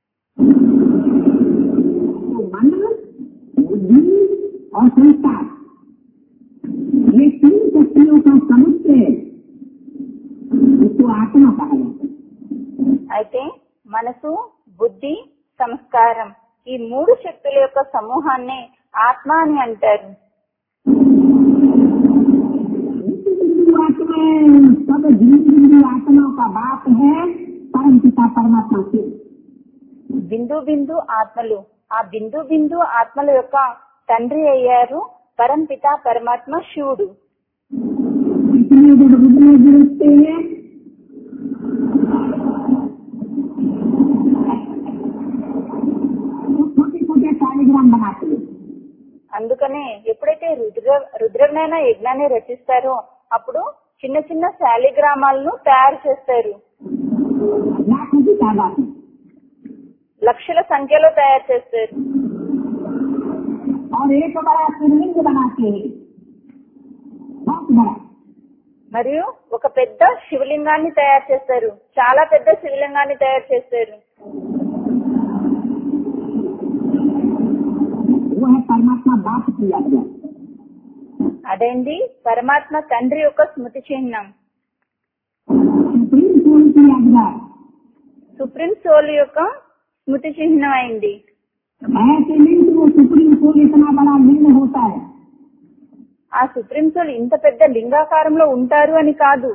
Speaker 2: तो मन बुद्धि और संस्कार ये तीन शक्तियों का समुच्चय उसको आत्मा कहा जाता है
Speaker 1: అయితే మనసు బుద్ధి సంస్కారం ఈ మూడు శక్తుల యొక్క సమూహాన్ని ఆత్మ అని అంటారు
Speaker 2: सब जिंदगी जिंदगी आत्माओं का बाप है परम पिता परमात्मा शिव
Speaker 1: బిందు బిందు ఆత్మలు ఆ బిందు బిందు ఆత్మల యొక్క తండ్రి అయ్యారు పరంపిత పరమాత్మ శివుడు
Speaker 2: इसलिए जब रुद्र गिरते हैं तो छोटे छोटे कार्यक्रम बनाते हैं
Speaker 1: అందుకనే ఎప్పుడైతే రుద్ర రుద్రజ్ఞాన యజ్ఞాన్ని రచిస్తారో అప్పుడు చిన్న చిన్న శాలిగ్రామాలను తయారు చేస్తారు
Speaker 2: लाखों की तादाद में
Speaker 1: లక్షల సంఖ్యలో తయారు చేస్తారు
Speaker 2: और एक बड़ा शिवलिंग बनाते हैं बहुत बड़ा
Speaker 1: మరియు ఒక పెద్ద శివలింగాన్ని తయారు చేస్తారు చాలా పెద్ద శివలింగాన్ని తయారు చేస్తారు
Speaker 2: वो है परमात्मा बाप की यात्रा
Speaker 1: అదేంటి పరమాత్మ తండ్రి యొక్క స్మృతి చిహ్నం
Speaker 2: सुप्रीम कोर्ट की यात्रा
Speaker 1: సుప్రీం సోల్ యొక్క స్మృతి చిహ్నం అయింది
Speaker 2: ऐसे लिंग वो सुप्रीम कोर्ट इतना बड़ा लिंग होता है
Speaker 1: ఆ సుప్రీం సోల్ ఇంత పెద్ద లింగాకారంలో ఉంటారు అని కాదు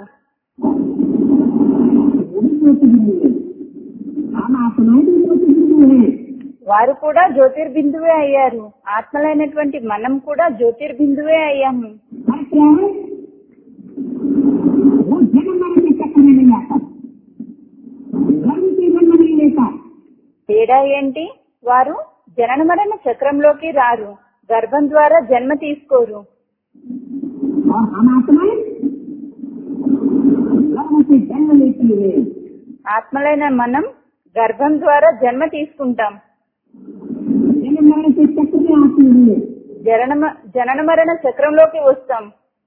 Speaker 2: वो भी ज्योतिर्बिंदु है हम आत्माएं भी ज्योतिर्बिंदु है
Speaker 1: వారు కూడా జ్యోతిర్బిందువే అయ్యారు ఆత్మలైనటువంటి మనం కూడా జ్యోతిర్బిందువే అయ్యాము
Speaker 2: पर क्या है वो जन्म मरण के चक्कर में नहीं आता धर्म के जन्म नहीं लेता
Speaker 1: తేడా ఏంటి వారు జనన మరణ చక్రంలోకి రారు గర్భం ద్వారా జన్మ తీసుకోరు
Speaker 2: और हम आत्माएं धर्म से जन्म लेती है
Speaker 1: ఆత్మలైన మనం గర్భం ద్వారా జన్మ తీసుకుంటాం
Speaker 2: जन्म मरण के चक्र में आती है
Speaker 1: జనన మ- జనన మరణ చక్రంలోకి వస్తాం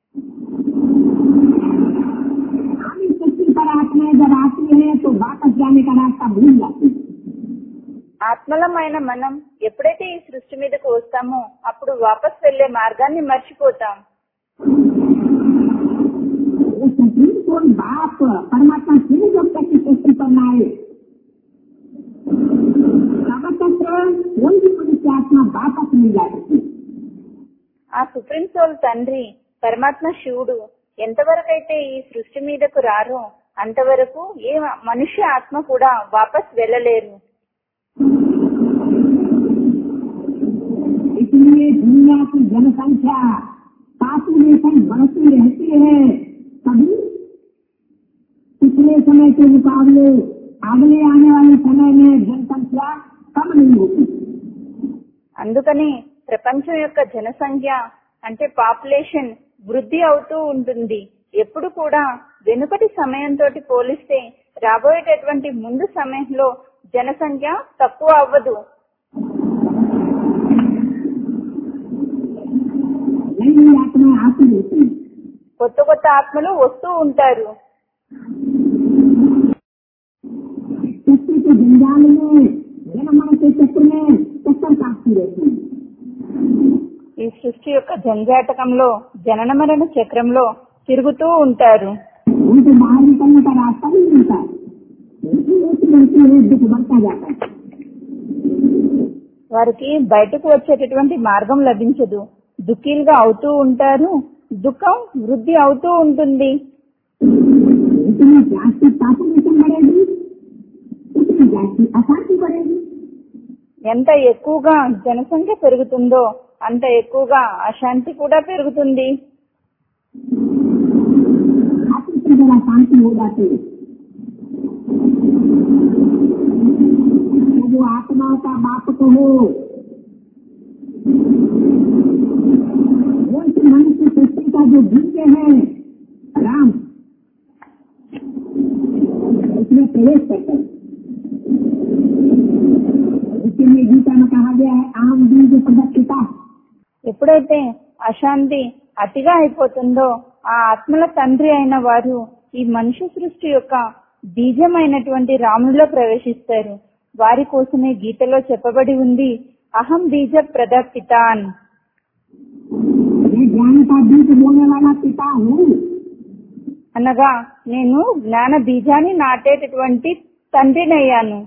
Speaker 2: हम इस पृथ्वी पर आत्माएं जब आती है तो वापस जाने का रास्ता भूल जाती है
Speaker 1: ఆత్మలమైన మనం ఎప్పుడైతే ఈ సృష్టి మీదకు వస్తామో అప్పుడు వాపస్ వెళ్లే మార్గాన్ని మర్చిపోతాం
Speaker 2: वो सुप्रीम कोर्ट बाप परमात्मा शिव जब तक इस पृथ्वी पर न आए तब तक कोई भी मनुष्य आत्मा वापस नहीं जा सकती
Speaker 1: ఆ సుప్రీం సోల్ తండ్రి పరమాత్మ శివుడు ఎంతవరకైతే ఈ సృష్టి మీదకు రారో అంతవరకు ఏ మనుష్య ఆత్మ కూడా వాపస్ వెళ్ళలేరు
Speaker 2: इसलिए दुनिया की जनसंख्या पॉपुलेशन बढ़ती रहती है कभी पिछले समय के मुकाबले अगले आने वाले समय में जनसंख्या कम नहीं होती
Speaker 1: అందుకని ప్రపంచం యొక్క జనసంఖ్య అంటే పాపులేషన్ వృద్ధి అవుతూ ఉంటుంది ఎప్పుడు కూడా వెనుకటి సమయంతో పోలిస్తే రాబోయేటటువంటి ముందు సమయంలో జనసంఖ్య తక్కువ అవ్వదు
Speaker 2: नई नई आत्माएं आती रहती हैं
Speaker 1: కొత్త కొత్త ఆత్మలు వస్తూ ఉంటారు
Speaker 2: चक्र के जंजाल में जनमन के चक्र में चक्कर काटती रहती है
Speaker 1: ఈ సృష్టి యొక్క జంజాటకంలో జనన మరణ చక్రంలో తిరుగుతూ ఉంటారు
Speaker 2: उनको बाहर निकलने का रास्ता नहीं मिलता दुखी होती रहती है दुख बढ़ता जाता है
Speaker 1: వారికి బయటకు వచ్చేటటువంటి మార్గం లభించదు దుఃఖీలుగా అవుతూ ఉంటారు దుఃఖం వృద్ధి అవుతూ ఉంటుంది
Speaker 2: जितनी जाति पॉपुलेशन बढ़ेगी उतनी जाति अशांति बढ़ेगी
Speaker 1: ఎంత ఎక్కువగా జనసంఖ్య పెరుగుతుందో అంత ఎక్కువగా అశాంతి కూడా పెరుగుతుంది
Speaker 2: आपकी से जरा शांति हो जाती है तो वो आत्माओं का बाप कहो वो इस मनुष्य सृष्टि का जो दिव्य है राम उसमें प्रवेश करते हैं इसके लिए गीता में कहा गया है आम बीज प्रदक्षिता
Speaker 1: ఎప్పుడైతే అశాంతి అతిగా అయిపోతుందో ఆ ఆత్మల తండ్రి అయిన వారు ఈ మనుష్య సృష్టి యొక్క బీజమైనటువంటి రామునిలో ప్రవేశిస్తారు వారి కోసమే గీతలో చెప్పబడి ఉంది అహం బీజ ప్రదపితాన్
Speaker 2: मैं ज्ञान का बीज बोने वाला पिता हूँ
Speaker 1: అనగా నేను జ్ఞాన బీజాన్ని నాటేటటువంటి తండ్రినయ్యాను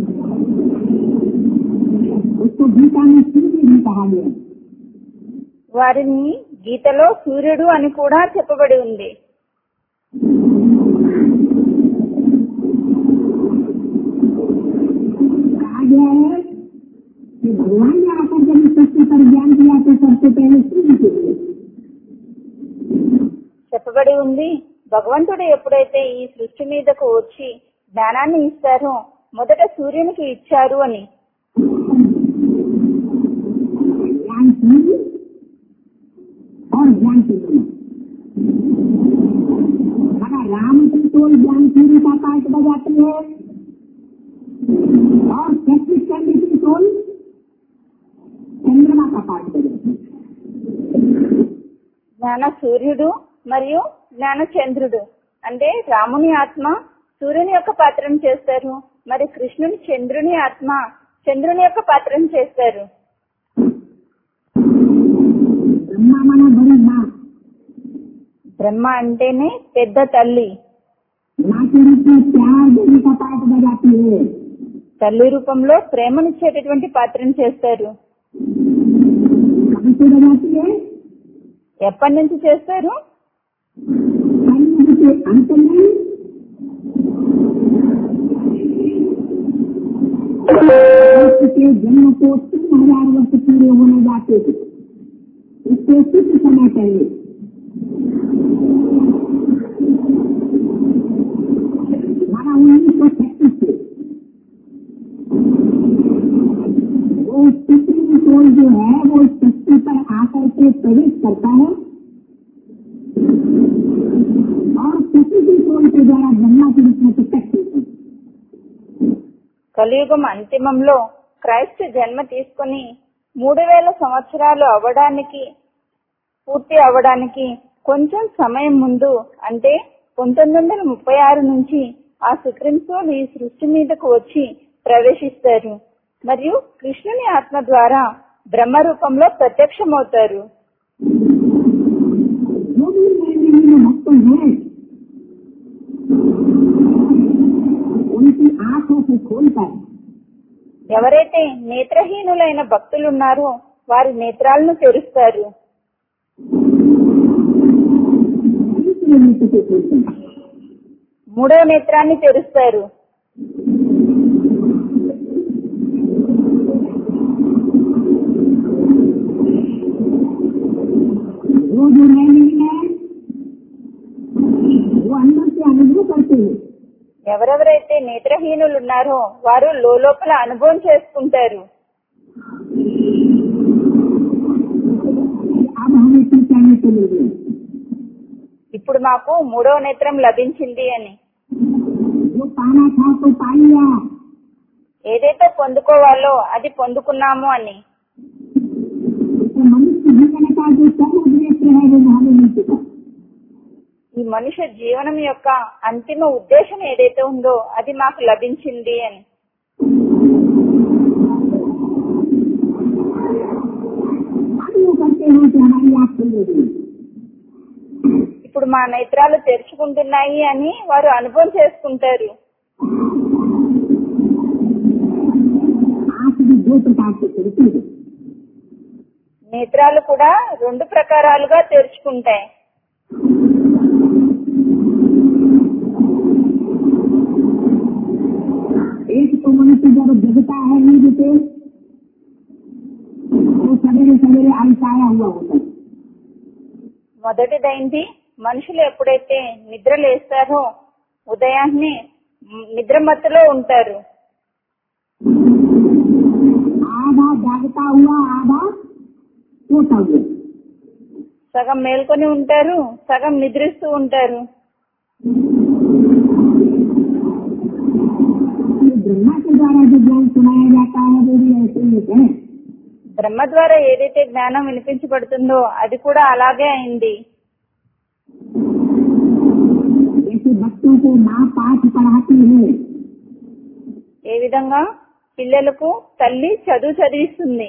Speaker 2: उसको गीता में फिर भी कहा गया
Speaker 1: వారిని గీతలో సూర్యుడు అని కూడా చెప్పబడి ఉంది
Speaker 2: कहा गया है कि भगवान ने आकर जब इस सृष्टि पर ज्ञान दिया तो सबसे पहले सूर्य के लिए
Speaker 1: చెప్పబడి ఉంది భగవంతుడు ఎప్పుడైతే ఈ సృష్టి మీదకు వచ్చి జ్ఞానాన్ని ఇస్తారో మొదట సూర్యునికి ఇచ్చారు అని
Speaker 2: ज्ञान सूर्य और ज्ञान सूर्य मगर राम की तो ज्ञान सूर्य का पाठ बजाती है और शक्ति चंद्र की टोल चंद्रमा का पाठ बजाती है
Speaker 1: జ్ఞాన సూర్యుడు మరియు జ్ఞాన చంద్రుడు అంటే రాముని ఆత్మ సూర్యుని యొక్క పాత్రను చేస్తారు మరి కృష్ణుని చంద్రుని ఆత్మ చంద్రుని యొక్క పాత్రను చేస్తారు
Speaker 2: ब्रह्मा माना बड़ी माँ
Speaker 1: బ్రహ్మ అంటేనే పెద్ద తల్లి
Speaker 2: माँ के रूप में प्यार देने का पाठ बजाती है
Speaker 1: తల్లి రూపంలో ప్రేమనిచ్చేటటువంటి పాత్రను చేస్తారు
Speaker 2: कब से बजाती है
Speaker 1: ఎప్పటి నుంచి చేస్తారు
Speaker 2: कलयुग के अंत में कृष्ण के जन्म को तीन हजार वर्ष पूरे होने जाते थे इससे कुछ समय पहले माना उन्नीस सौ छत्तीस से वो सुप्रीम कोर्ट जो है वो इस सृष्टि पर आकर के प्रवेश करता है और किसी भी कोर्ट के द्वारा ब्रह्मा के रूप में प्रत्यक्ष होता है
Speaker 1: కలియుగం అంతిమంలో క్రైస్ట్ జన్మ తీసుకుని మూడు వేల సంవత్సరాలు అవ్వడానికి పూర్తి అవ్వడానికి కొంచెం సమయం ముందు అంటే పంతొమ్మిది వందల ముప్పై ఆరు నుంచి ఆ సుప్రీం కోర్ట్ ఈ సృష్టి మీదకు వచ్చి ప్రవేశిస్తారు మరియు కృష్ణుని ఆత్మ ద్వారా బ్రహ్మ రూపంలో ప్రత్యక్షమవుతారు
Speaker 2: जो भी नए में भक्त हैं उनकी आंखों से खोलकर
Speaker 1: ఎవరైతే నేత్రహీనులైన భక్తులున్నారో వారి నేత్రాలను తెరుస్తారు
Speaker 2: दूसरे नेत्र से खोलते हैं
Speaker 1: మూడో నేత్రాన్ని తెరుస్తారు
Speaker 2: वो जो नए नहीं है वो अंदर से अनुभव करते हैं
Speaker 1: ఎవరెవరైతే నేత్రహీనులు ఉన్నారో వారు లోపల అనుభవం చేసుకుంటారు
Speaker 2: अब हमें तीसरा नेत्र मिल गया
Speaker 1: ఇప్పుడు మాకు మూడవ నేత్రం లభించింది అని
Speaker 2: जो पाना था तो पा लिया
Speaker 1: ఏదైతే పొందుకోవాలో అది పొందుకున్నాము అని
Speaker 2: तो मनुष्य जीवन का जो सर्व नेत्र है वो हमें मिल चुका
Speaker 1: ఈ మనుష్య జీవనం యొక్క అంతిమ ఉద్దేశం ఏదైతే ఉందో అది మాకు లభించింది అని
Speaker 2: अब वो करते हैं कि हमारी आँख खुल गई
Speaker 1: ఇప్పుడు మా నేత్రాలు తెరుచుకుంటున్నాయి అని వారు అనుభవం చేసుకుంటారు
Speaker 2: आँख भी दो प्रकार से खुलती है
Speaker 1: నేత్రాలు కూడా రెండు ప్రకారాలుగా తెరుచుకుంటాయి
Speaker 2: एक तो मनुष्य जब जगता है नींद से तो सवेरे सवेरे अलसाया हुआ होता है
Speaker 1: మొదటిదైంది మనుషులు ఎప్పుడైతే నిద్ర లేస్తారో ఉదయాన్నే నిద్ర మత్తులో ఉంటారు
Speaker 2: आधा जागता हुआ आधा सोता हुआ
Speaker 1: సగం మేల్కొని ఉంటారు సగం నిద్రిస్తూ ఉంటారు
Speaker 2: ये ब्रह्मा के द्वारा जो ज्ञान सुनाया जाता है वो भी ऐसे ही है
Speaker 1: బ్రహ్మ ద్వారా ఏదైతే జ్ఞానం వినిపించబడుతుందో అది కూడా అలాగే అయింది
Speaker 2: जैसे बच्चों को माँ पाठ पढ़ाती है
Speaker 1: ఏ విధంగా పిల్లలకు తల్లి చదువు చదివిస్తుంది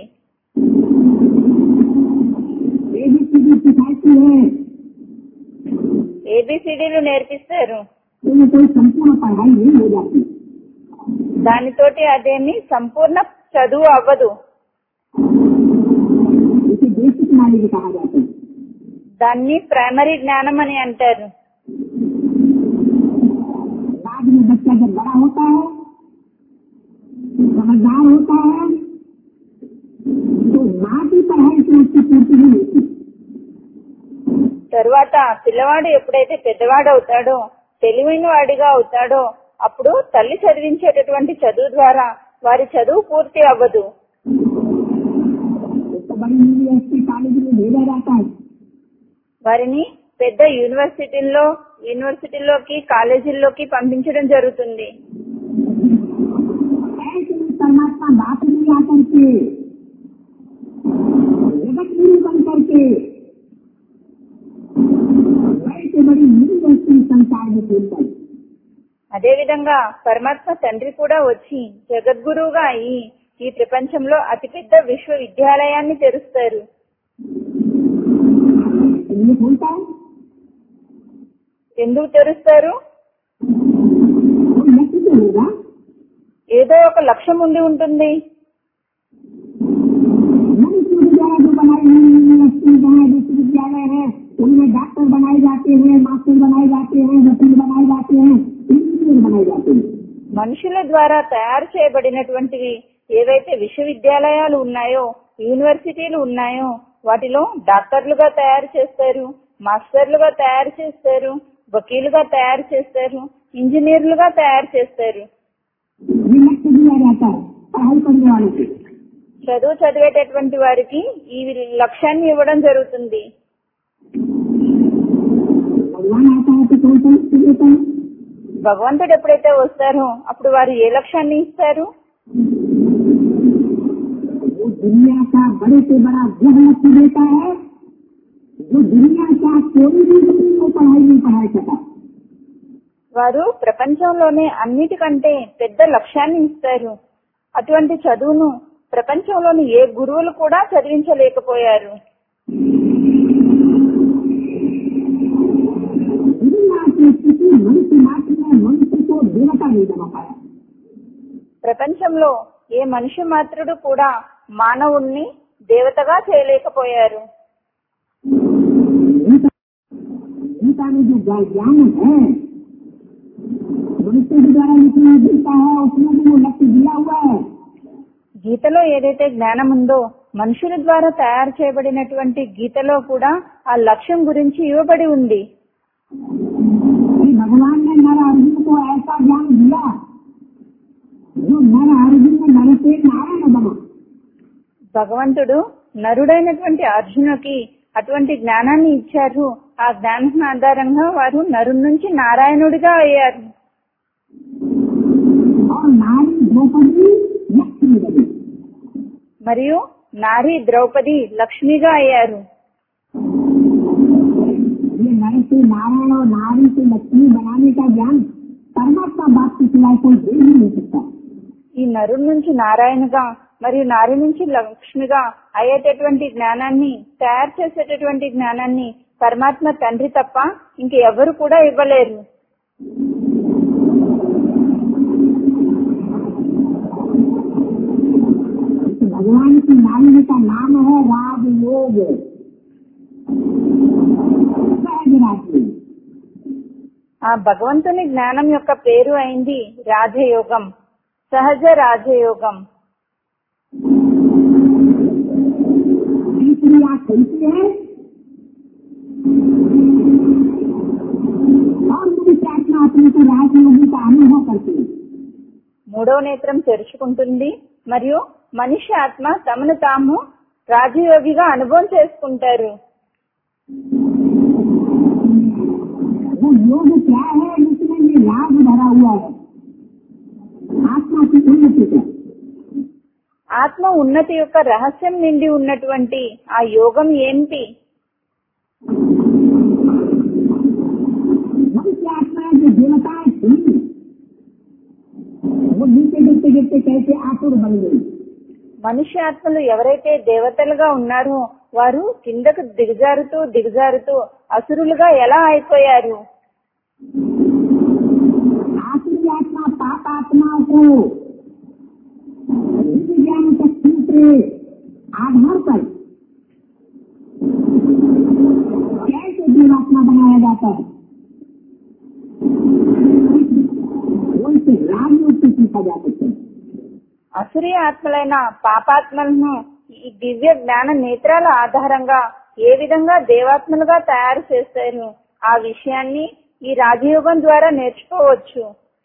Speaker 2: एबीसीडी सिखाती है
Speaker 1: ఏబిసిడీలు నేర్పిస్తారు
Speaker 2: तो ये कोई संपूर्ण पढ़ाई नहीं हो जाती
Speaker 1: దానితోటి అదేమి సంపూర్ణ చదువు అవ్వదు
Speaker 2: इसे बेसिक नॉलेज कहा जाता है
Speaker 1: దాన్ని ప్రైమరీ జ్ఞానం అని అంటారు
Speaker 2: बाद में बच्चा जब बड़ा होता है समझदार होता है तो माँ की पढ़ाई से उसकी पूर्ति नहीं होती
Speaker 1: తరువాత పిల్లవాడు ఎప్పుడైతే పెద్దవాడు అవుతాడో తెలివైన వాడిగా అవుతాడో అప్పుడు తల్లి చదివించేటటువంటి చదువు ద్వారా వారి చదువు పూర్తి అవ్వదు
Speaker 2: उसको बड़ी यूनिवर्सिटी कॉलेज में भेजा जाता है
Speaker 1: వారిని పెద్ద యూనివర్సిటీల్లో యూనివర్సిటీల్లోకి కాలేజీల్లోకి పంపించడం జరుగుతుంది
Speaker 2: ऐसे में परमात्मा बाप नहीं आकर के जगत गुरु बन करके बड़ी बड़ी यूनिवर्सिटी संसार में खोलता है
Speaker 1: అదే విధంగా పరమాత్మ తండ్రి కూడా వచ్చి జగద్గురువుగా అయి ఈ ప్రపంచంలో అతిపెద్ద విశ్వవిద్యాలయాన్ని తెరుస్తారు
Speaker 2: ये खोलता है
Speaker 1: ఎందుకు తెరుస్తారు
Speaker 2: वो लक्ष्य जो होगा
Speaker 1: ఏదో ఒక లక్ష్యం ఉండి ఉంటుంది
Speaker 2: मनुष्य द्वारा जो बनाई हुई यूनिवर्सिटी है विश्वविद्यालय है उनमें डॉक्टर बनाए जाते हैं मास्टर बनाए जाते हैं वकील बनाए जाते हैं इंजीनियर बनाए जाते हैं
Speaker 1: మనుషుల ద్వారా తయారు చేయబడినటువంటివి ఏవైతే విశ్వవిద్యాలయాలు ఉన్నాయో యూనివర్సిటీలు ఉన్నాయో వాటిలో డాక్టర్లుగా తయారు చేస్తారు మాస్టర్లుగా తయారు చేస్తారు వకీలుగా తయారు చేస్తారు ఇంజనీర్లుగా తయారు చేస్తారు
Speaker 2: ये लक्ष्य दिया जाता है पढ़ाई करने वालों को
Speaker 1: చదువు చదివేటటువంటి వారికి ఈ లక్ష్యాన్ని ఇవ్వడం జరుగుతుంది
Speaker 2: भगवान आता है तो कौन सा लक्ष्य देता है
Speaker 1: భగవంతుడు ఎప్పుడైతే వస్తారో అప్పుడు వారు ఏ లక్ష్యాన్ని ఇస్తారు
Speaker 2: वो दुनिया का बड़े से बड़ा वह लक्ष्य देता है जो दुनिया का कोई भी व्यक्ति को पढ़ाई नहीं पढ़ाई सका
Speaker 1: వారు ప్రపంచంలోనే అన్నిటికంటే పెద్ద లక్ష్యాన్ని ఇస్తారు అటువంటి చదువును ప్రపంచంలోని ఏ గురువులు కూడా చదివించలేకపోయారు
Speaker 2: दुनिया के किसी मनुष्य मात्र ने मनुष्य को देवता नहीं बना पाया
Speaker 1: ప్రపంచంలో ఏ మనిషి మాత్రుడు కూడా మానవుణ్ణి దేవతగా చేయలేకపోయారు
Speaker 2: गीता गीता में जो ज्ञान है मनुष्य के द्वारा लिखना गीता है उसमें भी वो लक्ष्य दिया हुआ है
Speaker 1: గీతలో ఏదైతే జ్ఞానం ఉందో మనుషుల ద్వారా తయారు చేయబడినటువంటి గీతలో కూడా ఆ లక్ష్యం గురించి ఇవ్వబడి ఉంది
Speaker 2: कि भगवान ने नर अर्जुन को ऐसा ज्ञान दिया जो नर अर्जुन ने नर से नारायण बना
Speaker 1: భగవంతుడు నరుడైనటువంటి అర్జునుకి అటువంటి జ్ఞానాన్ని ఇచ్చారు ఆ జ్ఞానం ఆధారంగా వారు నరు నుంచి నారాయణుడిగా అయ్యారు
Speaker 2: और नारी द्रौपदी लक्ष्मी बनी
Speaker 1: మరియు నారి ద్రౌపది లక్ష్మిగా అయ్యారు
Speaker 2: ये नर से नारायण और नारी से लक्ष्मी बनाने का ज्ञान परमात्मा बाप की सिवाय कोई दे ही नहीं सकता
Speaker 1: ఈ నరు నుంచి నారాయణగా మరియు నారి నుంచి లక్ష్మిగా అయ్యేటటువంటి జ్ఞానాన్ని తయారు చేసేటటువంటి జ్ఞానాన్ని పరమాత్మ తండ్రి తప్ప ఇంక ఎవరు కూడా ఇవ్వలేరు
Speaker 2: तो भगवान की नारी का नाम है राजयोग सहज राजयोग
Speaker 1: ఆ భగవంతుని జ్ఞానం యొక్క పేరు అయింది రాజయోగం సహజ రాజయోగం
Speaker 2: तीसरी आंख खुलती है और मनुष्य आत्मा अपने को राजयोगी का अनुभव करती है
Speaker 1: మూడో నేత్రం తెరుచుకుంటుంది మరియు మనిషి ఆత్మ తమను తాము రాజయోగిగా అనుభవం చేసుకుంటారు
Speaker 2: वो योग क्या है जिसमें ये राज भरा हुआ है आत्मा की उन्नति का
Speaker 1: ఆత్మ ఉన్నతి యొక్క రహస్యం నిండి ఉన్నటువంటి ఆ యోగం ఏంటి
Speaker 2: मनुष्य आत्मा जो देवताएं थी वो नीचे गिरते गिरते कैसे आसुर बन गई
Speaker 1: మనిషి ఆత్మలు ఎవరైతే దేవతలుగా ఉన్నారో వారు కిందకు దిగజారుతూ దిగజారుతూ అసురులుగా ఎలా అయిపోయారు
Speaker 2: आसुरी आत्मा पाप आत्माओं को दिव्य ज्ञान के सूत्र आधार पर
Speaker 1: అసురి ఆత్మలైన పాపాత్మలను ఈ దివ్య జ్ఞాన నేత్రాల ఆధారంగా ఏ విధంగా దేవాత్మలుగా తయారు చేస్తారు ఆ విషయాన్ని ఈ రాజయోగం ద్వారా నేర్చుకోవచ్చు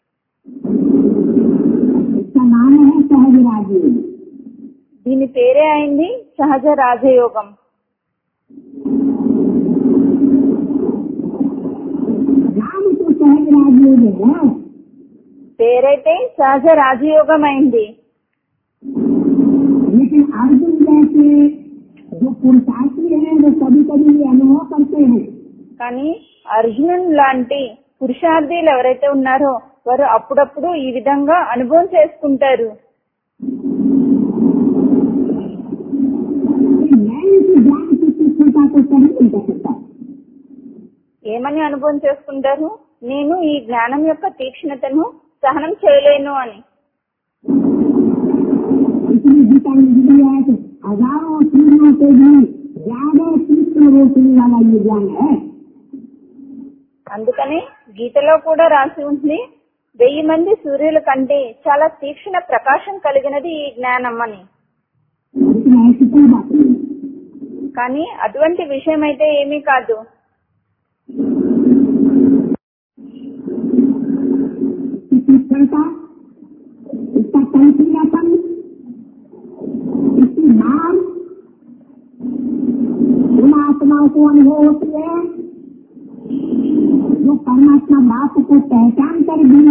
Speaker 2: इसका नाम है सहज राजयोग
Speaker 1: దీని పేరే అయింది సహజ రాజయోగం
Speaker 2: नाम तो सहज राजयोग है
Speaker 1: పేరైతే సహజ రాజయోగం అయింది
Speaker 2: लेकिन अर्जुन जैसे जो पुरुषार्थी है वो कभी कभी ये अनुभव करते हैं
Speaker 1: కానీ అర్జునున్ లాంటి పురుషార్థులు ఎవరైతే ఉన్నారో వారు అప్పుడప్పుడు ఈ విధంగా అనుభవం చేసుకుంటారు
Speaker 2: कि मैं इस ज्ञान की तीक्ष्णता को सही नहीं कर सकता
Speaker 1: ఏమని అనుభవం చేసుకుంటారు నేను ఈ జ్ఞానం యొక్క తీక్ష్ణతను సహనం చేయలేను అని
Speaker 2: इसलिए गीता में भी दिया है कि हजारों सूर्यों से भी ज्यादा तीक्ष्ण रोशनी वाला ये ज्ञान है
Speaker 1: అందుకని గీతలో కూడా రాసి ఉంది వెయ్యి మంది సూర్యుల కంటే చాలా తీక్షణ ప్రకాశం కలిగినది ఈ జ్ఞానం అని
Speaker 2: लेकिन ऐसी कोई बात नहीं
Speaker 1: కానీ అటువంటి విషయం అయితే ఏమీ కాదు
Speaker 2: इसकी तीक्ष्णता इसका संकीर्णपन इसकी नाम उन आत्माओं को अनुभव होती है जो परमात्मा बाप को पहचान कर भी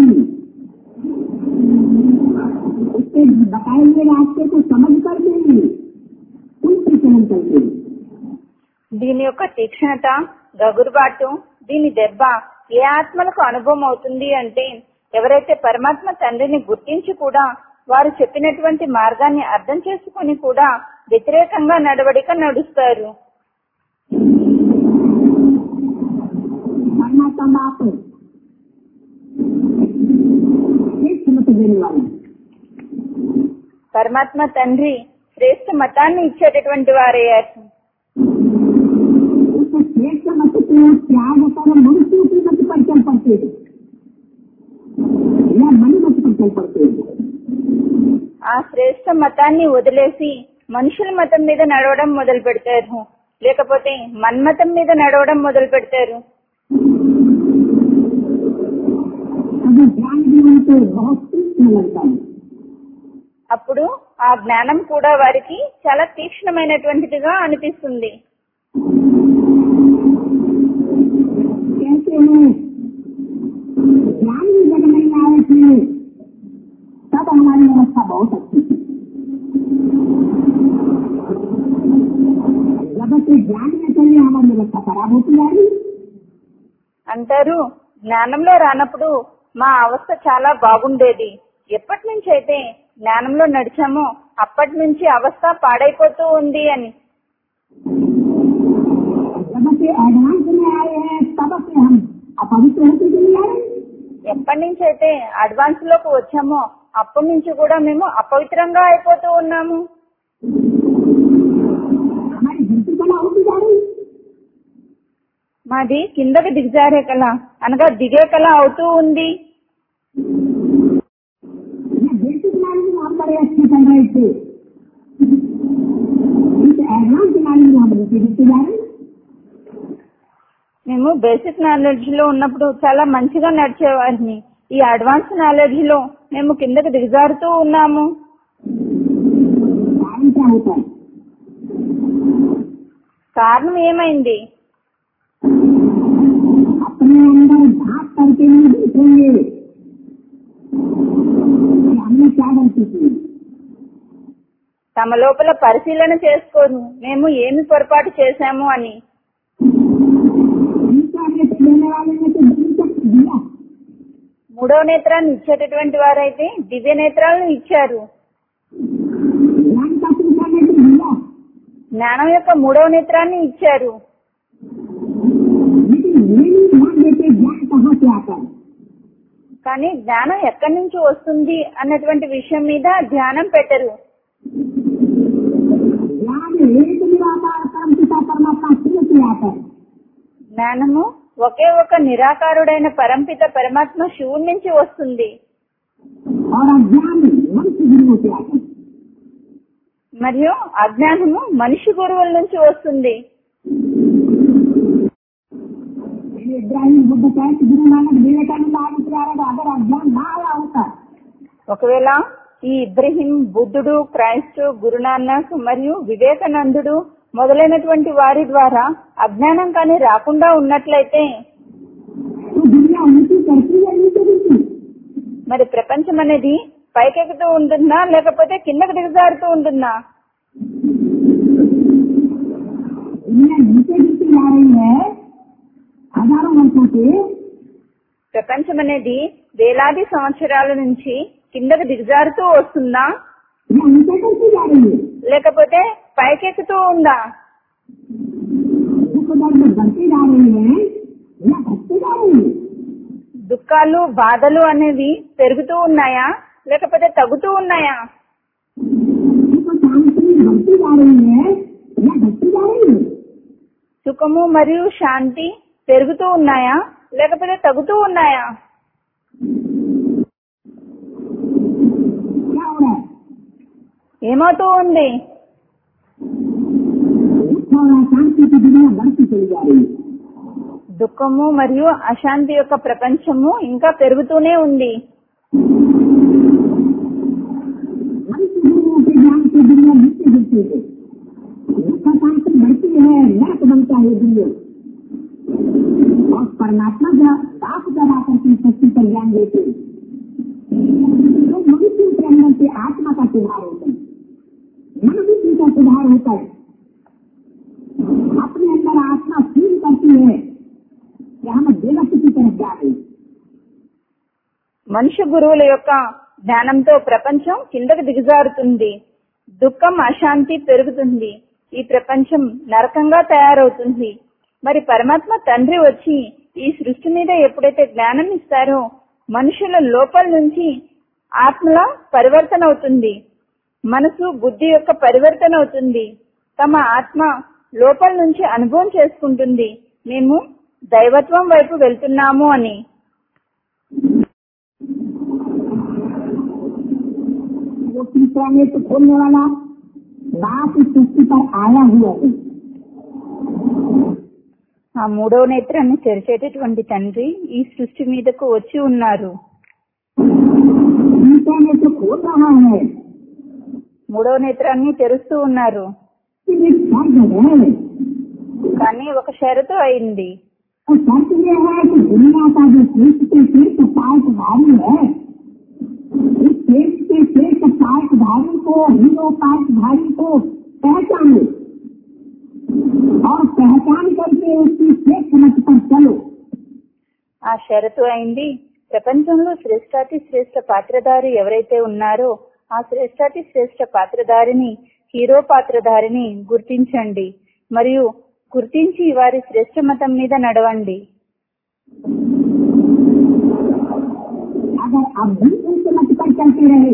Speaker 2: उसके बताए हुए रास्ते को समझ कर भी उनसे चलन करते हैं
Speaker 1: దీని యొక్క తీక్షణత గగురుబాటు దీని దెబ్బ ఏ ఆత్మలకు అనుభవం అవుతుంది అంటే ఎవరైతే పరమాత్మ తండ్రిని గుర్తించి కూడా వారు చెప్పినటువంటి మార్గాన్ని అర్థం చేసుకుని కూడా వ్యతిరేకంగా నడవడిక నడుస్తారు
Speaker 2: परमात्मा बाप एक मत देने वाला
Speaker 1: పరమాత్మ తండ్రి శ్రేష్ఠ మతాన్ని ఇచ్చేటటువంటి వారయ్యారు
Speaker 2: उस श्रेष्ठ मत को त्याग कर मनुष्य की मत पर चल पड़ते हैं या मन मत पर चल पड़ते हैं
Speaker 1: ఆ శ్రేష్ఠ మతాన్ని వదిలేసి మనుషుల మతం మీద నడవడం మొదలు పెడతారు లేకపోతే మన్మతం మీద నడవడం మొదలు పెడతారు
Speaker 2: अभी ज्ञान जीवन को बहुत तीक्ष्ण लगता है
Speaker 1: అప్పుడు ఆ జ్ఞానం కూడా వారికి చాలా తీక్ష్ణమైనటువంటిదిగా అనిపిస్తుంది
Speaker 2: कहते हैं ज्ञान भी जब नहीं आए थे तब हमारी अवस्था बहुत अच्छी थी जब से ज्ञान में चलिए हमारी अवस्था खराब होती जाएगी
Speaker 1: అంటారు జ్ఞానంలో రానప్పుడు మా అవస్థ చాలా బాగుండేది ఎప్పటి నుంచి అయితే జ్ఞానంలో నడిచామో అప్పటి నుంచి అవస్థ పాడైపోతూ ఉంది అని
Speaker 2: जब से एडवांस में आए हैं तब से हम अपवित्र होते चले जा रहे हैं
Speaker 1: ఎప్పటి నుంచి అయితే అడ్వాన్స్ లోకి వచ్చామో అప్పటి నుంచి కూడా మేము అపవిత్రంగా అయిపోతూ ఉన్నాము
Speaker 2: हमारी गिनती कला होती जा रही है
Speaker 1: మాది కిందకి దిగజారే కళ అనగా దిగే కళ అవుతూ ఉంది
Speaker 2: ये बेसिक लाइन में हम बड़े अच्छे चल रहे थे इस एडवांस लाइन में हम नीचे गिरते जा रहे हैं
Speaker 1: మేము బేసిక్ నాలెడ్జ్ లో ఉన్నప్పుడు చాలా మంచిగా నడిచేవారిని ఈ అడ్వాన్స్ నాలెడ్జ్ లో మేము కిందకి దిగజారుతూ ఉన్నాము
Speaker 2: कारण क्या होता है
Speaker 1: కారణం ఏమైంది
Speaker 2: अपने अंदर झांक करके नहीं देखेंगे कि हमने क्या गलती की
Speaker 1: తమ లోపల పరిశీలన చేసుకోరు మేము ఏమి పొరపాటు చేశాము అని
Speaker 2: गीता में देने वाले ने तो गीता दिया
Speaker 1: మూడో నేత్రాన్ని ఇచ్చేటటువంటి వారైతే దివ్య నేత్రాలను ఇచ్చారు
Speaker 2: ज्ञान का सूखा ने तो दिया
Speaker 1: జ్ఞానం యొక్క మూడవ నేత్రాన్ని ఇచ్చారు
Speaker 2: लेकिन ये नहीं ध्यान देते ज्ञान कहाँ से आता है
Speaker 1: కానీ జ్ఞానం ఎక్కడి నుంచి వస్తుంది అన్నటువంటి విషయం మీద ధ్యానం పెట్టరు
Speaker 2: ज्ञान एक निराकार परम पिता परमात्मा शिव से आता है
Speaker 1: జ్ఞానము ఒకే ఒక నిరాకారుడైన పరంపిత పరమాత్మ శివుడి నుంచి వస్తుంది
Speaker 2: और अज्ञान मनुष्य गुरुओं से आता है
Speaker 1: మరియు అజ్ఞానము మనిషి గురువుల నుంచి వస్తుంది
Speaker 2: ये इब्राहिम बुद्ध कैट गुरु नानक विवेकानंद आदि प्यारा अगर अज्ञान ना आया होता
Speaker 1: ఒకవేళ ఈ ఇబ్రహీం బుద్ధుడు క్రైస్తు గురునానక్ మరియు వివేకానందుడు మొదలైనటువంటి వారి ద్వారా అజ్ఞానం కానీ రాకుండా ఉన్నట్లయితే
Speaker 2: तो दुनिया उनकी करती है नीचे नीचे
Speaker 1: మరి ప్రపంచం అనేది పైకెక్కుతూ ఉంటుందా లేకపోతే కిందకు దిగజారుతూ ఉంటుందా
Speaker 2: दुनिया नीचे नीचे जा रही है हजारों वर्षों से
Speaker 1: ప్రపంచం అనేది వేలాది సంవత్సరాల నుంచి కిందకు దిగజారుతూ వస్తుందా
Speaker 2: या नीचे करती जा रही है
Speaker 1: లేకపోతే పైకెక్కుతూ ఉందా
Speaker 2: दुख दर्द बढ़ती जा रही है या घटती जा रही है
Speaker 1: దుఃఖాలు బాధలు అనేవి పెరుగుతూ ఉన్నాయా లేకపోతే తగ్గుతూ ఉన్నాయా
Speaker 2: सुख शांति बढ़ती जा रही है या घटती जा रही है
Speaker 1: సుఖము మరియు శాంతి పెరుగుతూ ఉన్నాయా లేకపోతే తగ్గుతూ ఉన్నాయా
Speaker 2: क्या हो रहा है
Speaker 1: ఏమవుతూ ఉంది
Speaker 2: दुख और अशांति की दुनिया बढ़ती चली जा रही है
Speaker 1: దుఃఖము మరియు అశాంతి యొక్క ప్రపంచము ఇంకా పెరుగుతూనే ఉంది
Speaker 2: मनुष्य गुरुओं के ज्ञान की दुनिया नीचे गिरती है दुख शांति बढ़ती है नरक बनता है दुनिया और परमात्मा जब दास जब आकर के शक्ति पर ज्ञान देते हैं, तो मनुष्य के अंदर से आत्मा का सुधार होता है मन बुद्धि का सुधार होता है अपने अंदर आत्मा फील करती है कि हम देवत्व की तरफ जा रहे हैं
Speaker 1: మనుష్య గురువుల యొక్క జ్ఞానంతో ప్రపంచం కిందకు దిగజారుతుంది దుఃఖం అశాంతి పెరుగుతుంది ఈ ప్రపంచం నరకంగా తయారవుతుంది మరి పరమాత్మ తండ్రి వచ్చి ఈ సృష్టి మీద ఎప్పుడైతే జ్ఞానం ఇస్తారో మనుషుల లోపల నుంచి ఆత్మల పరివర్తన అవుతుంది మనసు బుద్ధి యొక్క పరివర్తన అవుతుంది తమ ఆత్మ లోపల నుంచి అనుభవం చేసుకుంటుంది మేము దైవత్వం వైపు వెళ్తున్నాము అని
Speaker 2: वो तीसरा नेत्र खोलने वाला बाप इस सृष्टि पर आया हुआ है
Speaker 1: ఆ మూడవ నేత్రాన్ని తెరిచేటటువంటి తండ్రి ఈ సృష్టి మీదకు వచ్చి ఉన్నారు
Speaker 2: तीसरा नेत्र खोल रहा है
Speaker 1: మూడవ నేత్రాన్ని తెరుస్తూ ఉన్నారు
Speaker 2: कि ये शर्त है
Speaker 1: కానీ ఒక షరతు అయింది
Speaker 2: और शर्त ये है कि दुनिया का जो श्रेष्ठ से श्रेष्ठ पाठधारी है इस श्रेष्ठ से श्रेष्ठ पाठधारी को हीरो पाठधारी को पहचानो और पहचान करके उसकी श्रेष्ठ मत पर चलो
Speaker 1: ఆ షరతు అయింది ప్రపంచంలో శ్రేష్టాతి శ్రేష్ట పాత్రధారి ఎవరైతే ఉన్నారో ఆ శ్రేష్టాతి శ్రేష్ట పాత్రధారిని హీరో పాత్రధారిని గుర్తించండి మరియు గుర్తించి వారి శ్రేష్ట మతం మీద నడవండి
Speaker 2: अगर अब भी उनके मत पर चलते रहे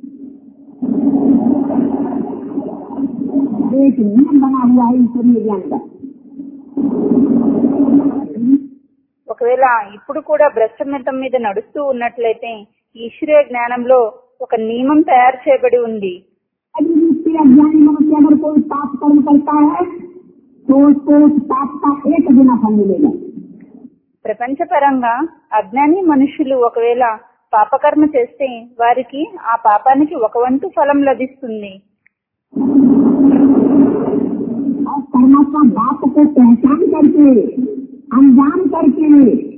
Speaker 2: तो एक नियम बना हुआ है ईश्वरीय ज्ञान का
Speaker 1: ఒకవేళ ఇప్పుడు కూడా భ్రష్ట మతం మీద నడుస్తూ ఉన్నట్లయితే ఈశ్వరీయ జ్ఞానంలో ఒక నియమం తయారు చేయబడి ఉంది
Speaker 2: यदि इसके अज्ञानी मनुष्य अगर कोई पाप कर्म करता है तो उसको उस पाप का एक गुना फल मिलेगा
Speaker 1: ప్రపంచపరంగా అజ్ఞాని మనుషులు ఒకవేళ పాపకర్మ చేస్తే వారికి ఆ పాపానికి ఒక వంతు ఫలం లభిస్తుంది
Speaker 2: और परमात्मा बाप को पहचान करके अनजान करके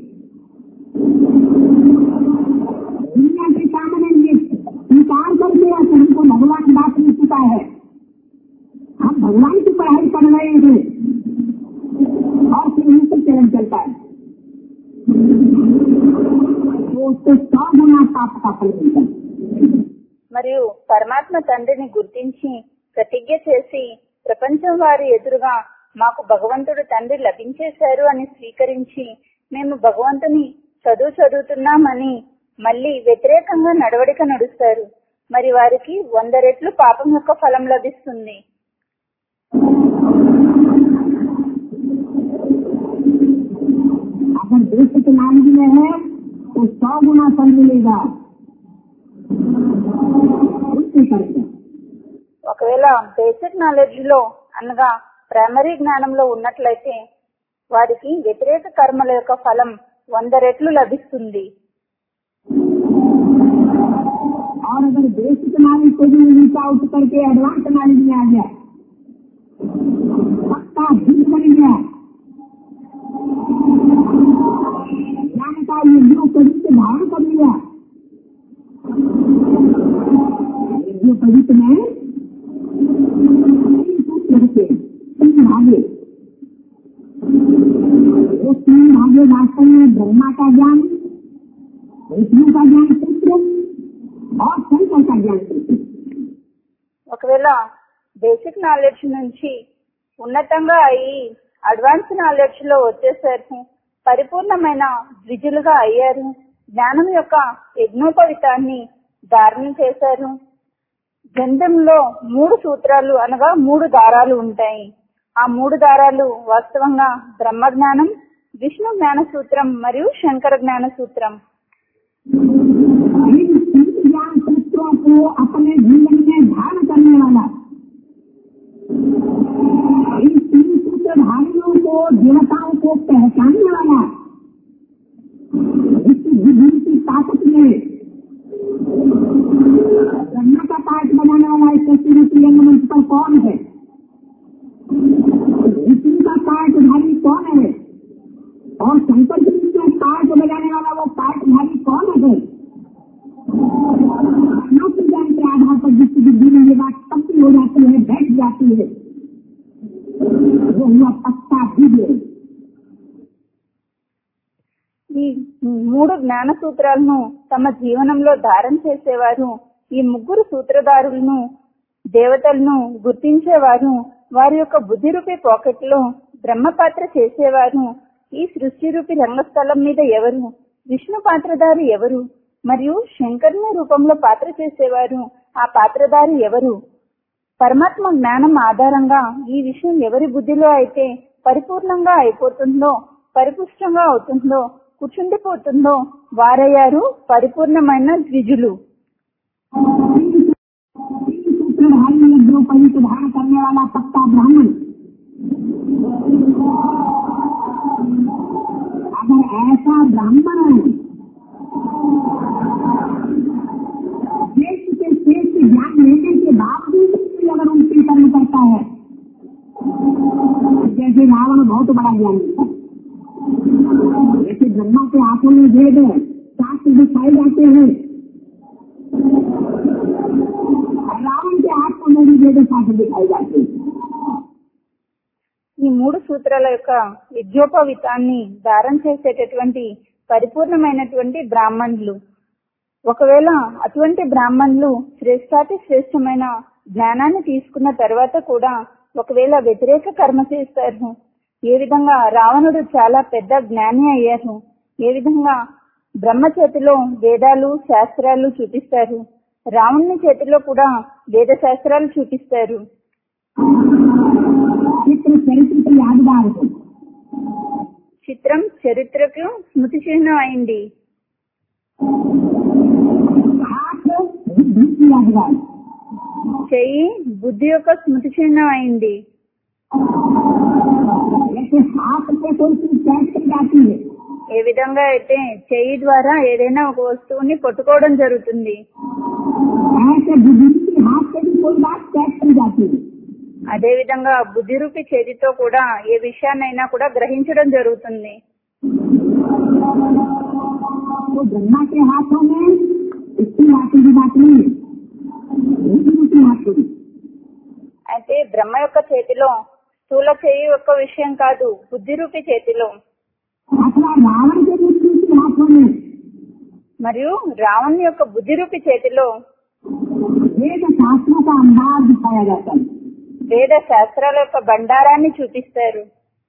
Speaker 2: दुनिया के सामने ये स्वीकार करके कि हमको भगवान बात नहीं चुका है हम भगवान की पढ़ाई कर रहे हैं और फिर उनसे चलन चलता है तो उसको सौ गुना पाप का फल मिलता है
Speaker 1: మరియు పరమాత్మ తండ్రిని గుర్తించి ప్రతిజ్ఞ చేసి ప్రపంచం వారి ఎదురుగా మాకు భగవంతుడు తండ్రి లభించేశారు అని స్వీకరించి మేము భగవంతుని చదువు చదువుతున్నామని మళ్ళీ వ్యతిరేకంగా నడవడిక నడుస్తారు మరి వారికి వంద రెట్లు పాపం యొక్క ఫలం లభిస్తుంది
Speaker 2: अगर देश के नाम में है तो सौ गुना फल मिलेगा उससे करेगा
Speaker 1: ఒకవేళ ఒకవేళ బేసిక్ నాలెడ్జ్ లో అనగా ప్రైమరీ జ్ఞానంలో ఉన్నట్లయితే వారికి వ్యతిరేక కర్మల యొక్క ఫలం వంద రెట్లు లభిస్తుంది
Speaker 2: और अगर बेसिक नॉलेज को भी नीचा उठ करके एडवांस नॉलेज में आ गया पक्का भूल बन गया ज्ञान का युद्धों पवित्र धारण कर लिया युद्धों पवित्र में तीन सूत्र के तीन भागे वो तीन भागे वास्तव में ब्रह्मा का ज्ञान विष्णु का ज्ञान सूत्र और शंकर का ज्ञान सूत्र
Speaker 1: ఒకవేళ బేసిక్ నాలెడ్జ్ నుంచి ఉన్నతంగా అయ్యి అడ్వాన్స్ నాలెడ్జ్ లో వచ్చేసరికి పరిపూర్ణమైన ద్విజులుగా అయ్యారు జ్ఞానం యొక్క యజ్ఞోపవితాన్ని ధారణ చేశారు గ్రంథంలో మూడు సూత్రాలు అనగా మూడు దారాలు ఉంటాయి ఆ మూడు దారాలు వాస్తవంగా బ్రహ్మ జ్ఞానం విష్ణు జ్ఞాన సూత్రం మరియు శంకర జ్ఞాన సూత్రం
Speaker 2: इन तीन ज्ञान सूत्रों को अपने जीवन में धारण करने वाला इन तीन सूत्रधारियों को देवताओं को पहचानने वाला इस विधि की ताकत में ब्रह्मा का पाठ बनाने वाला इस तस्वीर की मंच पर कौन है विष्णु का पाठधारी कौन है और शंकर जी का पाठ बजाने वाला वो पाठधारी कौन है नौकरी ज्ञान के आधार पर जिसकी बुद्धि में ये बात पक्की हो जाती है बैठ जाती है वो हुआ पक्का दिव्य
Speaker 1: ఈ మూడు జ్ఞాన సూత్రాలను తమ జీవనంలో ధారణ చేసేవారు ఈ ముగ్గురు సూత్రధారులను దేవతలను గుర్తించేవారు వారి యొక్క బుద్ధి రూపి పాకెట్ లో బ్రహ్మ పాత్ర చేసేవారు ఈ సృష్టి రూపి రంగస్థలం మీద ఎవరు విష్ణు పాత్రధారి ఎవరు మరియు శంకరుని రూపంలో పాత్ర చేసేవారు ఆ పాత్రధారి ఎవరు పరమాత్మ జ్ఞానం ఆధారంగా ఈ విషయం ఎవరి బుద్ధిలో అయితే పరిపూర్ణంగా అయిపోతుందో పరిపుష్టంగా అవుతుందో కూర్చుండిపోతుందో వారయ్యారు పరిపూర్ణమైన ద్విజులు
Speaker 2: तीन सूत्रधारी में द्रौपदी को धारण करने वाला पक्का ब्राह्मण अगर ऐसा ब्राह्मण देश के श्रेष्ठ ज्ञान लेने के बावजूद भी अगर उल्टी कर्म करता है जैसे रावण बहुत बड़ा ज्ञानी था जैसे ब्रह्मा के हाथों में वेद है शास्त्र दिखाए जाते हैं रावण के हाथ में भी वेद शास्त्र दिखाए जाते हैं
Speaker 1: ఈ మూడు సూత్రాల యొక్క యజ్ఞోపవితాన్ని ధారణ చేసేటటువంటి పరిపూర్ణమైనటువంటి బ్రాహ్మణులు ఒకవేళ అటువంటి బ్రాహ్మణులు శ్రేష్టాతి శ్రేష్టమైన జ్ఞానాన్ని తీసుకున్న తర్వాత కూడా ఒకవేళ వ్యతిరేక కర్మ చేస్తారు ఏ విధంగా రావణుడు చాలా పెద్ద జ్ఞాని అయ్యారు ఏ విధంగా బ్రహ్మ చేతిలో వేదాలు శాస్త్రాలు చూపిస్తారు రావణుని చేతిలో కూడా వేద శాస్త్రాలు చూపిస్తారు
Speaker 2: चित्र चरित्र की यादगार हो
Speaker 1: చిత్రం చరిత్రకు స్మృతి చిహ్నం అయింది
Speaker 2: हाथ बुद्धि की यादगार
Speaker 1: చెయ్యి బుద్ధి యొక్క స్మృతి చిహ్నం అయింది
Speaker 2: जैसे हाथ से कोई चीज कैच की जाती है
Speaker 1: ఏ విధంగా అయితే చెయ్యి ద్వారా ఏదైనా ఒక వస్తువుని పట్టుకోవడం జరుగుతుంది
Speaker 2: ऐसे बुद्धि की हाथ से भी कोई बात कैच की जाती है
Speaker 1: అదే విధంగా బుద్ధి రూపి చేతితో కూడా ఏ విషయాన్నైనా కూడా గ్రహించడం జరుగుతుంది
Speaker 2: तो ब्रह्मा के हाथों में इसकी हाथों की बात नहीं है बुद्धि की हाथों में
Speaker 1: అయితే బ్రహ్మ యొక్క చేతిలో స్థూల చెయ్యి యొక్క విషయం కాదు బుద్ధి రూపి చేతిలో
Speaker 2: अथवा रावण के बुद्धि की हाथों में
Speaker 1: మరియు రావణ్ యొక్క బుద్ధి రూపి చేతిలో
Speaker 2: वेद शास्त्रों का अंदाज दिखाया जाता है
Speaker 1: వేద శాస్త్రాల యొక్క బండారాన్ని చూపిస్తారు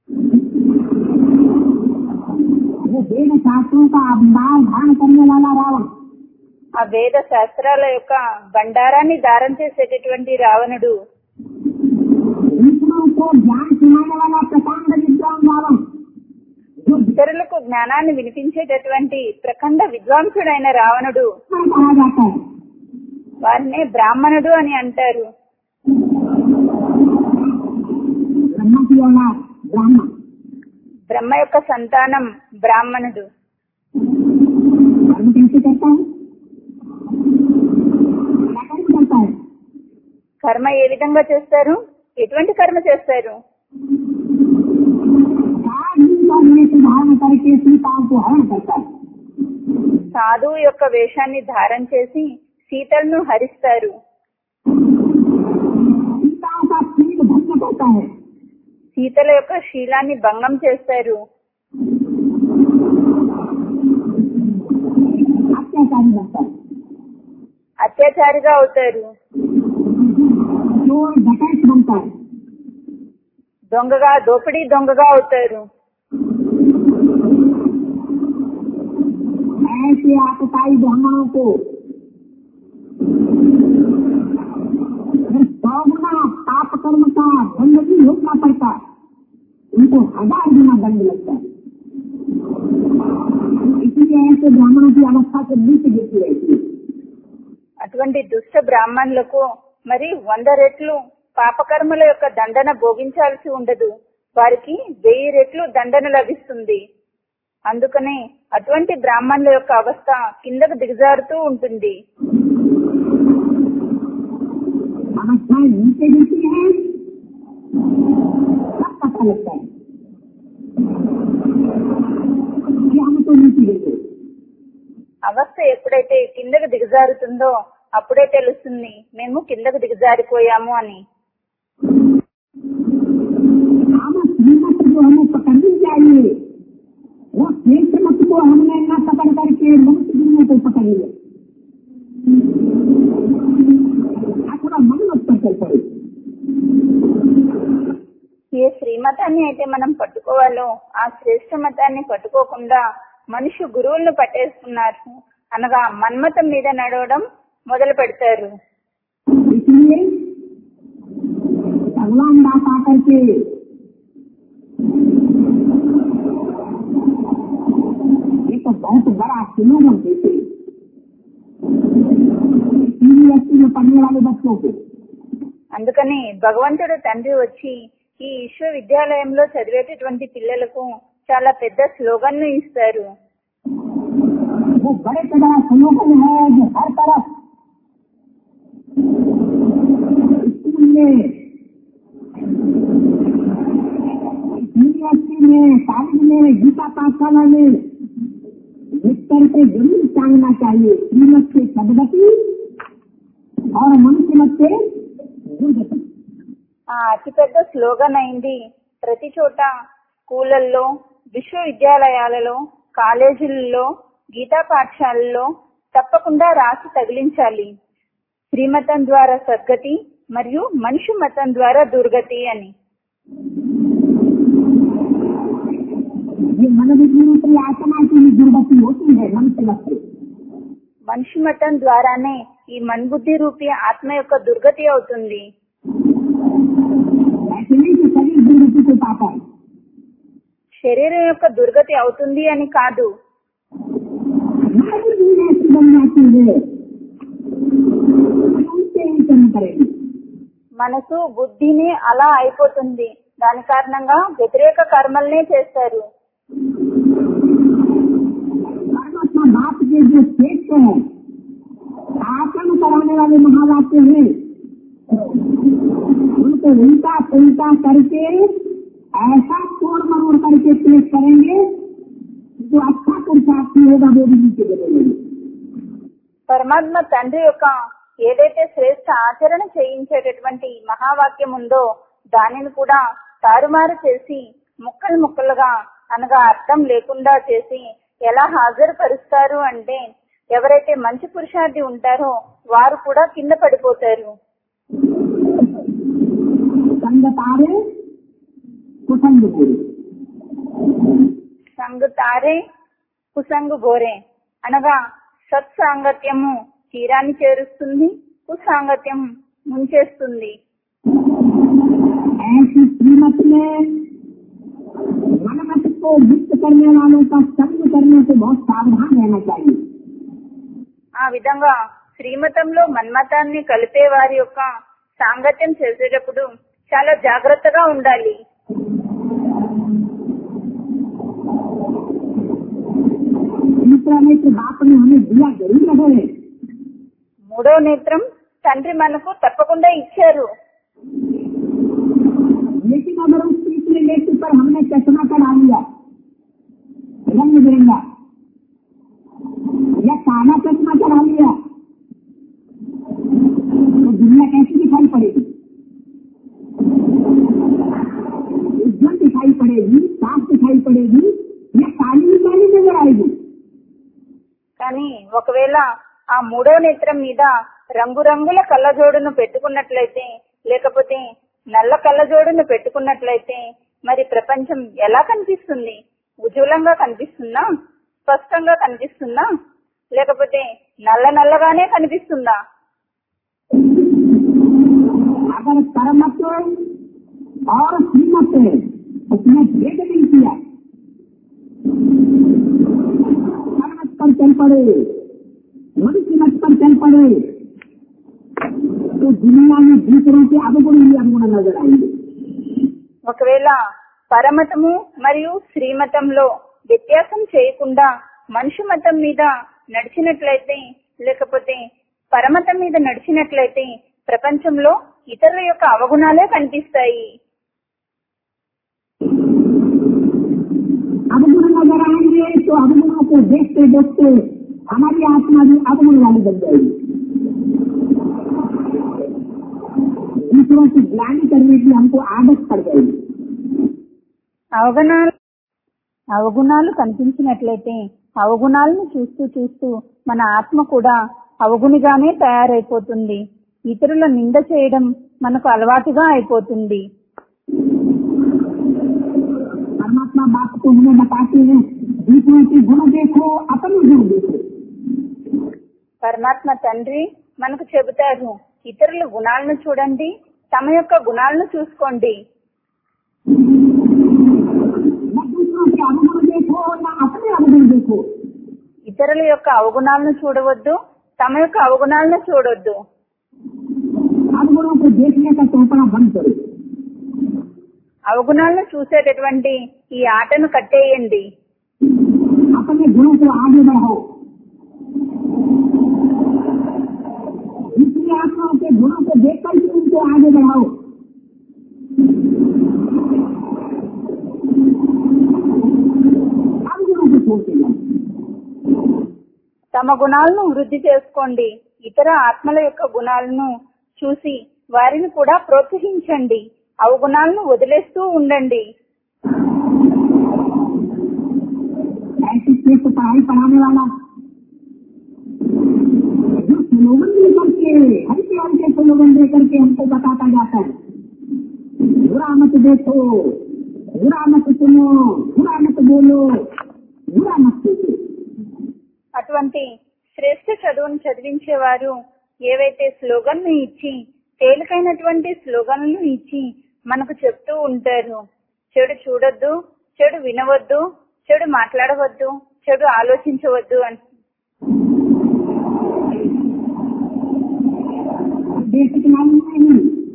Speaker 2: वो वेद शास्त्रों का अंदाज धारण करने वाला रावण
Speaker 1: ఆ వేద శాస్త్రాల యొక్క బండారాన్ని దారం చేసేటటువంటి రావణుడు
Speaker 2: दूसरों को ज्ञान सुनाने वाला प्रकांड विद्वान रावण जो
Speaker 1: ఇతరులకు జ్ఞానాన్ని వినిపించేటటువంటి ప్రఖండ విద్వాంసుడైన రావణుడు
Speaker 2: विद्वान कहा जाता है
Speaker 1: వారిని బ్రాహ్మణుడు అని అంటారు
Speaker 2: ब्रह्मा की औलाद ब्राह्मण
Speaker 1: బ్రహ్మ యొక్క సంతానం బ్రాహ్మణుడు
Speaker 2: कर्म कैसे करता है क्या कर्म करता है
Speaker 1: కర్మ ఏ విధంగా చేస్తారు ఎటువంటి కర్మ చేస్తారు
Speaker 2: साधु का वेश धारण करके सीताओं को हरण करता है
Speaker 1: సాధువు యొక్క వేషాన్ని ధారణ చేసి సీతలను హరిస్తారు
Speaker 2: सीताओं का शील भंग करता है
Speaker 1: సీతల యొక్క శీలాన్ని భంగం చేస్తారు
Speaker 2: अत्याचारी बनता है
Speaker 1: అత్యాచారిగా అవుతారు
Speaker 2: चोर डकैत बनता है
Speaker 1: దొంగగా దోపిడీ దొంగగా అవుతారు
Speaker 2: ऐसे आपताई ब्राह्मणों को सौ गुना पाप कर्म का दंड भी भोगना पड़ता है उनको हजार गुना दंड लगता है इसलिए ऐसे ब्राह्मणों की अवस्था को नीचे गिरती रहती है
Speaker 1: అటువంటి దుష్ట బ్రాహ్మణులకు మరి వంద రెట్లు పాపకర్మల యొక్క దండన భోగించాల్సి ఉండదు వారికి వెయ్యి రెట్లు దండన లభిస్తుంది అందుకనే అటువంటి బ్రాహ్మణుల యొక్క అవస్థ కిందకు దిగజారుతూ ఉంటుంది
Speaker 2: अवस्थाएं नीचे गिरती है सब पता लगता है कि हम तो नीचे गिरते
Speaker 1: అవస్థ ఎప్పుడైతే కిందకు దిగజారుతుందో అప్పుడే తెలుస్తుంది మేము కిందకు దిగజారిపోయాము అని
Speaker 2: हम श्रीमत जो हमें पकड़नी चाहिए वो श्रेष्ठ मत को हमने न पकड़ करके मनुष्य दुनिया को पकड़ लिया आ थोड़ा मन मत पर चल पड़े
Speaker 1: ఏ శ్రీమతాన్ని అయితే మనం పట్టుకోవాలో ఆ శ్రేష్ఠ మతాన్ని పట్టుకోకుండా మనుషు గురువులను పట్టేసుకున్నారు అనగా మన్మతం మీద నడవడం మొదలు పెడతారు
Speaker 2: इसलिए भगवान दास आकर के एक बहुत बड़ा स्लोगन देते यूनिवर्सिटी में पढ़ने वाले बच्चों को
Speaker 1: అందుకని భగవంతుడు తండ్రి వచ్చి ఈ విశ్వవిద్యాలయంలో చదివేటటువంటి పిల్లలకు చాలా పెద్ద స్లోగన్ ను ఇస్తారు
Speaker 2: वो बड़े से बड़ा स्लोगन है जो हर तरफ स्कूल में यूनिवर्सिटी में कॉलेज में गीता पाठशाला में लिखकर के जरूर टांगना चाहिए श्रीमत से सदगति और मनुष्य मत से दुर्गति
Speaker 1: ఆ అతిపెద్ద స్లోగన్ అయింది ప్రతి చోట స్కూళ్ళల్లో విశ్వవిద్యాలయాలలో కాలేజీలలో గీతా పాఠశాలలో తప్పకుండా రాసి తగిలించాలి శ్రీమతం ద్వారా సద్గతి మరియు మనిషి మతం ద్వారా దుర్గతి అని
Speaker 2: ये मन बुद्धि रूपी आत्मा की भी दुर्गति होती है मनुष्य मत से
Speaker 1: మనిషి మతం ద్వారానే ఈ మన్బుద్ధి రూపీ ఆత్మ యొక్క దుర్గతి అవుతుంది
Speaker 2: ऐसे नहीं कि शरीर दुर्गति को पाता है
Speaker 1: శరీరం యొక్క దుర్గతి అవుతుంది అని కాదు
Speaker 2: मन बुद्धि ऐसी बन जाती है उनसे ही कर्म करेगी
Speaker 1: మనసు బుద్ధిని అలా అయిపోతుంది దాని కారణంగా వ్యతిరేక కర్మల్నే చేస్తారు
Speaker 2: परमात्मा बाप के जो श्रेष्ठ है आसन कराने वाले महावाक्य हैं उनको उल्टा पुलटा करके ऐसा तोड़ मरोड़ करके पेश करेंगे जो अच्छा पुरुषार्थी होगा वो भी नीचे गिरेंगे
Speaker 1: పరమాత్మ తండ్రి యొక్క ఏదైతే శ్రేష్ఠ ఆచరణ చేయించేటటువంటి మహావాక్యం ఉందో దానిని కూడా తారుమారు చేసి ముక్కలు ముక్కలుగా అనగా అర్థం లేకుండా చేసి ఎలా హాజరుపరుస్తారు అంటే ఎవరైతే మంచి పురుషార్థి ఉంటారో వారు కూడా కింద పడిపోతారు
Speaker 2: संग तारे कुसंग पूरी
Speaker 1: సంగు తారే కుసంగు బోరే అనగా సత్సాంగత్యము తీరాన్ని చేరుస్తుంది కుసాంగత్యం ముంచేస్తుంది
Speaker 2: ऐसी श्रीमत में मनमत को मुक्त करने वालों का संग करने से बहुत सावधान रहना चाहिए
Speaker 1: ఆ విధంగా శ్రీమతంలో మన్మతాన్ని కలిపే వారి యొక్క సాంగత్యం చేసేటప్పుడు చాలా జాగ్రత్తగా ఉండాలి
Speaker 2: दूसरा नेत्र बाप ने हमें दिया जरूर है
Speaker 1: మూడో నేత్రం తండ్రి మనకు తప్పకుండా ఇచ్చారు
Speaker 2: लेकिन अगर उस तीसरे नेत्र पर हमने चश्मा चढ़ा लिया रंग बिरंगा या काला चश्मा चढ़ा लिया तो दुनिया कैसी दिखाई पड़ेगी उज्जवल दिखाई पड़ेगी साफ दिखाई पड़ेगी या काली काली नजर आएगी
Speaker 1: కానీ ఒకవేళ ఆ మూడో నేత్రం మీద రంగురంగుల కళ్ళజోడును పెట్టుకున్నట్లయితే లేకపోతే నల్ల కళ్ళజోడును పెట్టుకున్నట్లయితే మరి ప్రపంచం ఎలా కనిపిస్తుంది ఉజ్వలంగా కనిపిస్తుందా స్పష్టంగా కనిపిస్తుందా లేకపోతే నల్ల నల్లగానే కనిపిస్తుందా
Speaker 2: अगर परमत्व और श्रीमत उसने भेद नहीं किया परमत पर चल पड़े मनुष्य मत पर चल पड़े तो दुनिया में दूसरों के अवगुण ही अवगुण नजर आएंगे
Speaker 1: ఒకవేళ పరమతము మరియు శ్రీమతంలో వ్యత్యాసం చేయకుండా మనుషు మతం మీద నడిచినట్లయితే లేకపోతే పరమతం మీద నడిచినట్లయితే ప్రపంచంలో ఇతరుల యొక్క అవగుణాలే కనిపిస్తాయి
Speaker 2: अवगुण नजर आएंगे तो अवगुणों को देखते देखते हमारी आत्मा भी अवगुण वाली बन जाएगी दूसरों की ग्लानी करने की हमको आदत पड़ जाएगी
Speaker 1: అవగుణాలు అవగుణాలు కనిపించినట్లయితే అవగుణాలను చూస్తూ చూస్తూ మన ఆత్మ కూడా అవగుణిగానే తయారైపోతుంది ఇతరుల నింద చేయడం మనకు అలవాటుగా అయిపోతుంది
Speaker 2: परमात्मा बाप को हमें बताते हैं दूसरों के गुण देखो अपने गुण देखो
Speaker 1: పరమాత్మ తండ్రి మనకు చెబుతారు ఇతరుల గుణాలను చూడండి తమ యొక్క గుణాలను చూసుకోండి
Speaker 2: न दूसरों के अवगुण देखो न अपने अवगुण देखो
Speaker 1: ఇతరుల యొక్క అవగుణాలను చూడవద్దు తమ యొక్క అవగుణాలను చూడొద్దు
Speaker 2: अवगुणों को देखने का चौपड़ा बंद करो
Speaker 1: అవగుణాలను చూసేటటువంటి ఈ ఆటను కట్టేయండి
Speaker 2: अपने गुणों को आगे बढ़ाओ दूसरी आत्माओं के गुणों को देखकर ही उनको आगे बढ़ाओ अवगुणों को छोड़ते जाओ
Speaker 1: తమ గుణాలను వృద్ధి చేసుకోండి ఇతర ఆత్మల యొక్క గుణాలను చూసి వారిని కూడా ప్రోత్సహించండి అవగుణాలను వదిలేస్తూ ఉండండి
Speaker 2: ऐसी श्रेष्ठ पढ़ाई पढ़ाने वाला जो स्लोगन दे करके हल्के हल्के स्लोगन दे करके हमको बताता जाता है बुरा मत देखो बुरा मत सुनो बुरा मत बोलो बुरा मत सोचो
Speaker 1: అటువంటి శ్రేష్ఠ చదువును చదివించేవారు ఏవైతే స్లోగన్ ను ఇచ్చి తేలికైనటువంటి స్లోగన్లను ఇచ్చి మనకు చెప్తూ ఉంటారు చెడు చూడొద్దు చెడు వినవద్దు చెడు మాట్లాడవద్దు చెడు ఆలోచించవద్దు అని
Speaker 2: बेसिक मालूम नहीं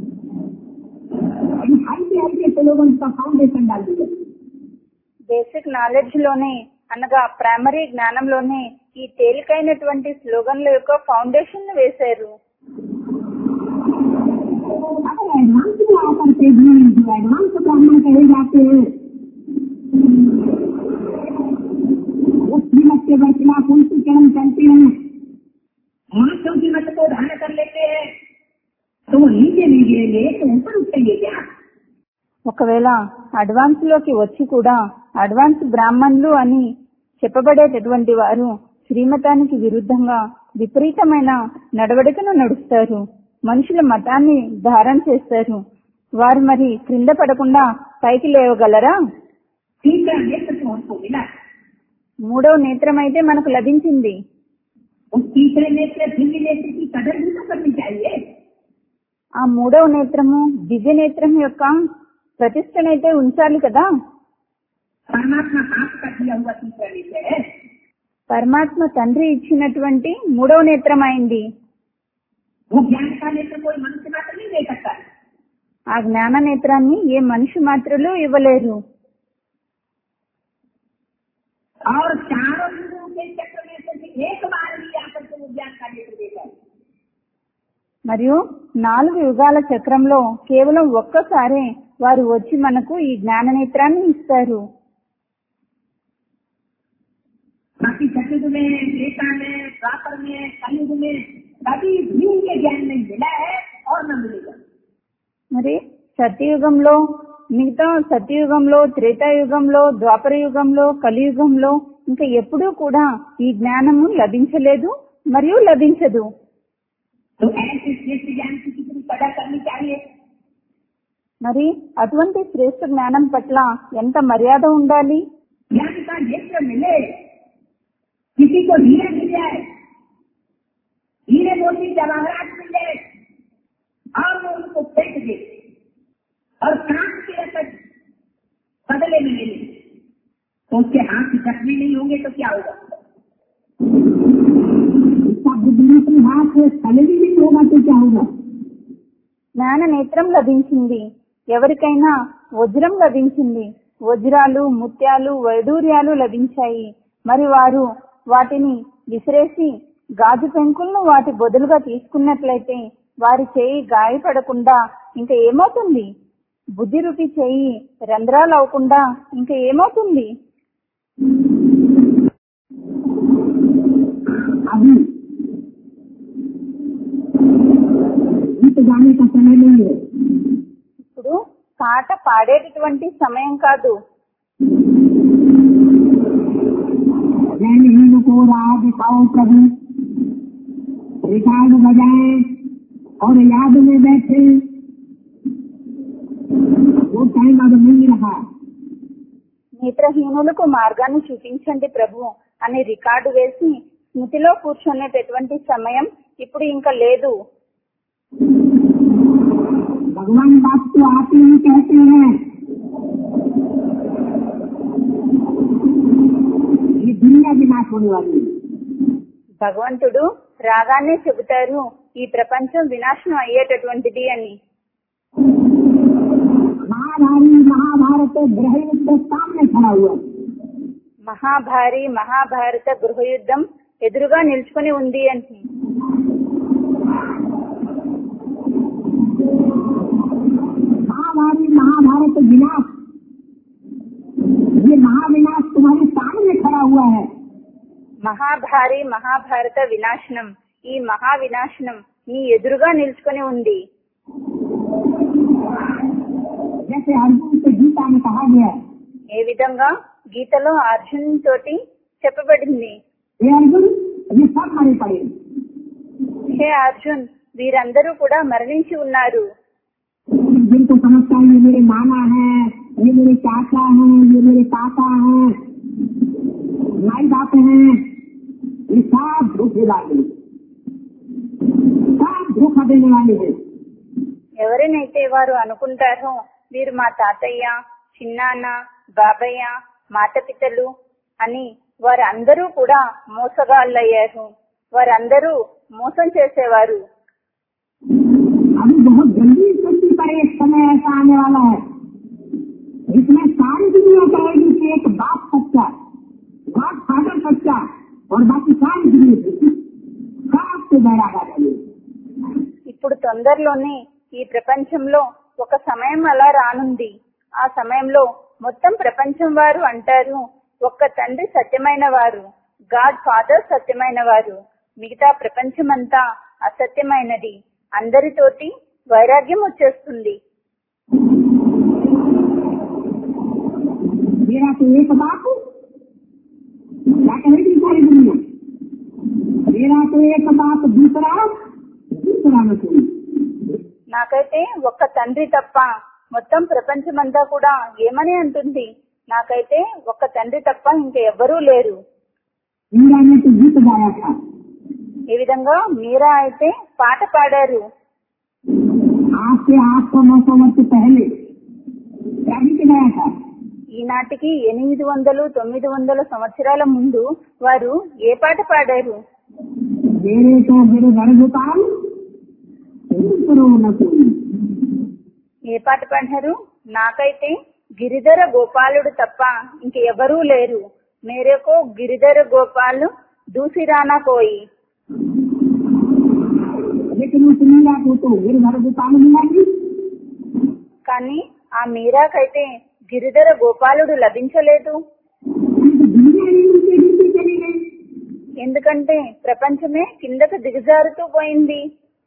Speaker 2: इन हल्के हल्के स्लोगन का फाउंडेशन डाल दिया
Speaker 1: బేసిక్ నాలెడ్జ్ లోనే అనగా ప్రైమరీ జ్ఞానంలోనే ఈ తేలికైనటువంటి స్లోగన్ల యొక్క ఫౌండేషన్ ను వేశారు
Speaker 2: अगर एडवांस में आकर के भी जो एडवांस ब्राह्मण कहे जाते हैं वो श्रीमत के बरखिलाफ उनकी चरण चलते हैं मनुष्यों की मत को धारण कर लेते हैं तो वो नीचे नहीं गिरेंगे तो ऊपर उठेंगे क्या
Speaker 1: ఒకవేళ అడ్వాన్స్ లోకి వచ్చి కూడా అడ్వాన్స్ బ్రాహ్మణులు అని చెప్పబడేటటువంటి వారు శ్రీమతానికి విరుద్ధంగా విపరీతమైన నడవడికను నడుస్తారు మనుషుల మతాన్ని ధారణ చేస్తారు వారు మరి క్రింద పడకుండా పైకి లేవగలరా
Speaker 2: तीसरा नेत्र तो हमको मिला
Speaker 1: మూడవ నేత్రం అయితే మనకు లభించింది
Speaker 2: उस तीसरे नेत्र दिव्य नेत्र की कदर भी तो करनी चाहिए
Speaker 1: ఆ మూడవ నేత్రము దివ్య నేత్రం యొక్క ప్రతిష్టనైతే ఉంచాలి కదా
Speaker 2: परमात्मा हाथ का दिया हुआ तीसरा नेत्र है
Speaker 1: పరమాత్మ తండ్రి ఇచ్చినటువంటి మూడవ నేత్రం అయింది
Speaker 2: वो ज्ञान का नेत्र कोई मनुष्य मात्र नहीं दे सकता
Speaker 1: ఆ జ్ఞాన నేత్రాన్ని ఏ మనిషి మాత్రులు ఇవ్వలేరు
Speaker 2: और चारों युगों के चक्र में से भी एक बार भी आकर के वो ज्ञान का नेत्र देता है
Speaker 1: మరియు నాలుగు యుగాల చక్రంలో కేవలం ఒక్కసారే వారు వచ్చి మనకు ఈ జ్ఞాన నేత్రాన్ని ఇస్తారు
Speaker 2: बाकी सतयुग में त्रेता में द्वापर में कलयुग में कभी भी ये ज्ञान नहीं मिला है और न मिलेगा
Speaker 1: మరి సత్యయుగంలో మిగతా సత్యయుగంలో త్రేతాయుగంలో ద్వాపర యుగంలో కలియుగంలో ఇంకా ఎప్పుడూ కూడా ఈ జ్ఞానము లభించలేదు మరియు లభించదు
Speaker 2: तो ऐसे श्रेष्ठ ज्ञान की कितनी कदर करनी चाहिए
Speaker 1: మరి అటువంటి శ్రేష్ఠ జ్ఞానం పట్ల ఎంత మర్యాద ఉండాలి
Speaker 2: ज्ञान का नेत्र मिले किसी को हीरे मिल जाए हीरे मोती जवाहरात मिल जाए और वो उनको फेंक दे और कांच के रकम बदले में ले ले तो उसके हाथ जख्मी नहीं होंगे तो क्या होगा उसका बुद्धि की हाथ तले भी नहीं होगा तो क्या होगा
Speaker 1: జ్ఞాన నేత్రం లభించింది ఎవరికైనా వజ్రం లభించింది వజ్రాలు ముత్యాలు వైడూర్యాలు లభించాయి మరి వారు వాటిని విసిరేసి గాజు పెంకులను వాటి బదులుగా తీసుకున్నట్లయితే వారి చేయి గాయపడకుండా ఇంకా ఏమవుతుంది బుద్ధి రూపి చేయి రంధ్రాలు అవ్వకుండా ఇంకా ఏమవుతుంది
Speaker 2: अभी गीत गाने का समय नहीं है
Speaker 1: ఇప్పుడు పాట పాడేటటువంటి సమయం కాదు
Speaker 2: जैन को राह दिखाओ प्रभु रिकॉर्ड बजाए और याद में बैठे वो टाइम अब नहीं रहा
Speaker 1: నేత్రహీనులకు మార్గాన్ని చూపించండి ప్రభు అని రికార్డు వేసి స్మృతిలో కూర్చునేటటువంటి సమయం ఇప్పుడు ఇంకా లేదు
Speaker 2: भगवान बात तो आप ही कहते हैं ये दुनिया विनाश होने वाली है
Speaker 1: భగవంతుడు రాగానే చెబుతారు ఈ ప్రపంచం వినాశనం అయ్యేటటువంటిది అని
Speaker 2: महाभारी महाभारत ग्रह युद्ध सामने खड़ा हुआ है।
Speaker 1: మహాభారి మహాభారత గృహయుద్ధం ఎదురుగా నిల్చుకొని ఉంది అని
Speaker 2: महाभारी महाभारत विनाश ये महाविनाश तुम्हारे सामने खड़ा हुआ है
Speaker 1: మహాభారి మహాభారత వినాశనం ఈ మహా వినాశనం నీ ఎదురుగా నిల్చుకొని ఉంది
Speaker 2: जैसे अर्जुन से गीता में कहा गया है
Speaker 1: ఏ విధంగా గీతలో అర్జున్ తోటి చెప్పబడింది
Speaker 2: ये अर्जुन ये सब मरे पड़े
Speaker 1: హే అర్జున్ వీరందరూ కూడా మరణించి ఉన్నారు
Speaker 2: जिनको समझता है ये मेरे मामा है ये मेरे चाचा है ये मेरे पापा है माई बाप है ये सब धोखे वाले सब धोखा देने वाले हैं
Speaker 1: ఎవరినైతే వారు అనుకుంటారో వీరు మా తాతయ్య చిన్నాన్న బాబయ్య మాతపితలు అని వారందరూ కూడా మోసగాళ్ళయ్యారు వారందరూ మోసం చేసేవారు
Speaker 2: अभी बहुत जल्दी स्थिति पर एक समय ऐसा आने वाला है जिसमें सारी दुनिया कहेगी कि एक बाप सच्चा गॉड फादर सच्चा और बाकी सारी दुनिया सच्ची सबसे बड़ा बनेगी
Speaker 1: ఇప్పుడు తొందరలోనే ఈ ప్రపంచంలో ఒక సమయం అలా రానుంది ఆ సమయంలో మొత్తం ప్రపంచం వారు అంటారు ఒక్క తండ్రి సత్యమైన వారు గాడ్ ఫాదర్ సత్యమైన వారు మిగతా ప్రపంచమంతా అసత్యమైనది అందరితోటి వైరాగ్యం వచ్చేస్తుంది
Speaker 2: मेरा तो एक बाप क्या कहेगी सारी दुनिया मेरा तो एक बाप दूसरा दूसरा न कोई
Speaker 1: నాకైతే ఒక్క తండ్రి తప్ప మొత్తం ప్రపంచమంతా కూడా ఏమని అంటుంది నాకైతే ఒక్క తండ్రి తప్ప ఇంక ఎవ్వరూ లేరు
Speaker 2: इंडिया ने तो गीत गाया था
Speaker 1: ఈ విధంగా మీరా అయితే పాట పాడారు
Speaker 2: आज से आठ सौ नौ सौ वर्ष पहले क्या गीत गाया था
Speaker 1: ఈనాటికి ఎనిమిది వందలు తొమ్మిది వందల సంవత్సరాల ముందు వారు ఏ పాట పాడారు
Speaker 2: मेरे तो मेरे घर गोपाल तुम करो न कोई
Speaker 1: ఏ పాట పాడారు నాకైతే గిరిధర గోపాలుడు తప్ప ఇంకెవరూ లేరు మేరేకో గిరిధర గోపాలు దూసిరానా కోయి
Speaker 2: लेकिन उस मीरा को तो मेरे घर को ताल मिला नहीं
Speaker 1: కానీ ఆ మీరాకైతే గిరిధర గోపాలుడు లభించలేదు
Speaker 2: तो दुनिया ही उनके नीचे चली गई
Speaker 1: ఎందుకంటే ప్రపంచమే కిందకు దిగజారుతూ పోయింది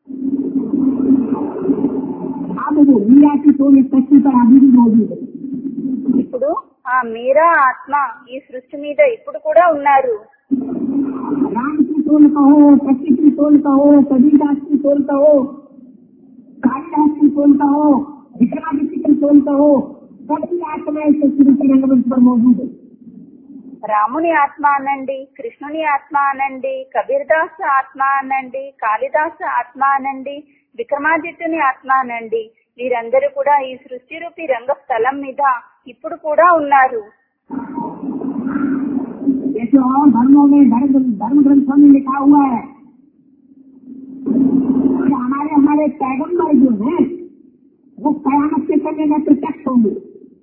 Speaker 2: अब वो मीरा की तो एक तस्वीर पर अभी भी मौजूद है
Speaker 1: ఇప్పుడు ఆ మీరా ఆత్మ ఈ సృష్టి మీద ఇప్పుడు కూడా ఉన్నారు
Speaker 2: राम की तोल कहो कश्यप की तोल कहो कबीरदास की तोल कहो कालिदास की तोल कहो विक्रमादित्य की तोल कहो सभी आत्माएं इस तस्वीर के रंगमंच पर मौजूद है
Speaker 1: రాముని ఆత్మ అనండి కృష్ణుని ఆత్మ అనండి కబీర్దాస్ ఆత్మ అనండి కాళిదాస్ ఆత్మ అనండి విక్రమాదిత్యుని ఆత్మ అనండి వీరందరూ కూడా ఈ సృష్టి రూపి రంగ స్థలం మీద ఇప్పుడు కూడా ఉన్నారు
Speaker 2: जैसे और धर्मों में धर्म धर्म ग्रंथों में लिखा हुआ है कि हमारे हमारे पैगम्बर जो हैं वो कयामत के समय में प्रत्यक्ष होंगे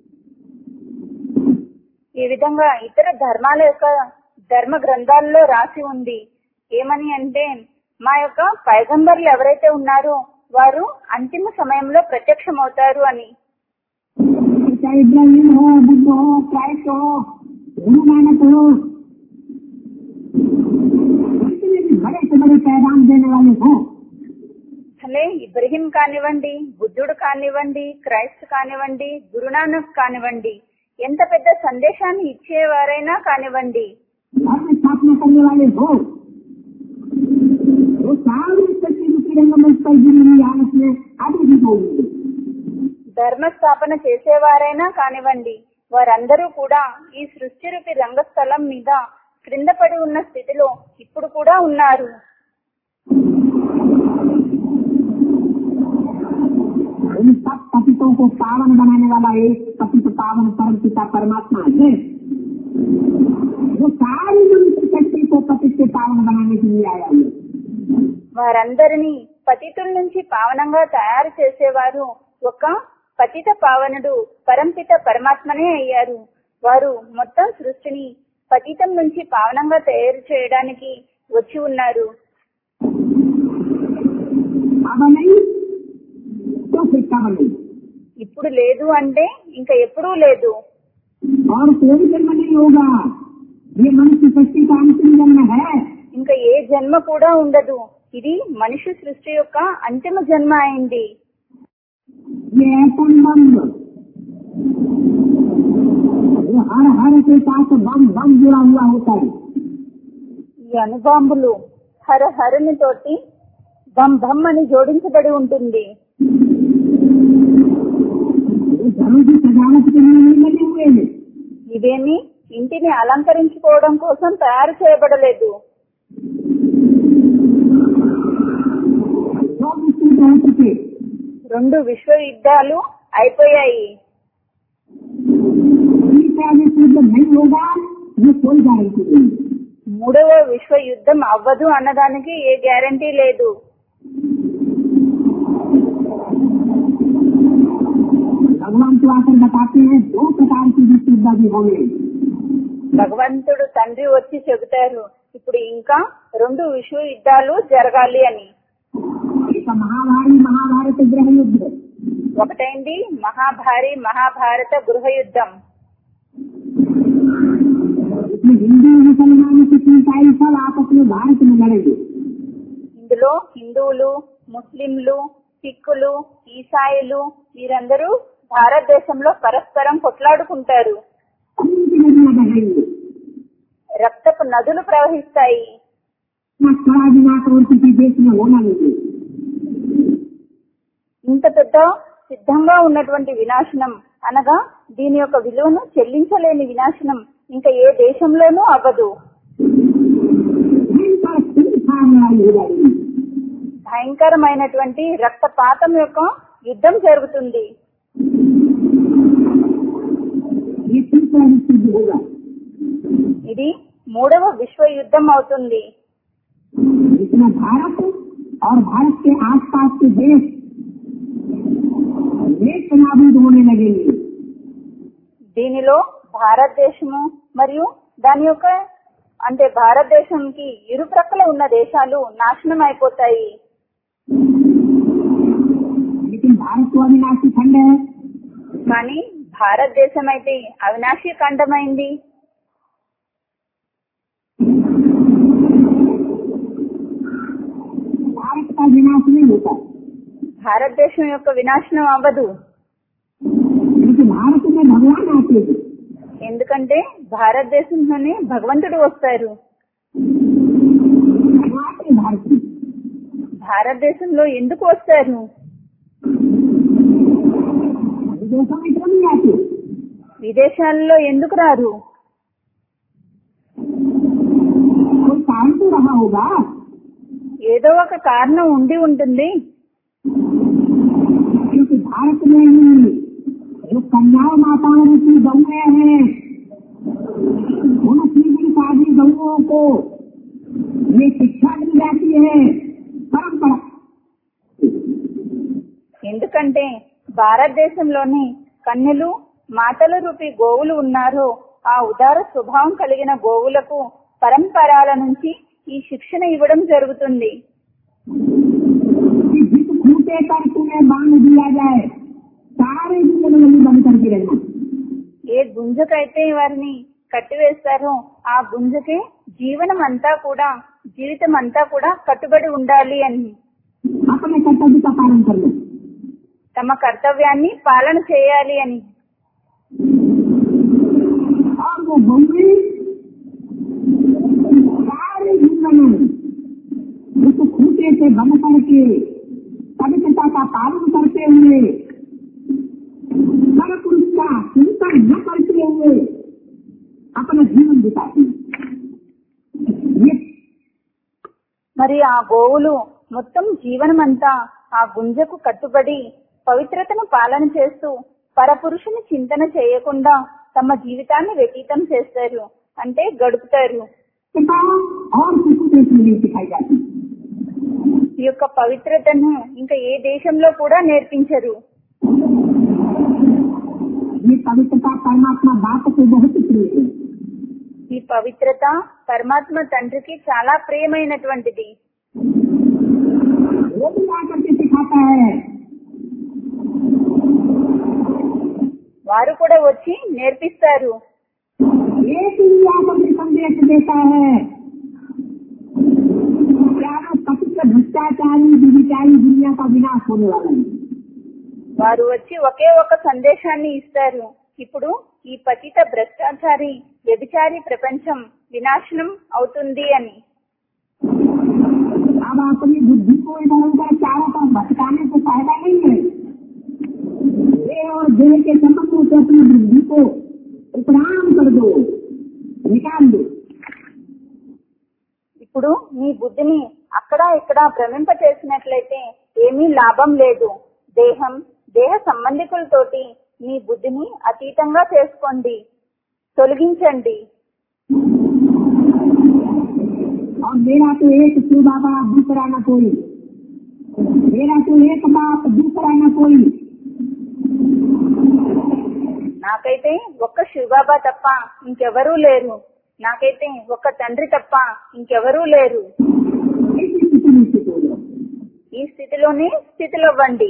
Speaker 1: ఈ విధంగా ఇతర ధర్మాల యొక్క ధర్మ గ్రంథాల్లో రాసి ఉంది ఏమని అంటే మా యొక్క పైగంబర్లు ఎవరైతే ఉన్నారో వారు అంతిమ సమయంలో ప్రత్యక్షమవుతారు అని
Speaker 2: चाहे इब्राहिम हो बुद्ध हो क्राइस्ट हो गुरु नानक हो जितने भी बड़े से बड़े पैगाम देने वाले हो
Speaker 1: భలే ఇబ్రహీం కానివ్వండి బుద్ధుడు కానివ్వండి క్రైస్ట్ కానివ్వండి గురునానక్ కానివ్వండి ఎంత పెద్ద సందేశాన్ని ఇచ్చేవారైనా కానివ్వండి
Speaker 2: धर्म स्थापना करने वाले हो वो सारे सच्ची रूपी रंगमंच पर गिरी हुई हालत में अभी भी बोलेंगे
Speaker 1: ధర్మ స్థాపన చేసేవారైనా కానివ్వండి వారందరూ కూడా ఈ సృష్టి రూపి రంగస్థలం మీద క్రింద పడి ఉన్న స్థితిలో ఇప్పుడు కూడా ఉన్నారు
Speaker 2: इन सब पतितों को पावन बनाने वाला एक पतित पावन परम पिता परमात्मा है वो सारी मनुष्य शक्ति को पतित से पावन बनाने के लिए आया है
Speaker 1: వారందరినీ పతితుల నుంచి పావనంగా తయారు చేసేవారు ఒక పతిత పావనుడు పరంపిత పరమాత్మనే అయ్యారు వారు మొత్తం సృష్టిని పతితం నుంచి పావనంగా తయారు చేయడానికి వచ్చి ఉన్నారు
Speaker 2: अब नहीं तो फिर कब नहीं
Speaker 1: ఇప్పుడు లేదు అంటే ఇంకా ఎప్పుడూ లేదు
Speaker 2: और कोई जन्म नहीं होगा ये मनुष्य शक्ति का अंतिम जन्म है
Speaker 1: ఇంకా ఏ జన్మ కూడా ఉండదు ఇది మనిషి సృష్టి యొక్క అంతిమ జన్మ అయింది
Speaker 2: ये एटम बम वो हर हर के साथ बम बम जुड़ा हुआ होता है
Speaker 1: ఈ అణుబాంబులు హర హరుని తోటి బం భమ్ అని జోడించబడి ఉంటుంది
Speaker 2: वो घरों की सजावट के लिए नहीं लगे हुए हैं
Speaker 1: ఇవేమి ఇంటిని అలంకరించుకోవడం కోసం తయారు చేయబడలేదు
Speaker 2: दो मुश्किल रह चुके
Speaker 1: రెండు విశ్వ యుద్ధాలు అయిపోయాయి
Speaker 2: तीसरा विश्व युद्ध नहीं होगा ये कोई गारंटी नहीं
Speaker 1: మూడవ విశ్వ యుద్ధం అవ్వదు అన్నదానికి ఏ గ్యారంటీ లేదు
Speaker 2: भगवान तो आकर बताते हैं दो प्रकार की विश्व युद्ध भी होंगे
Speaker 1: భగవంతుడు తండ్రి వచ్చి చెబుతారు ఇప్పుడు ఇంకా రెండు విశ్వ యుద్ధాలు జరగాలి అని
Speaker 2: एक महाभारी महाभारत ग्रह युद्ध
Speaker 1: ఒకటైంది మహాభారి మహాభారత గృహ యుద్ధం
Speaker 2: इसमें हिंदू मुसलमान सिख ईसाई सब आपस में भारत में लड़ेंगे
Speaker 1: ఇందులో హిందువులు ముస్లింలు సిక్కులు ఈసాయిలు వీరందరూ భారతదేశంలో పరస్పరం కొట్లాడుకుంటారు
Speaker 2: खून की नदियां बहेंगे
Speaker 1: రక్తపు నదులు ప్రవహిస్తాయి
Speaker 2: इतना खड़ा दिमाग और किसी देश में होना नहीं
Speaker 1: ఇంత పెద్ద సిద్ధంగా ఉన్నటువంటి వినాశనం అనగా దీని యొక్క విలువను చెల్లించలేని వినాశనం ఇంకా ఏ దేశంలోనూ అవ్వదు
Speaker 2: भयंकर खून खाने वाली हो जाएगी
Speaker 1: భయంకరమైనటువంటి రక్తపాతం యొక్క యుద్ధం జరుగుతుంది
Speaker 2: ये तीसरा विश्व युद्ध होगा
Speaker 1: ఇది మూడవ విశ్వ యుద్ధం అవుతుంది
Speaker 2: इसमें भारत और भारत के आसपास के देश नेक नाबूद होने लगेंगे
Speaker 1: దీనిలో భారతదేశము మరియు దాని యొక్క అంటే భారతదేశంకి ఇరుప్రక్కల ఉన్న దేశాలు నాశనం అయిపోతాయి
Speaker 2: लेकिन भारत तो अविनाशी खंड है
Speaker 1: కానీ భారతదేశం అయితే అవినాశీ ఖండమైంది
Speaker 2: भारत का विनाश नहीं होता
Speaker 1: భారతదేశం యొక్క వినాశనం అవ్వదు
Speaker 2: क्योंकि भारत में भगवान आते थे
Speaker 1: ఎందుకంటే భారతదేశంలోనే భగవంతుడు వస్తారు
Speaker 2: भगवान ने भारत में
Speaker 1: భారతదేశంలో ఎందుకు వస్తారు
Speaker 2: विदेशों में क्यों नहीं आते
Speaker 1: విదేశాల్లో ఎందుకు రారు
Speaker 2: कोई कारण तो रहा होगा
Speaker 1: ఏదో ఒక కారణం ఉండి ఉంటుంది
Speaker 2: क्योंकि भारत में ही जो कन्याओं माताओं की गौएं हैं उन श्री शादी गौओं को ये शिक्षा दी जाती है परंपरा
Speaker 1: ఎందుకంటే భారతదేశంలోని కన్యలు మాతల రూపి గోవులు ఉన్నారు ఆ ఉదార స్వభావం కలిగిన గోవులకు పరంపరాల నుంచి ఈ శిక్షణ ఇవ్వడం జరుగుతుంది
Speaker 2: कि जिस खूटे पर तुम्हें बांध दिया जाए सारे जिंदगी बंद करके रहना
Speaker 1: ఏ గుంజకైతే వారిని కట్టివేస్తారో ఆ గుంజకి జీవనం అంతా కూడా జీవితం అంతా కూడా కట్టుబడి ఉండాలి అని
Speaker 2: अपने कर्तव्य का पालन कर लो
Speaker 1: తమ కర్తవ్యాన్ని పాలన చేయాలి అని
Speaker 2: और वो गौरी सारे जीवन उस खूटे से बंद करके पवित्रता का पालन करते हुए पर पुरुष का चिंतन न करते हुए अपना जीवन बिताती ये
Speaker 1: మరి ఆ గోవులు మొత్తం జీవనమంతా ఆ గుంజకు కట్టుబడి పవిత్రతను పాలన చేస్తూ పరపురుషుని చింతన చేయకుండా తమ జీవితాన్ని వ్యతీతం చేస్తారు అంటే గడుపుతారు
Speaker 2: पिता और किसी देश में नहीं सिखाई जाती
Speaker 1: ఈ యొక్క పవిత్రతను ఇంకా ఏ దేశంలో కూడా నేర్పించరు
Speaker 2: ये पवित्रता परमात्मा बाप को बहुत प्रिय है
Speaker 1: ఈ పవిత్రత పరమాత్మ తండ్రికి చాలా ప్రియమైనటువంటిది
Speaker 2: वो भी आकर के सिखाता है
Speaker 1: వారు కూడా వచ్చి నేర్పిస్తారు
Speaker 2: एक ही आकर के संदेश देता है क्या वो पवित्र भ्रष्टाचारी विचारी दुनिया का विनाश होने वाला है
Speaker 1: వారు వచ్చి ఒకే ఒక సందేశాన్ని ఇస్తారు ఇప్పుడు ఈ పతిత భ్రష్టాచారి వ్యభిచారి ప్రపంచం వినాశనం అవుతుంది అని
Speaker 2: अब अपनी बुद्धि को इधर उधर चारों पर भटकाने से फायदा नहीं है ये और देह के संबंधों से अपनी बुद्धि को उपराम कर दो निकाल दो
Speaker 1: ఇప్పుడు మీ బుద్ధిని అక్కడ ఇక్కడ భ్రమింప చేసినట్లయితే ఏమీ లాభం లేదు దేహం దేహ సంబంధికులతోటి మీ బుద్ధిని అతీతంగా చేసుకోండి తొలగించండి
Speaker 2: और मेरा तो एक शिव बाबा दूसरा न कोई मेरा तो एक बाप दूसरा न कोई
Speaker 1: నాకైతే ఒక్క శివబాబా తప్ప ఇంకెవరూ లేరు నాకైతే ఒక్క తండ్రి తప్ప ఇంకెవరూ లేరు
Speaker 2: ऐसी स्थिति में स्थित हो जाओ
Speaker 1: ఈ స్థితిలోనే స్థితిలో అవ్వండి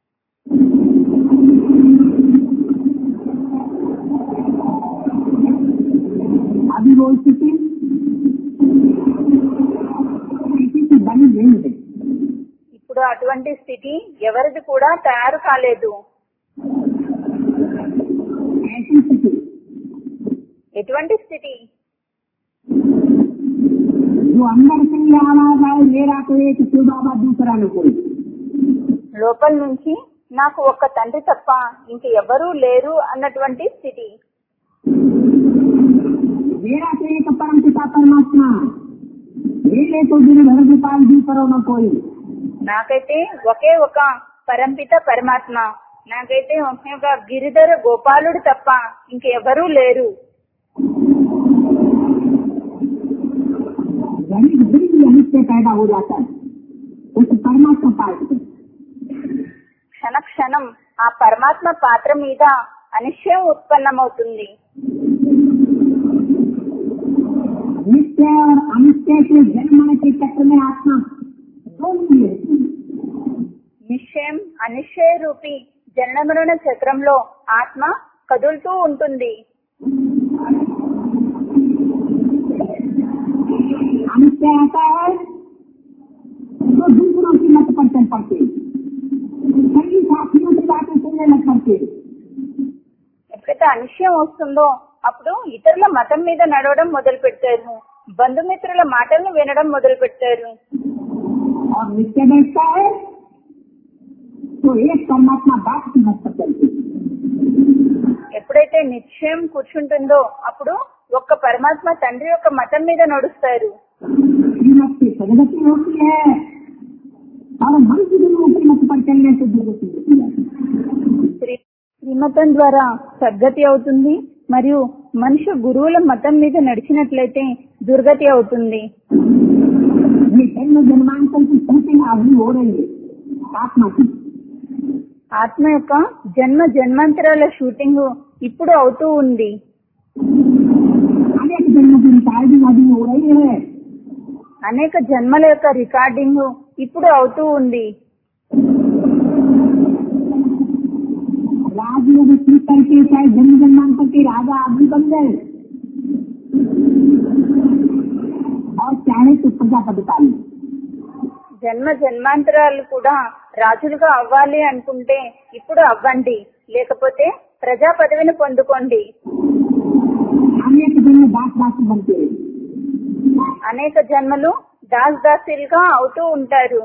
Speaker 2: अभी वो स्थिति किसी की बनी नहीं है
Speaker 1: ఇప్పుడు అటువంటి స్థితి ఎవరిది కూడా తయారు కాలేదు
Speaker 2: ऐसी स्थिति
Speaker 1: ఎటువంటి స్థితి
Speaker 2: जो अंदर से ही आवाज आए मेरा तो एक शिव बाबा दूसरा न कोई
Speaker 1: లోపల నుంచి నాకు ఒక్క తండ్రి తప్ప ఇంక ఎవరూ లేరు అన్నటువంటి స్థితి
Speaker 2: मेरा तो एक परम पिता परमात्मा मेरे तो दिन भर गोपाल जी करो न कोई
Speaker 1: నాకైతే ఒకే ఒక పరంపిత పరమాత్మ నాకైతే ఒకే ఒక గిరిధర గోపాలుడు తప్ప ఇంకెవరూ లేరు
Speaker 2: गणित बिल्कुल यहीं से पैदा हो जाता है उस पाठ
Speaker 1: క్షణ క్షణం ఆ పరమాత్మ పాత్ర మీద అనిశ్చయం ఉత్పన్నమవుతుంది
Speaker 2: नित्य और अनित्य के जन्म के चक्र में आत्मा दोनों ही रहती है
Speaker 1: నిశ్చయం అనిశ్చయ రూపి జనన మరణ చక్రంలో ఆత్మ కదులుతూ ఉంటుంది
Speaker 2: अनित्य आता है तो दूसरों की मत पर चल पड़ते सही साथियों की बातें सुनने लग पड़ते
Speaker 1: ఎప్పుడైతే అనిశ్చయం వస్తుందో అప్పుడు ఇతరుల మతం మీద నడవడం మొదలు పెడతారు బంధుమిత్రుల మాటలను వినడం మొదలు పెడతారు
Speaker 2: और नित्य बैठता है तो एक परमात्मा बाप की मत पर चलती
Speaker 1: ఎప్పుడైతే నిశ్చయం కూర్చుంటుందో అప్పుడు ఒక్క పరమాత్మ తండ్రి యొక్క మతం మీద నడుస్తారు
Speaker 2: श्रीमत की प्रगति होती है और मनुष्य गुरुओं की मत पर चलने से दुर्गति होती है
Speaker 1: శ్రీ- శ్రీమతం ద్వారా సద్గతి అవుతుంది మరియు మనిషి గురువుల మతం మీద నడిచినట్లయితే దుర్గతి అవుతుంది
Speaker 2: ये जन्म जन्मांतर की शूटिंग अभी हो रही है आत्मा की
Speaker 1: ఆత్మ యొక్క జన్మ జన్మాంతరాల షూటింగ్ ఇప్పుడు అవుతూ ఉంది
Speaker 2: अनेक जन्म की रिकॉर्डिंग अभी हो रही है
Speaker 1: అనేక జన్మల యొక్క రికార్డింగ్ ఇప్పుడు అవుతూ ఉంది
Speaker 2: राजयोग की करके चाहे जन्म जन्मांतर के राजा आदमी बन गए और चाहे तो प्रजापति पाली
Speaker 1: జన్మ జన్మాంతరాలు కూడా రాజులుగా అవ్వాలి అనుకుంటే ఇప్పుడు అవ్వండి లేకపోతే ప్రజా పదవిని పొందుకోండి
Speaker 2: अनेक जन्म दास दासी बनते रहे
Speaker 1: అనేక జన్మలు దాస్ దాసీలుగా అవుతూ ఉంటారు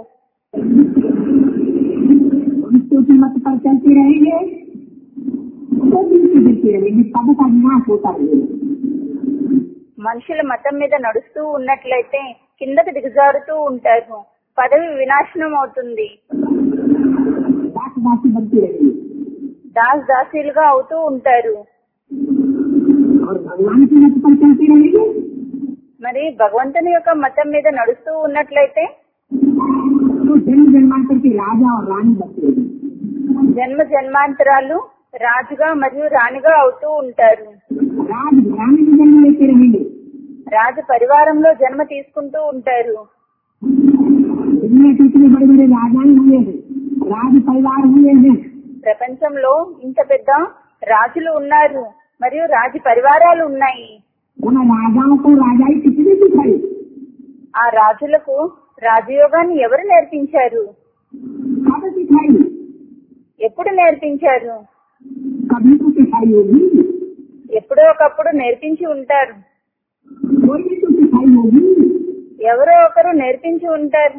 Speaker 2: मृत्यु की मत पर चलते रहेंगे तो गिरते गिरते रहेंगे पद का विनाश होता रहेगा
Speaker 1: మనుషుల మతం మీద నడుస్తూ ఉన్నట్లయితే కిందకి దిగజారుతూ ఉంటారు పదవి వినాశనం అవుతుంది
Speaker 2: दास दासी बनते रहेंगे
Speaker 1: దాస్ దాసీలుగా అవుతూ ఉంటారు
Speaker 2: और भगवान की मत पर चलते रहेंगे
Speaker 1: మరి భగవంతుని యొక్క మతం మీద నడుస్తూ ఉన్నట్లయితే
Speaker 2: तो जन्म जन्मांतर के राजा और रानी बनते रहेंगे
Speaker 1: జన్మ జన్మాంతరాలు రాజుగా మరియు రాణిగా అవుతూ ఉంటారు
Speaker 2: राज घराने में जन्म लेते रहेंगे
Speaker 1: రాజ పరివారంలో జన్మ తీసుకుంటూ ఉంటారు
Speaker 2: दुनिया के इतने बड़े बड़े राजाएं हुए हैं राज परिवार हुए हैं
Speaker 1: ప్రపంచంలో ఇంత పెద్ద రాజులు ఉన్నారు మరియు రాజ పరివారాలు ఉన్నాయి
Speaker 2: उन राजाओं को राजाई किसने सिखाई
Speaker 1: ఆ రాజులకు రాజయోగాన్ని ఎవరు నేర్పించారు
Speaker 2: कब सिखाई
Speaker 1: ఎప్పుడు నేర్పించారు
Speaker 2: कभी तो सिखाई होगी
Speaker 1: ఎప్పుడో ఒకప్పుడు నేర్పించి ఉంటారు
Speaker 2: कोई भी तो सिखाई होगी
Speaker 1: ఎవరో ఒకరు నేర్పించి ఉంటారు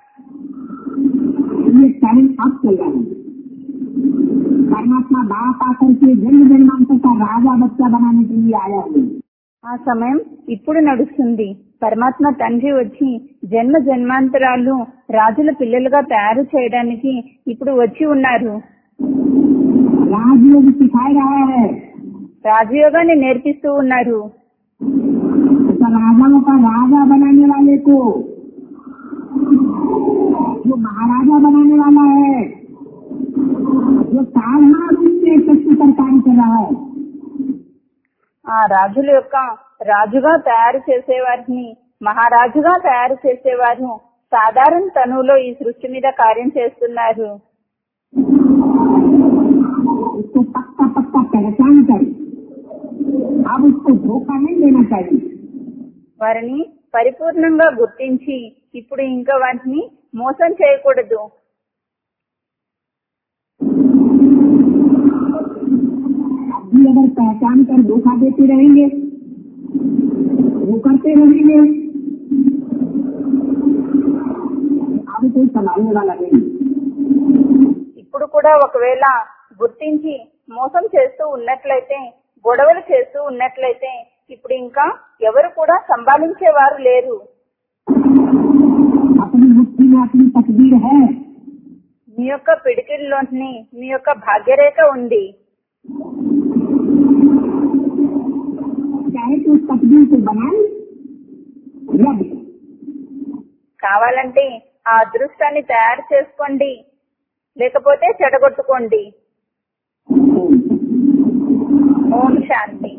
Speaker 2: ये टाइम अब चल रहा है परमात्मा बाप आकर के जन्म जन्मांतर का राजा बच्चा बनाने के लिए आया है
Speaker 1: ఆ సమయం ఇప్పుడు నడుస్తుంది పరమాత్మ తండ్రి వచ్చి జన్మ జన్మాంతరాలు రాజుల పిల్లలుగా తయారు చేయడానికి ఇప్పుడు వచ్చి ఉన్నారు
Speaker 2: राजयोग सिखाया रहा है
Speaker 1: రాజయోగాన్ని నేర్పిస్తూ ఉన్నారు
Speaker 2: तो राजाओं का राजा बनाने वाले को जो महाराजा बनाने वाला है जो साधना रूप से सच्ची सरकारी कर रहा है
Speaker 1: ఆ రాజుల యొక్క రాజుగా తయారు చేసేవారిని మహారాజుగా తయారు చేసేవారు సాధారణ తనువులో ఈ సృష్టి మీద కార్యం చేస్తున్నారు
Speaker 2: उसको पक्का पक्का पहचान कर अब उसको धोखा नहीं देना चाहिए
Speaker 1: వారిని పరిపూర్ణంగా గుర్తించి ఇప్పుడు ఇంకా వాటిని మోసం చేయకూడదు
Speaker 2: अब भी अगर पहचान कर धोखा देते रहेंगे वो करते रहेंगे अब कोई संभालने वाला नहीं
Speaker 1: ఇప్పుడు కూడా ఒకవేళ గుర్తించి మోసం చేస్తూ ఉన్నట్లయితే గొడవలు చేస్తూ ఉన్నట్లయితే ఇప్పుడు ఇంకా ఎవరు కూడా సంభాళించేవారు లేరు
Speaker 2: अपनी मुट्ठी में अपनी तकदीर है
Speaker 1: మీ యొక్క పిడికిల్లోని మీ యొక్క భాగ్యరేఖ ఉంది
Speaker 2: चाहे तो उस तकदीर को बनाए या भी
Speaker 1: కావాలంటే ఆ అదృష్టాన్ని తయారు చేసుకోండి లేకపోతే చెడగొట్టుకోండి ఓం శాంతి